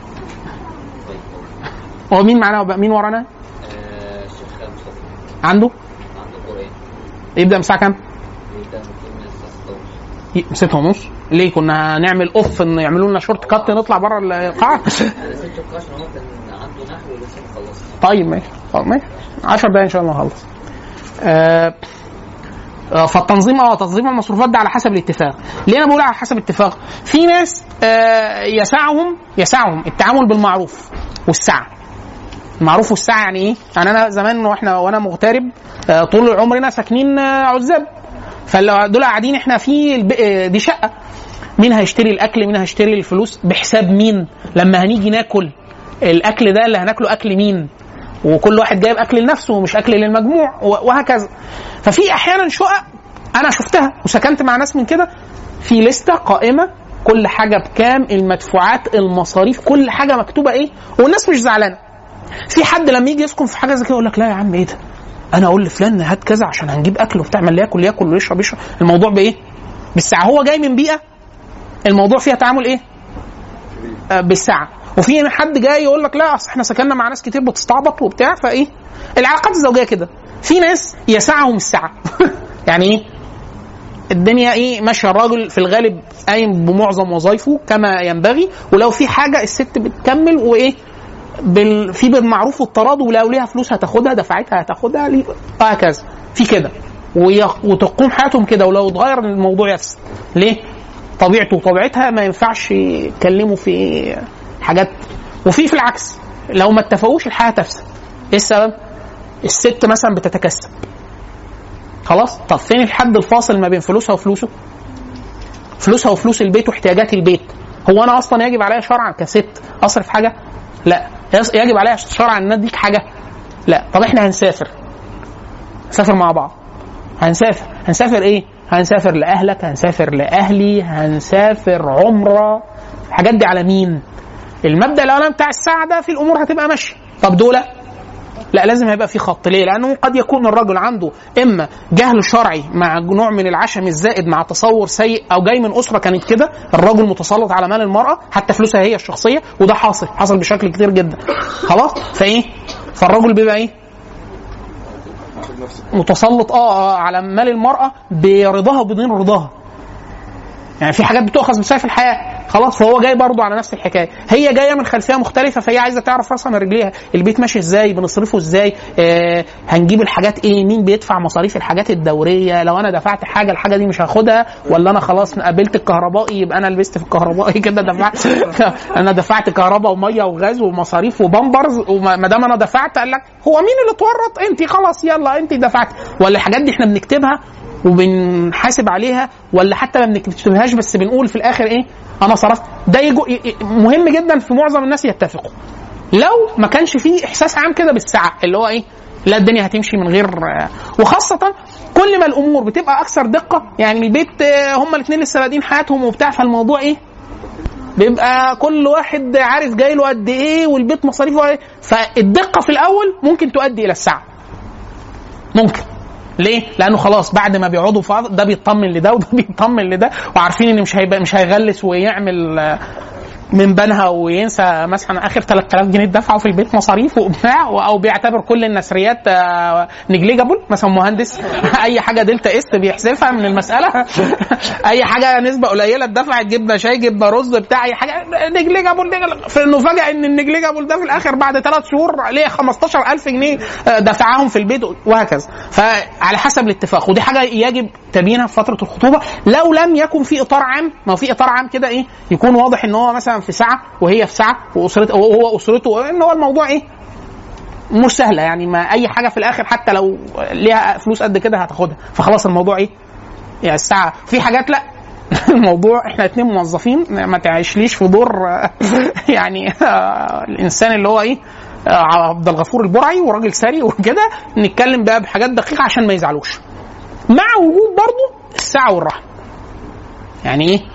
هو مين معانا وب- مين ورانا
الشيخ مصطفى
عنده
عنده قرآن
يبدا من الساعه كام
بيبدأ من الساعة 16
ستة ونص ليه كنا هنعمل اوف ان يعملوا لنا شورت كات نطلع بره القاعه
أنا سبت القاش هو كان عنده نحو ولسه مخلص
طيب ماشي طيب ماشي 10 دقايق ان شاء الله نخلص آه آه، فالتنظيم اه تنظيم المصروفات ده على حسب الاتفاق ليه انا بقول على حسب الاتفاق في ناس آه يسعهم يسعهم التعامل بالمعروف والسعه المعروف والسعه يعني ايه يعني انا زمان واحنا وانا مغترب آه طول عمرنا ساكنين آه عزاب فدول قاعدين احنا في الب... آه، دي شقه مين هيشتري الاكل مين هيشتري الفلوس بحساب مين لما هنيجي ناكل الاكل ده اللي هناكله اكل مين وكل واحد جايب اكل لنفسه ومش اكل للمجموع و- وهكذا ففي احيانا شقق انا شفتها وسكنت مع ناس من كده في لسته قائمه كل حاجه بكام المدفوعات المصاريف كل حاجه مكتوبه ايه والناس مش زعلانه في حد لما يجي يسكن في حاجه زي كده يقول لك لا يا عم ايه ده انا اقول لفلان هات كذا عشان هنجيب اكل وبتاع ما اللي ياكل ياكل ويشرب يشرب الموضوع بايه بالساعه هو جاي من بيئه الموضوع فيها تعامل ايه آه، بالساعه وفي حد جاي يقول لك لا اصل احنا سكننا مع ناس كتير بتستعبط وبتاع فايه العلاقات الزوجيه كده في ناس يسعهم الساعه يعني ايه الدنيا ايه ماشيه الراجل في الغالب قايم بمعظم وظائفه كما ينبغي ولو في حاجه الست بتكمل وايه بال... في بالمعروف والتراضي ولو ليها فلوس هتاخدها دفعتها هتاخدها ليه- وهكذا في كده وي... وتقوم حياتهم كده ولو اتغير الموضوع يفسد ليه؟ طبيعته وطبيعتها ما ينفعش يتكلموا في حاجات وفي في العكس لو ما اتفقوش الحياه تفسد ايه السبب؟ الست مثلا بتتكسب خلاص طب فين الحد الفاصل ما بين فلوسها وفلوسه؟ فلوسها وفلوس البيت واحتياجات البيت هو انا اصلا يجب عليا شرعا كست اصرف حاجه؟ لا يص- يجب عليا شرعا ان اديك حاجه؟ لا طب احنا هنسافر نسافر مع بعض هنسافر هنسافر ايه؟ هنسافر لاهلك هنسافر لاهلي هنسافر عمره الحاجات دي على مين؟ المبدا الاولاني بتاع الساعه ده في الامور هتبقى ماشيه طب دول لا لازم هيبقى في خط ليه؟ لانه قد يكون الرجل عنده اما جهل شرعي مع نوع من العشم الزائد مع تصور سيء او جاي من اسره كانت كده الرجل متسلط على مال المراه حتى فلوسها هي الشخصيه وده حاصل حصل بشكل كتير جدا خلاص فايه؟ فالرجل بيبقى ايه؟ متسلط اه آه، على مال المراه برضاها وبدون رضاها يعني في حاجات بتؤخذ بسيف الحياه خلاص فهو جاي برضه على نفس الحكايه هي جايه من خلفيه مختلفه فهي عايزه تعرف راسها من رجليها البيت ماشي ازاي بنصرفه ازاي آه هنجيب الحاجات ايه مين بيدفع مصاريف الحاجات الدوريه لو انا دفعت حاجه الحاجه دي مش هاخدها ولا انا خلاص قابلت الكهربائي يبقى انا لبست في الكهربائي كده دفعت انا دفعت كهرباء وميه وغاز ومصاريف وبامبرز وما دام انا دفعت قال لك هو مين اللي اتورط انت خلاص يلا انت دفعت ولا الحاجات دي احنا بنكتبها وبنحاسب عليها ولا حتى ما بنكتبهاش بس بنقول في الاخر ايه انا صرفت ده يجو ي- ي- مهم جدا في معظم الناس يتفقوا لو ما كانش فيه احساس عام كده بالسعه اللي هو ايه لا الدنيا هتمشي من غير وخاصة كل ما الأمور بتبقى أكثر دقة يعني البيت آه، هما الاثنين لسه بادئين حياتهم وبتاع فالموضوع إيه؟ بيبقى كل واحد عارف جاي له قد إيه والبيت مصاريفه إيه فالدقة في الأول ممكن تؤدي إلى السعة ممكن ليه؟ لانه خلاص بعد ما بيقعدوا في بعض ده بيطمن لده وده بيطمن لده وعارفين ان مش هيبقى مش هيغلس ويعمل آه، من بنها وينسى مثلا اخر 3000 جنيه دفعوا في البيت مصاريف وبتاع او بيعتبر كل النسريات نجليجابل مثلا مهندس اي حاجه دلتا اس بيحذفها من المساله اي حاجه نسبه قليله اتدفعت جبنه شاي جبنه رز بتاع اي حاجه نجليجابل فانه فجاه ان النجليجابل ده في الاخر بعد ثلاث شهور ليه 15000 جنيه آه، دفعهم في البيت وهكذا فعلى حسب الاتفاق ودي حاجه يجب تبيينها في فتره الخطوبه لو لم يكن في اطار عام ما هو في اطار عام كده ايه يكون واضح ان هو مثلا في ساعه وهي في ساعه واسرته وهو اسرته ان هو الموضوع ايه مش سهله يعني ما اي حاجه في الاخر حتى لو ليها فلوس قد كده هتاخدها فخلاص الموضوع ايه يعني الساعه في حاجات لا الموضوع احنا اتنين موظفين ما تعيشليش في دور يعني الانسان اللي هو ايه عبد الغفور البرعي وراجل سري وكده نتكلم بقى بحاجات دقيقه عشان ما يزعلوش مع وجود برضه السعه والرحمه يعني ايه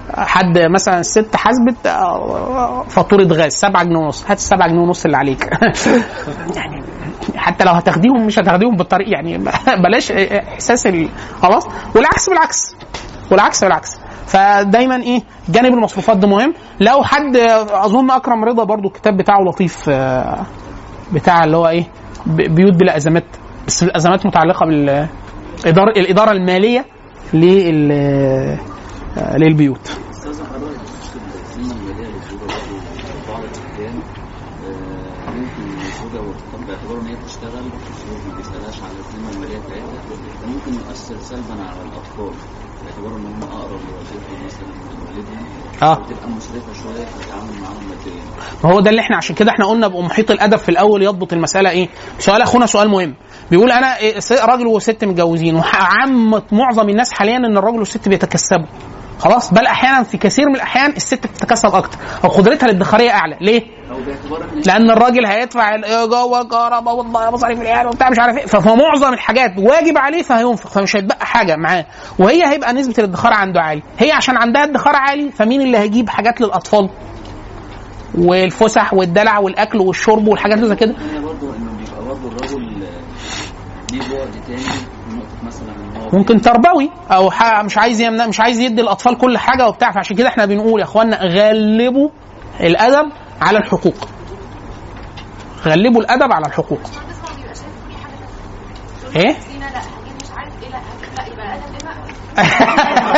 حد مثلا الست حاسبت آه، فاتوره غاز 7 جنيه ونص هات السبعة جنيه ونص اللي عليك يعني حتى لو هتاخديهم مش هتاخديهم بالطريق يعني بلاش احساس ال- خلاص والعكس بالعكس والعكس بالعكس فدايما ايه جانب المصروفات ده مهم لو حد اظن اكرم رضا برضو الكتاب بتاعه لطيف آه، بتاع اللي هو ايه ب- بيوت بلا ازمات بس الازمات متعلقه بالاداره الاداره الماليه لل آه، للبيوت
استاذ حضرتك بتشوف السنه الماليه للزوجه برضه في بعض الاحيان آه، ممكن الزوجه وطب باعتبار ان هي بتشتغل الزوج ما بيسالهاش على السنه الماليه بتاعتها ده ممكن يؤثر سلبا على الاطفال باعتبار ان هم اقرب لوالدتهم مثلا من والدهم
اه
بتبقى مشرفه شويه في التعامل معاهم ماديا
ما هو ده اللي احنا عشان كده احنا قلنا بمحيط الادب في الاول يضبط المساله ايه؟ سؤال اخونا سؤال مهم بيقول انا إيه، س- راجل وست متجوزين وعامة معظم الناس حاليا ان الراجل والست بيتكسبوا خلاص بل احيانا في كثير من الاحيان الست بتتكسب اكتر او قدرتها الادخاريه اعلى ليه؟
او باعتبار ان
لان الراجل هيدفع الايجار والكهرباء والله مصاريف العيال وبتاع مش عارف ايه فمعظم الحاجات واجب عليه فهينفق فمش هيتبقى حاجه معاه وهي هيبقى نسبه الادخار عنده عالي هي عشان عندها ادخار عالي فمين اللي هيجيب حاجات للاطفال والفسح والدلع والاكل والشرب والحاجات اللي زي كده
هنا برضه انه بيبقى برضه الرجل آه، ليه بعد تاني في نقطه مثلا ان هو
ممكن تربوي او ح- مش عايز يمنع مش عايز يدي الاطفال كل حاجه وبتاع فعشان كده احنا بنقول يا اخوانا غلبوا الادب على الحقوق غلبوا الادب على الحقوق
بس هو بيبقى شايف كل حاجه
ايه
زينه لا هجيب مش عارف ايه لا هجيب لا يبقى ادب ايه بقى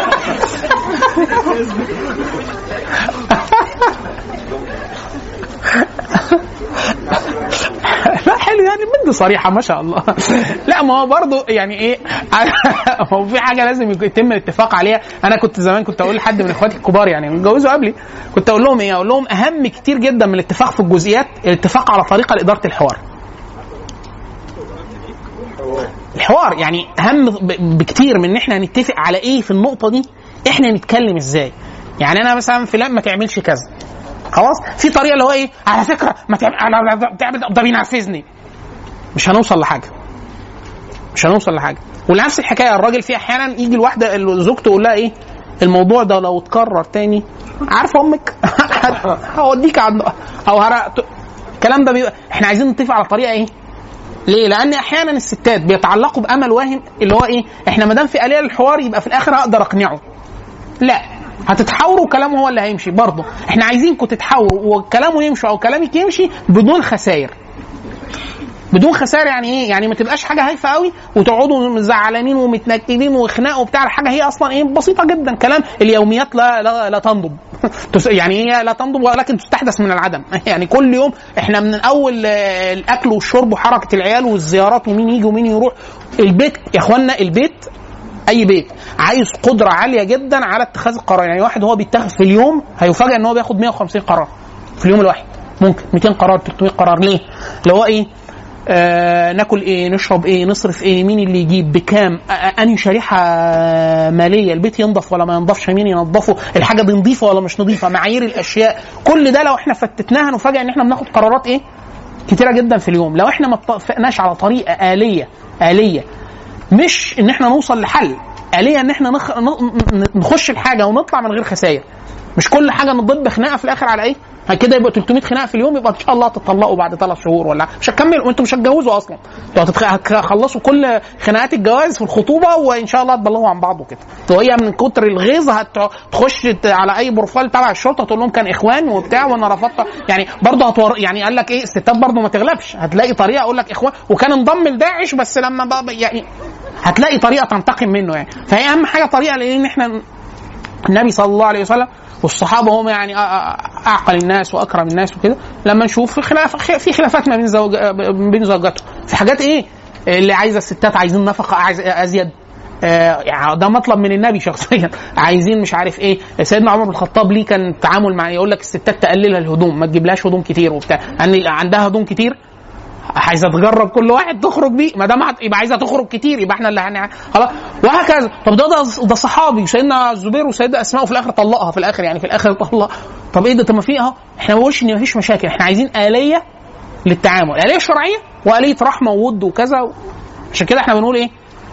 لا حلو يعني بنت صريحه ما شاء الله لا ما هو برضه يعني ايه هو في حاجه لازم يتم الاتفاق عليها انا كنت زمان كنت اقول لحد من اخواتي الكبار يعني اتجوزوا قبلي كنت اقول لهم ايه اقول لهم اهم كتير جدا من الاتفاق في الجزئيات الاتفاق على طريقه لاداره الحوار الحوار يعني اهم ب- بكتير من ان احنا نتفق على ايه في النقطه دي احنا نتكلم ازاي يعني انا مثلا فلان ما تعملش كذا خلاص في طريقه اللي هو ايه على فكره ما تعمل أنا- بتعمل ده بينرفزني مش هنوصل لحاجه مش هنوصل لحاجه ونفس الحكايه الراجل في احيانا يجي الواحده اللي زوجته تقول لها ايه الموضوع ده لو اتكرر تاني عارفه امك هوديك عند او هر... الكلام ده بيبقى احنا عايزين نتفق على طريقه ايه ليه؟ لان احيانا الستات بيتعلقوا بامل واهم اللي هو ايه؟ احنا ما دام في اليه للحوار يبقى في الاخر هقدر اقنعه. لا هتتحاوروا وكلامه هو اللي هيمشي برضه احنا عايزينكم تتحاوروا وكلامه يمشي او كلامك يمشي بدون خسائر. بدون خسائر يعني ايه؟ يعني ما تبقاش حاجه هايفه قوي وتقعدوا مزعلانين ومتنكدين وخناق وبتاع الحاجه هي اصلا ايه بسيطه جدا كلام اليوميات لا لا, لا تنضب تس- يعني هي لا تنضب ولكن تستحدث من العدم يعني كل يوم احنا من اول آه، الاكل والشرب وحركه العيال والزيارات ومين يجي ومين يروح البيت يا اخوانا البيت اي بيت عايز قدره عاليه جدا على اتخاذ القرار يعني واحد هو بيتخذ في اليوم هيفاجئ ان هو بياخد 150 قرار في اليوم الواحد ممكن 200 قرار 300 قرار ليه؟ اللي هو ايه؟ آه ناكل ايه نشرب ايه نصرف ايه مين اللي يجيب بكام آه، آه، انهي شريحه ماليه البيت ينضف ولا ما ينضفش مين ينضفه الحاجه دي نظيفه ولا مش نظيفه معايير الاشياء كل ده لو احنا فتتناها نفاجئ ان احنا بناخد قرارات ايه كتيره جدا في اليوم لو احنا ما اتفقناش على طريقه اليه اليه مش ان احنا نوصل لحل آلية ان احنا نخ... ن- نخش الحاجه ونطلع من غير خسائر مش كل حاجه نضب خناقه في الاخر على ايه كده يبقى 300 خناقه في اليوم يبقى ان شاء الله تطلقوا بعد ثلاث شهور ولا مش هتكملوا وانتم مش هتجوزوا اصلا انتوا هتتخ- هتخلصوا كل خناقات الجواز في الخطوبه وان شاء الله تبلغوا عن بعض وكده وهي من كتر الغيظ هتخش ت- على اي بروفايل تبع الشرطه تقول لهم كان اخوان وبتاع وانا رفضت يعني برضه هتور... يعني قال لك ايه الستات برضه ما تغلبش هتلاقي طريقه اقول لك اخوان وكان انضم لداعش بس لما بقى يعني هتلاقي طريقه تنتقم منه يعني فهي اهم حاجه طريقه لان احنا النبي صلى الله عليه وسلم والصحابه هم يعني أ- أ- اعقل الناس واكرم الناس وكده لما نشوف في خلاف في خلافات ما بين زوج بين زوجاتهم في حاجات ايه اللي عايزه الستات عايزين نفقه عايز ازيد آه، يعني ده مطلب من النبي شخصيا عايزين مش عارف ايه سيدنا عمر بن الخطاب ليه كان تعامل مع يقول لك الستات تقللها الهدوم ما تجيبلهاش هدوم كتير وبتاع ان عندها هدوم كتير عايزه تجرب كل واحد تخرج بيه ما دام هت- يبقى عايزه تخرج كتير يبقى احنا اللي هن خلاص وهكذا طب ده ده, ده صحابي وسيدنا الزبير وسيدنا اسماء وفي الاخر طلقها في الاخر يعني في الاخر طلق طب ايه ده طب ما في اهو احنا ما بنقولش ان مفيش مشاكل احنا عايزين اليه للتعامل اليه شرعيه واليه رحمه وود وكذا عشان كده احنا بنقول ايه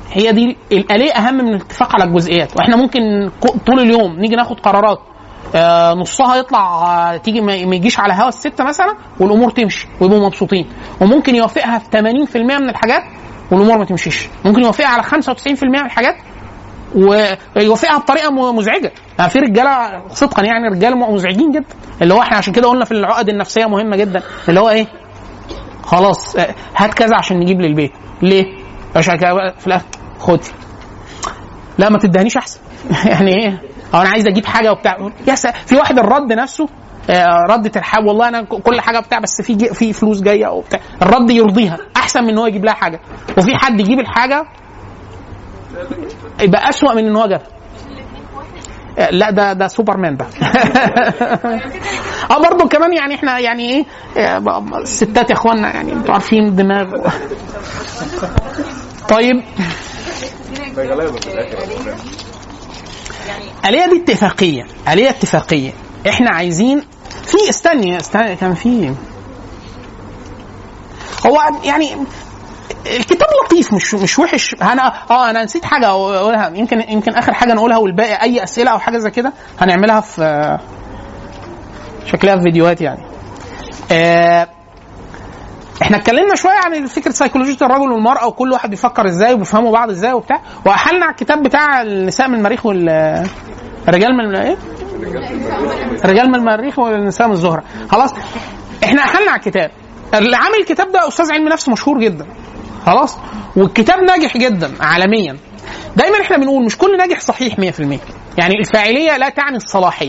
هي دي الآلية أهم من الاتفاق على الجزئيات واحنا ممكن ك- طول اليوم نيجي ناخد قرارات آه، نصها يطلع آه، تيجي ما ما يجيش على هوا الستة مثلا والأمور تمشي ويبقوا مبسوطين وممكن يوافقها في 80% من الحاجات والأمور ما تمشيش ممكن يوافقها على 95% من الحاجات ويوافقها بطريقه م- مزعجه يعني في رجاله صدقا يعني رجاله مزعجين جدا اللي هو احنا عشان كده قلنا في العقد النفسيه مهمه جدا اللي هو ايه خلاص آه، هات كذا عشان نجيب للبيت ليه عشان كده بقى في الاخر خد لا ما تدهنيش احسن يعني ايه أو انا عايز اجيب حاجه وبتاع يا سا... في واحد الرد نفسه آه، رد ترحاب والله انا ك- كل حاجه بتاع بس في جي... في فلوس جايه وبتاع الرد يرضيها احسن من ان هو يجيب لها حاجه وفي حد يجيب الحاجه يبقى اسوأ من ان هو جابها آه، لا ده ده سوبرمان ده اه برضه كمان يعني احنا يعني ايه آه، ب- ب- الستات يا اخوانا يعني انتوا عارفين دماغ طيب
ده غلابه في الاخر
آلية دي اتفاقية آلية اتفاقية احنا عايزين في استني استني كان في هو يعني الكتاب لطيف مش مش وحش انا اه انا نسيت حاجه اقولها يمكن يمكن اخر حاجه نقولها والباقي اي اسئله او حاجه زي كده هنعملها في شكلها في فيديوهات يعني آه احنا اتكلمنا شويه عن فكره سيكولوجيه الرجل والمراه وكل واحد بيفكر ازاي وبيفهموا بعض ازاي وبتاع واحلنا على الكتاب بتاع النساء من المريخ وال الرجال من ايه؟ الرجال من المريخ والنساء من الزهره خلاص احنا احلنا على الكتاب اللي عامل الكتاب ده استاذ علم نفس مشهور جدا خلاص والكتاب ناجح جدا عالميا دايما احنا بنقول مش كل ناجح صحيح 100% يعني الفاعليه لا تعني الصلاحيه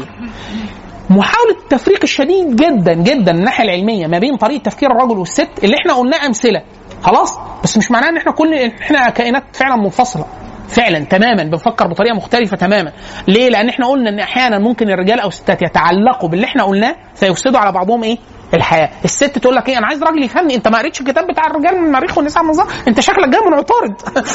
محاولة التفريق الشديد جدا جدا من الناحية العلمية ما بين طريقة تفكير الرجل والست اللي احنا قلناه أمثلة خلاص بس مش معناه ان احنا كل احنا كائنات فعلا منفصلة فعلا تماما بنفكر بطريقه مختلفه تماما ليه لان احنا قلنا ان احيانا ممكن الرجال او الستات يتعلقوا باللي احنا قلناه فيفسدوا على بعضهم ايه الحياه الست تقول لك ايه انا عايز راجل يفهمني انت ما قريتش الكتاب بتاع الرجال من المريخ والنساء من النظام انت شكلك جاي من عطارد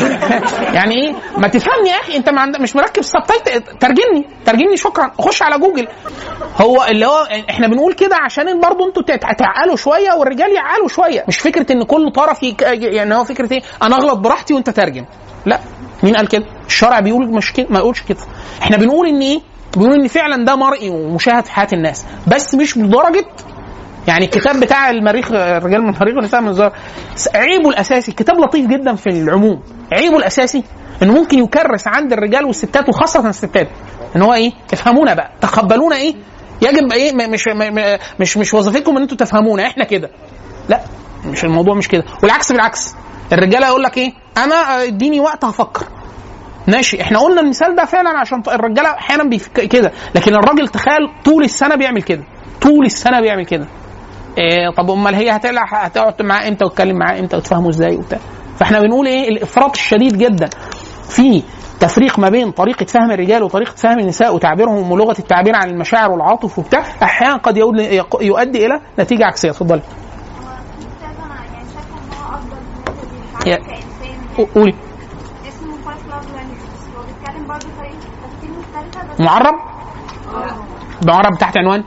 يعني ايه ما تفهمني يا اخي انت ما عند... مش مركب سبتايت ترجمني ترجمني شكرا خش على جوجل هو اللي هو احنا بنقول كده عشان برضه انتوا تت- تعقلوا شويه والرجال يعقلوا شويه مش فكره ان كل طرف يك... يعني هو فكره ايه انا اغلط براحتي وانت ترجم لا مين قال كده الشرع بيقول مش كده ما يقولش كده احنا بنقول ان ايه بنقول ان فعلا ده مرئي ومشاهد في حياه الناس بس مش بدرجه يعني الكتاب بتاع المريخ الرجال من المريخ والنساء من الزهر عيبه الاساسي الكتاب لطيف جدا في العموم عيبه الاساسي انه ممكن يكرس عند الرجال والستات وخاصه الستات ان هو ايه افهمونا بقى تقبلونا ايه يجب ايه م- مش م- م- مش مش وظيفتكم ان انتوا تفهمونا احنا كده لا مش الموضوع مش كده والعكس بالعكس الرجاله يقول لك ايه انا اديني وقت هفكر ماشي احنا قلنا المثال ده فعلا عشان الرجاله احيانا بيفك كده لكن الراجل تخيل طول السنه بيعمل كده طول السنه بيعمل كده إيه طب امال هي هتقلع هتقعد معاه امتى وتتكلم معاه امتى وتفهمه ازاي وبتاع فاحنا بنقول ايه الافراط الشديد جدا في تفريق ما بين طريقه فهم الرجال وطريقه فهم النساء وتعبيرهم ولغه التعبير عن المشاعر والعاطف وبتاع احيانا قد يؤدي يؤدي الى نتيجه عكسيه اتفضلي
هو الكتاب انا يعني شايفه ان هو افضل من
يا-
الناحيه كانسان
قولي
اسمه فايف لاف لانجوجز هو بيتكلم برضه طريقه تفكير مختلفه بس
معرب معرب تحت عنوان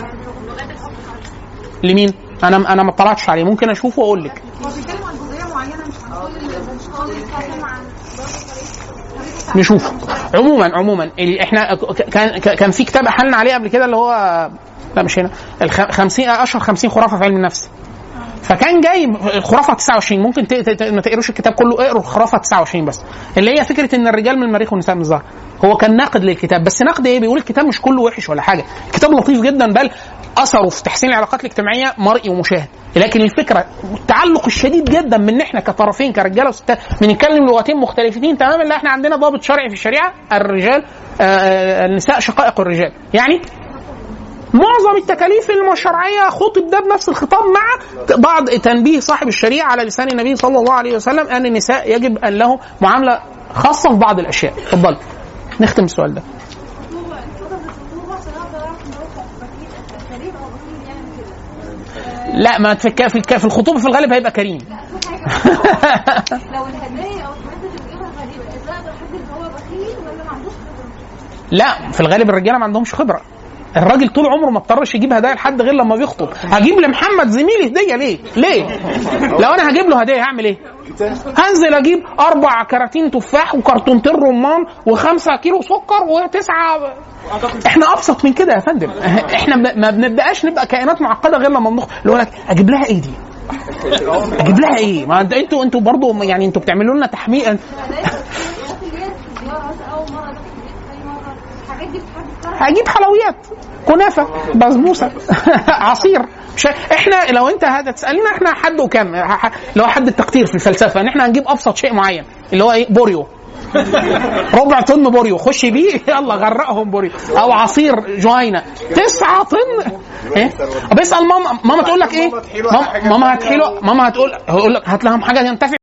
لمين انا انا ما اطلعتش عليه ممكن اشوفه واقول لك
هو بيتكلم عن جزئيه معينه مش عن كل ال- مش
هو
كل
بيتكلم عن برضه طريقه طريقه
نشوف عموما عموما ال- احنا ك- كان ك- كان في كتاب حلنا عليه قبل كده اللي هو لا مش هنا الخ- 50 اشهر 50 خرافه في علم النفس فكان جاي الخرافه 29 ممكن ت- ت- ت- ما تقروش الكتاب كله اقروا الخرافه 29 بس اللي هي فكره ان الرجال من المريخ والنساء من الزهر هو كان ناقد للكتاب بس نقد ايه بيقول الكتاب مش كله وحش ولا حاجه الكتاب لطيف جدا بل اثره في تحسين العلاقات الاجتماعيه مرئي ومشاهد لكن الفكره التعلق الشديد جدا من احنا كطرفين كرجاله وستات بنتكلم لغتين مختلفتين تماما لا احنا عندنا ضابط شرعي في الشريعه الرجال آه، النساء شقائق الرجال يعني معظم التكاليف الشرعيه خطب ده بنفس الخطاب مع بعض تنبيه صاحب الشريعه على لسان النبي صلى الله عليه وسلم ان النساء يجب ان له معامله خاصه في بعض الاشياء اتفضل نختم السؤال ده
الخطوبه فتره الخطوبه عشان اقدر اعرف ان هو بخيل كريم او بخيل يعني كده
لا ما في الك- في الك- في الخطوبه في الغالب هيبقى كريم
في حاجه لو الهدايا او الحاجات اللي بيجيبها غريبه ازاي اقدر احدد ان هو بخيل ولا ما عندوش خبره
لا في الغالب الرجاله ما عندهمش خبره الراجل طول عمره ما اضطرش يجيب هدايا لحد غير لما بيخطب هجيب لمحمد زميلي هديه ليه ليه لو انا هجيب له هديه هعمل ايه هنزل اجيب اربع كراتين تفاح وكرتونتين رمان وخمسة كيلو سكر وتسعة احنا ابسط من كده يا فندم احنا ب- ما بنبداش نبقى كائنات معقده غير لما بنخ اللي هو لك اجيب لها ايه دي اجيب لها ايه ما انت- انتوا انتوا برضه يعني انتوا بتعملوا لنا تحميق
الحاجات اللي هي زيارة مثلا أول مرة داخل البيت تاني مرة الحاجات دي بتحب
هجيب حلويات كنافه بسبوسه عصير مش احنا لو انت هتسالينا احنا حد وكم ح- اللي هو حد التقدير في الفلسفه ان احنا هنجيب ابسط شيء معين اللي هو ايه بوريو ربع طن بوريو خش بيه يلا غرقهم بوريو او عصير جهينه تسعة طن ايه بيسال ماما ماما تقول لك ايه ماما, ماما هتحيله ماما هتقول هقول لك هات لهم حاجه ينتفع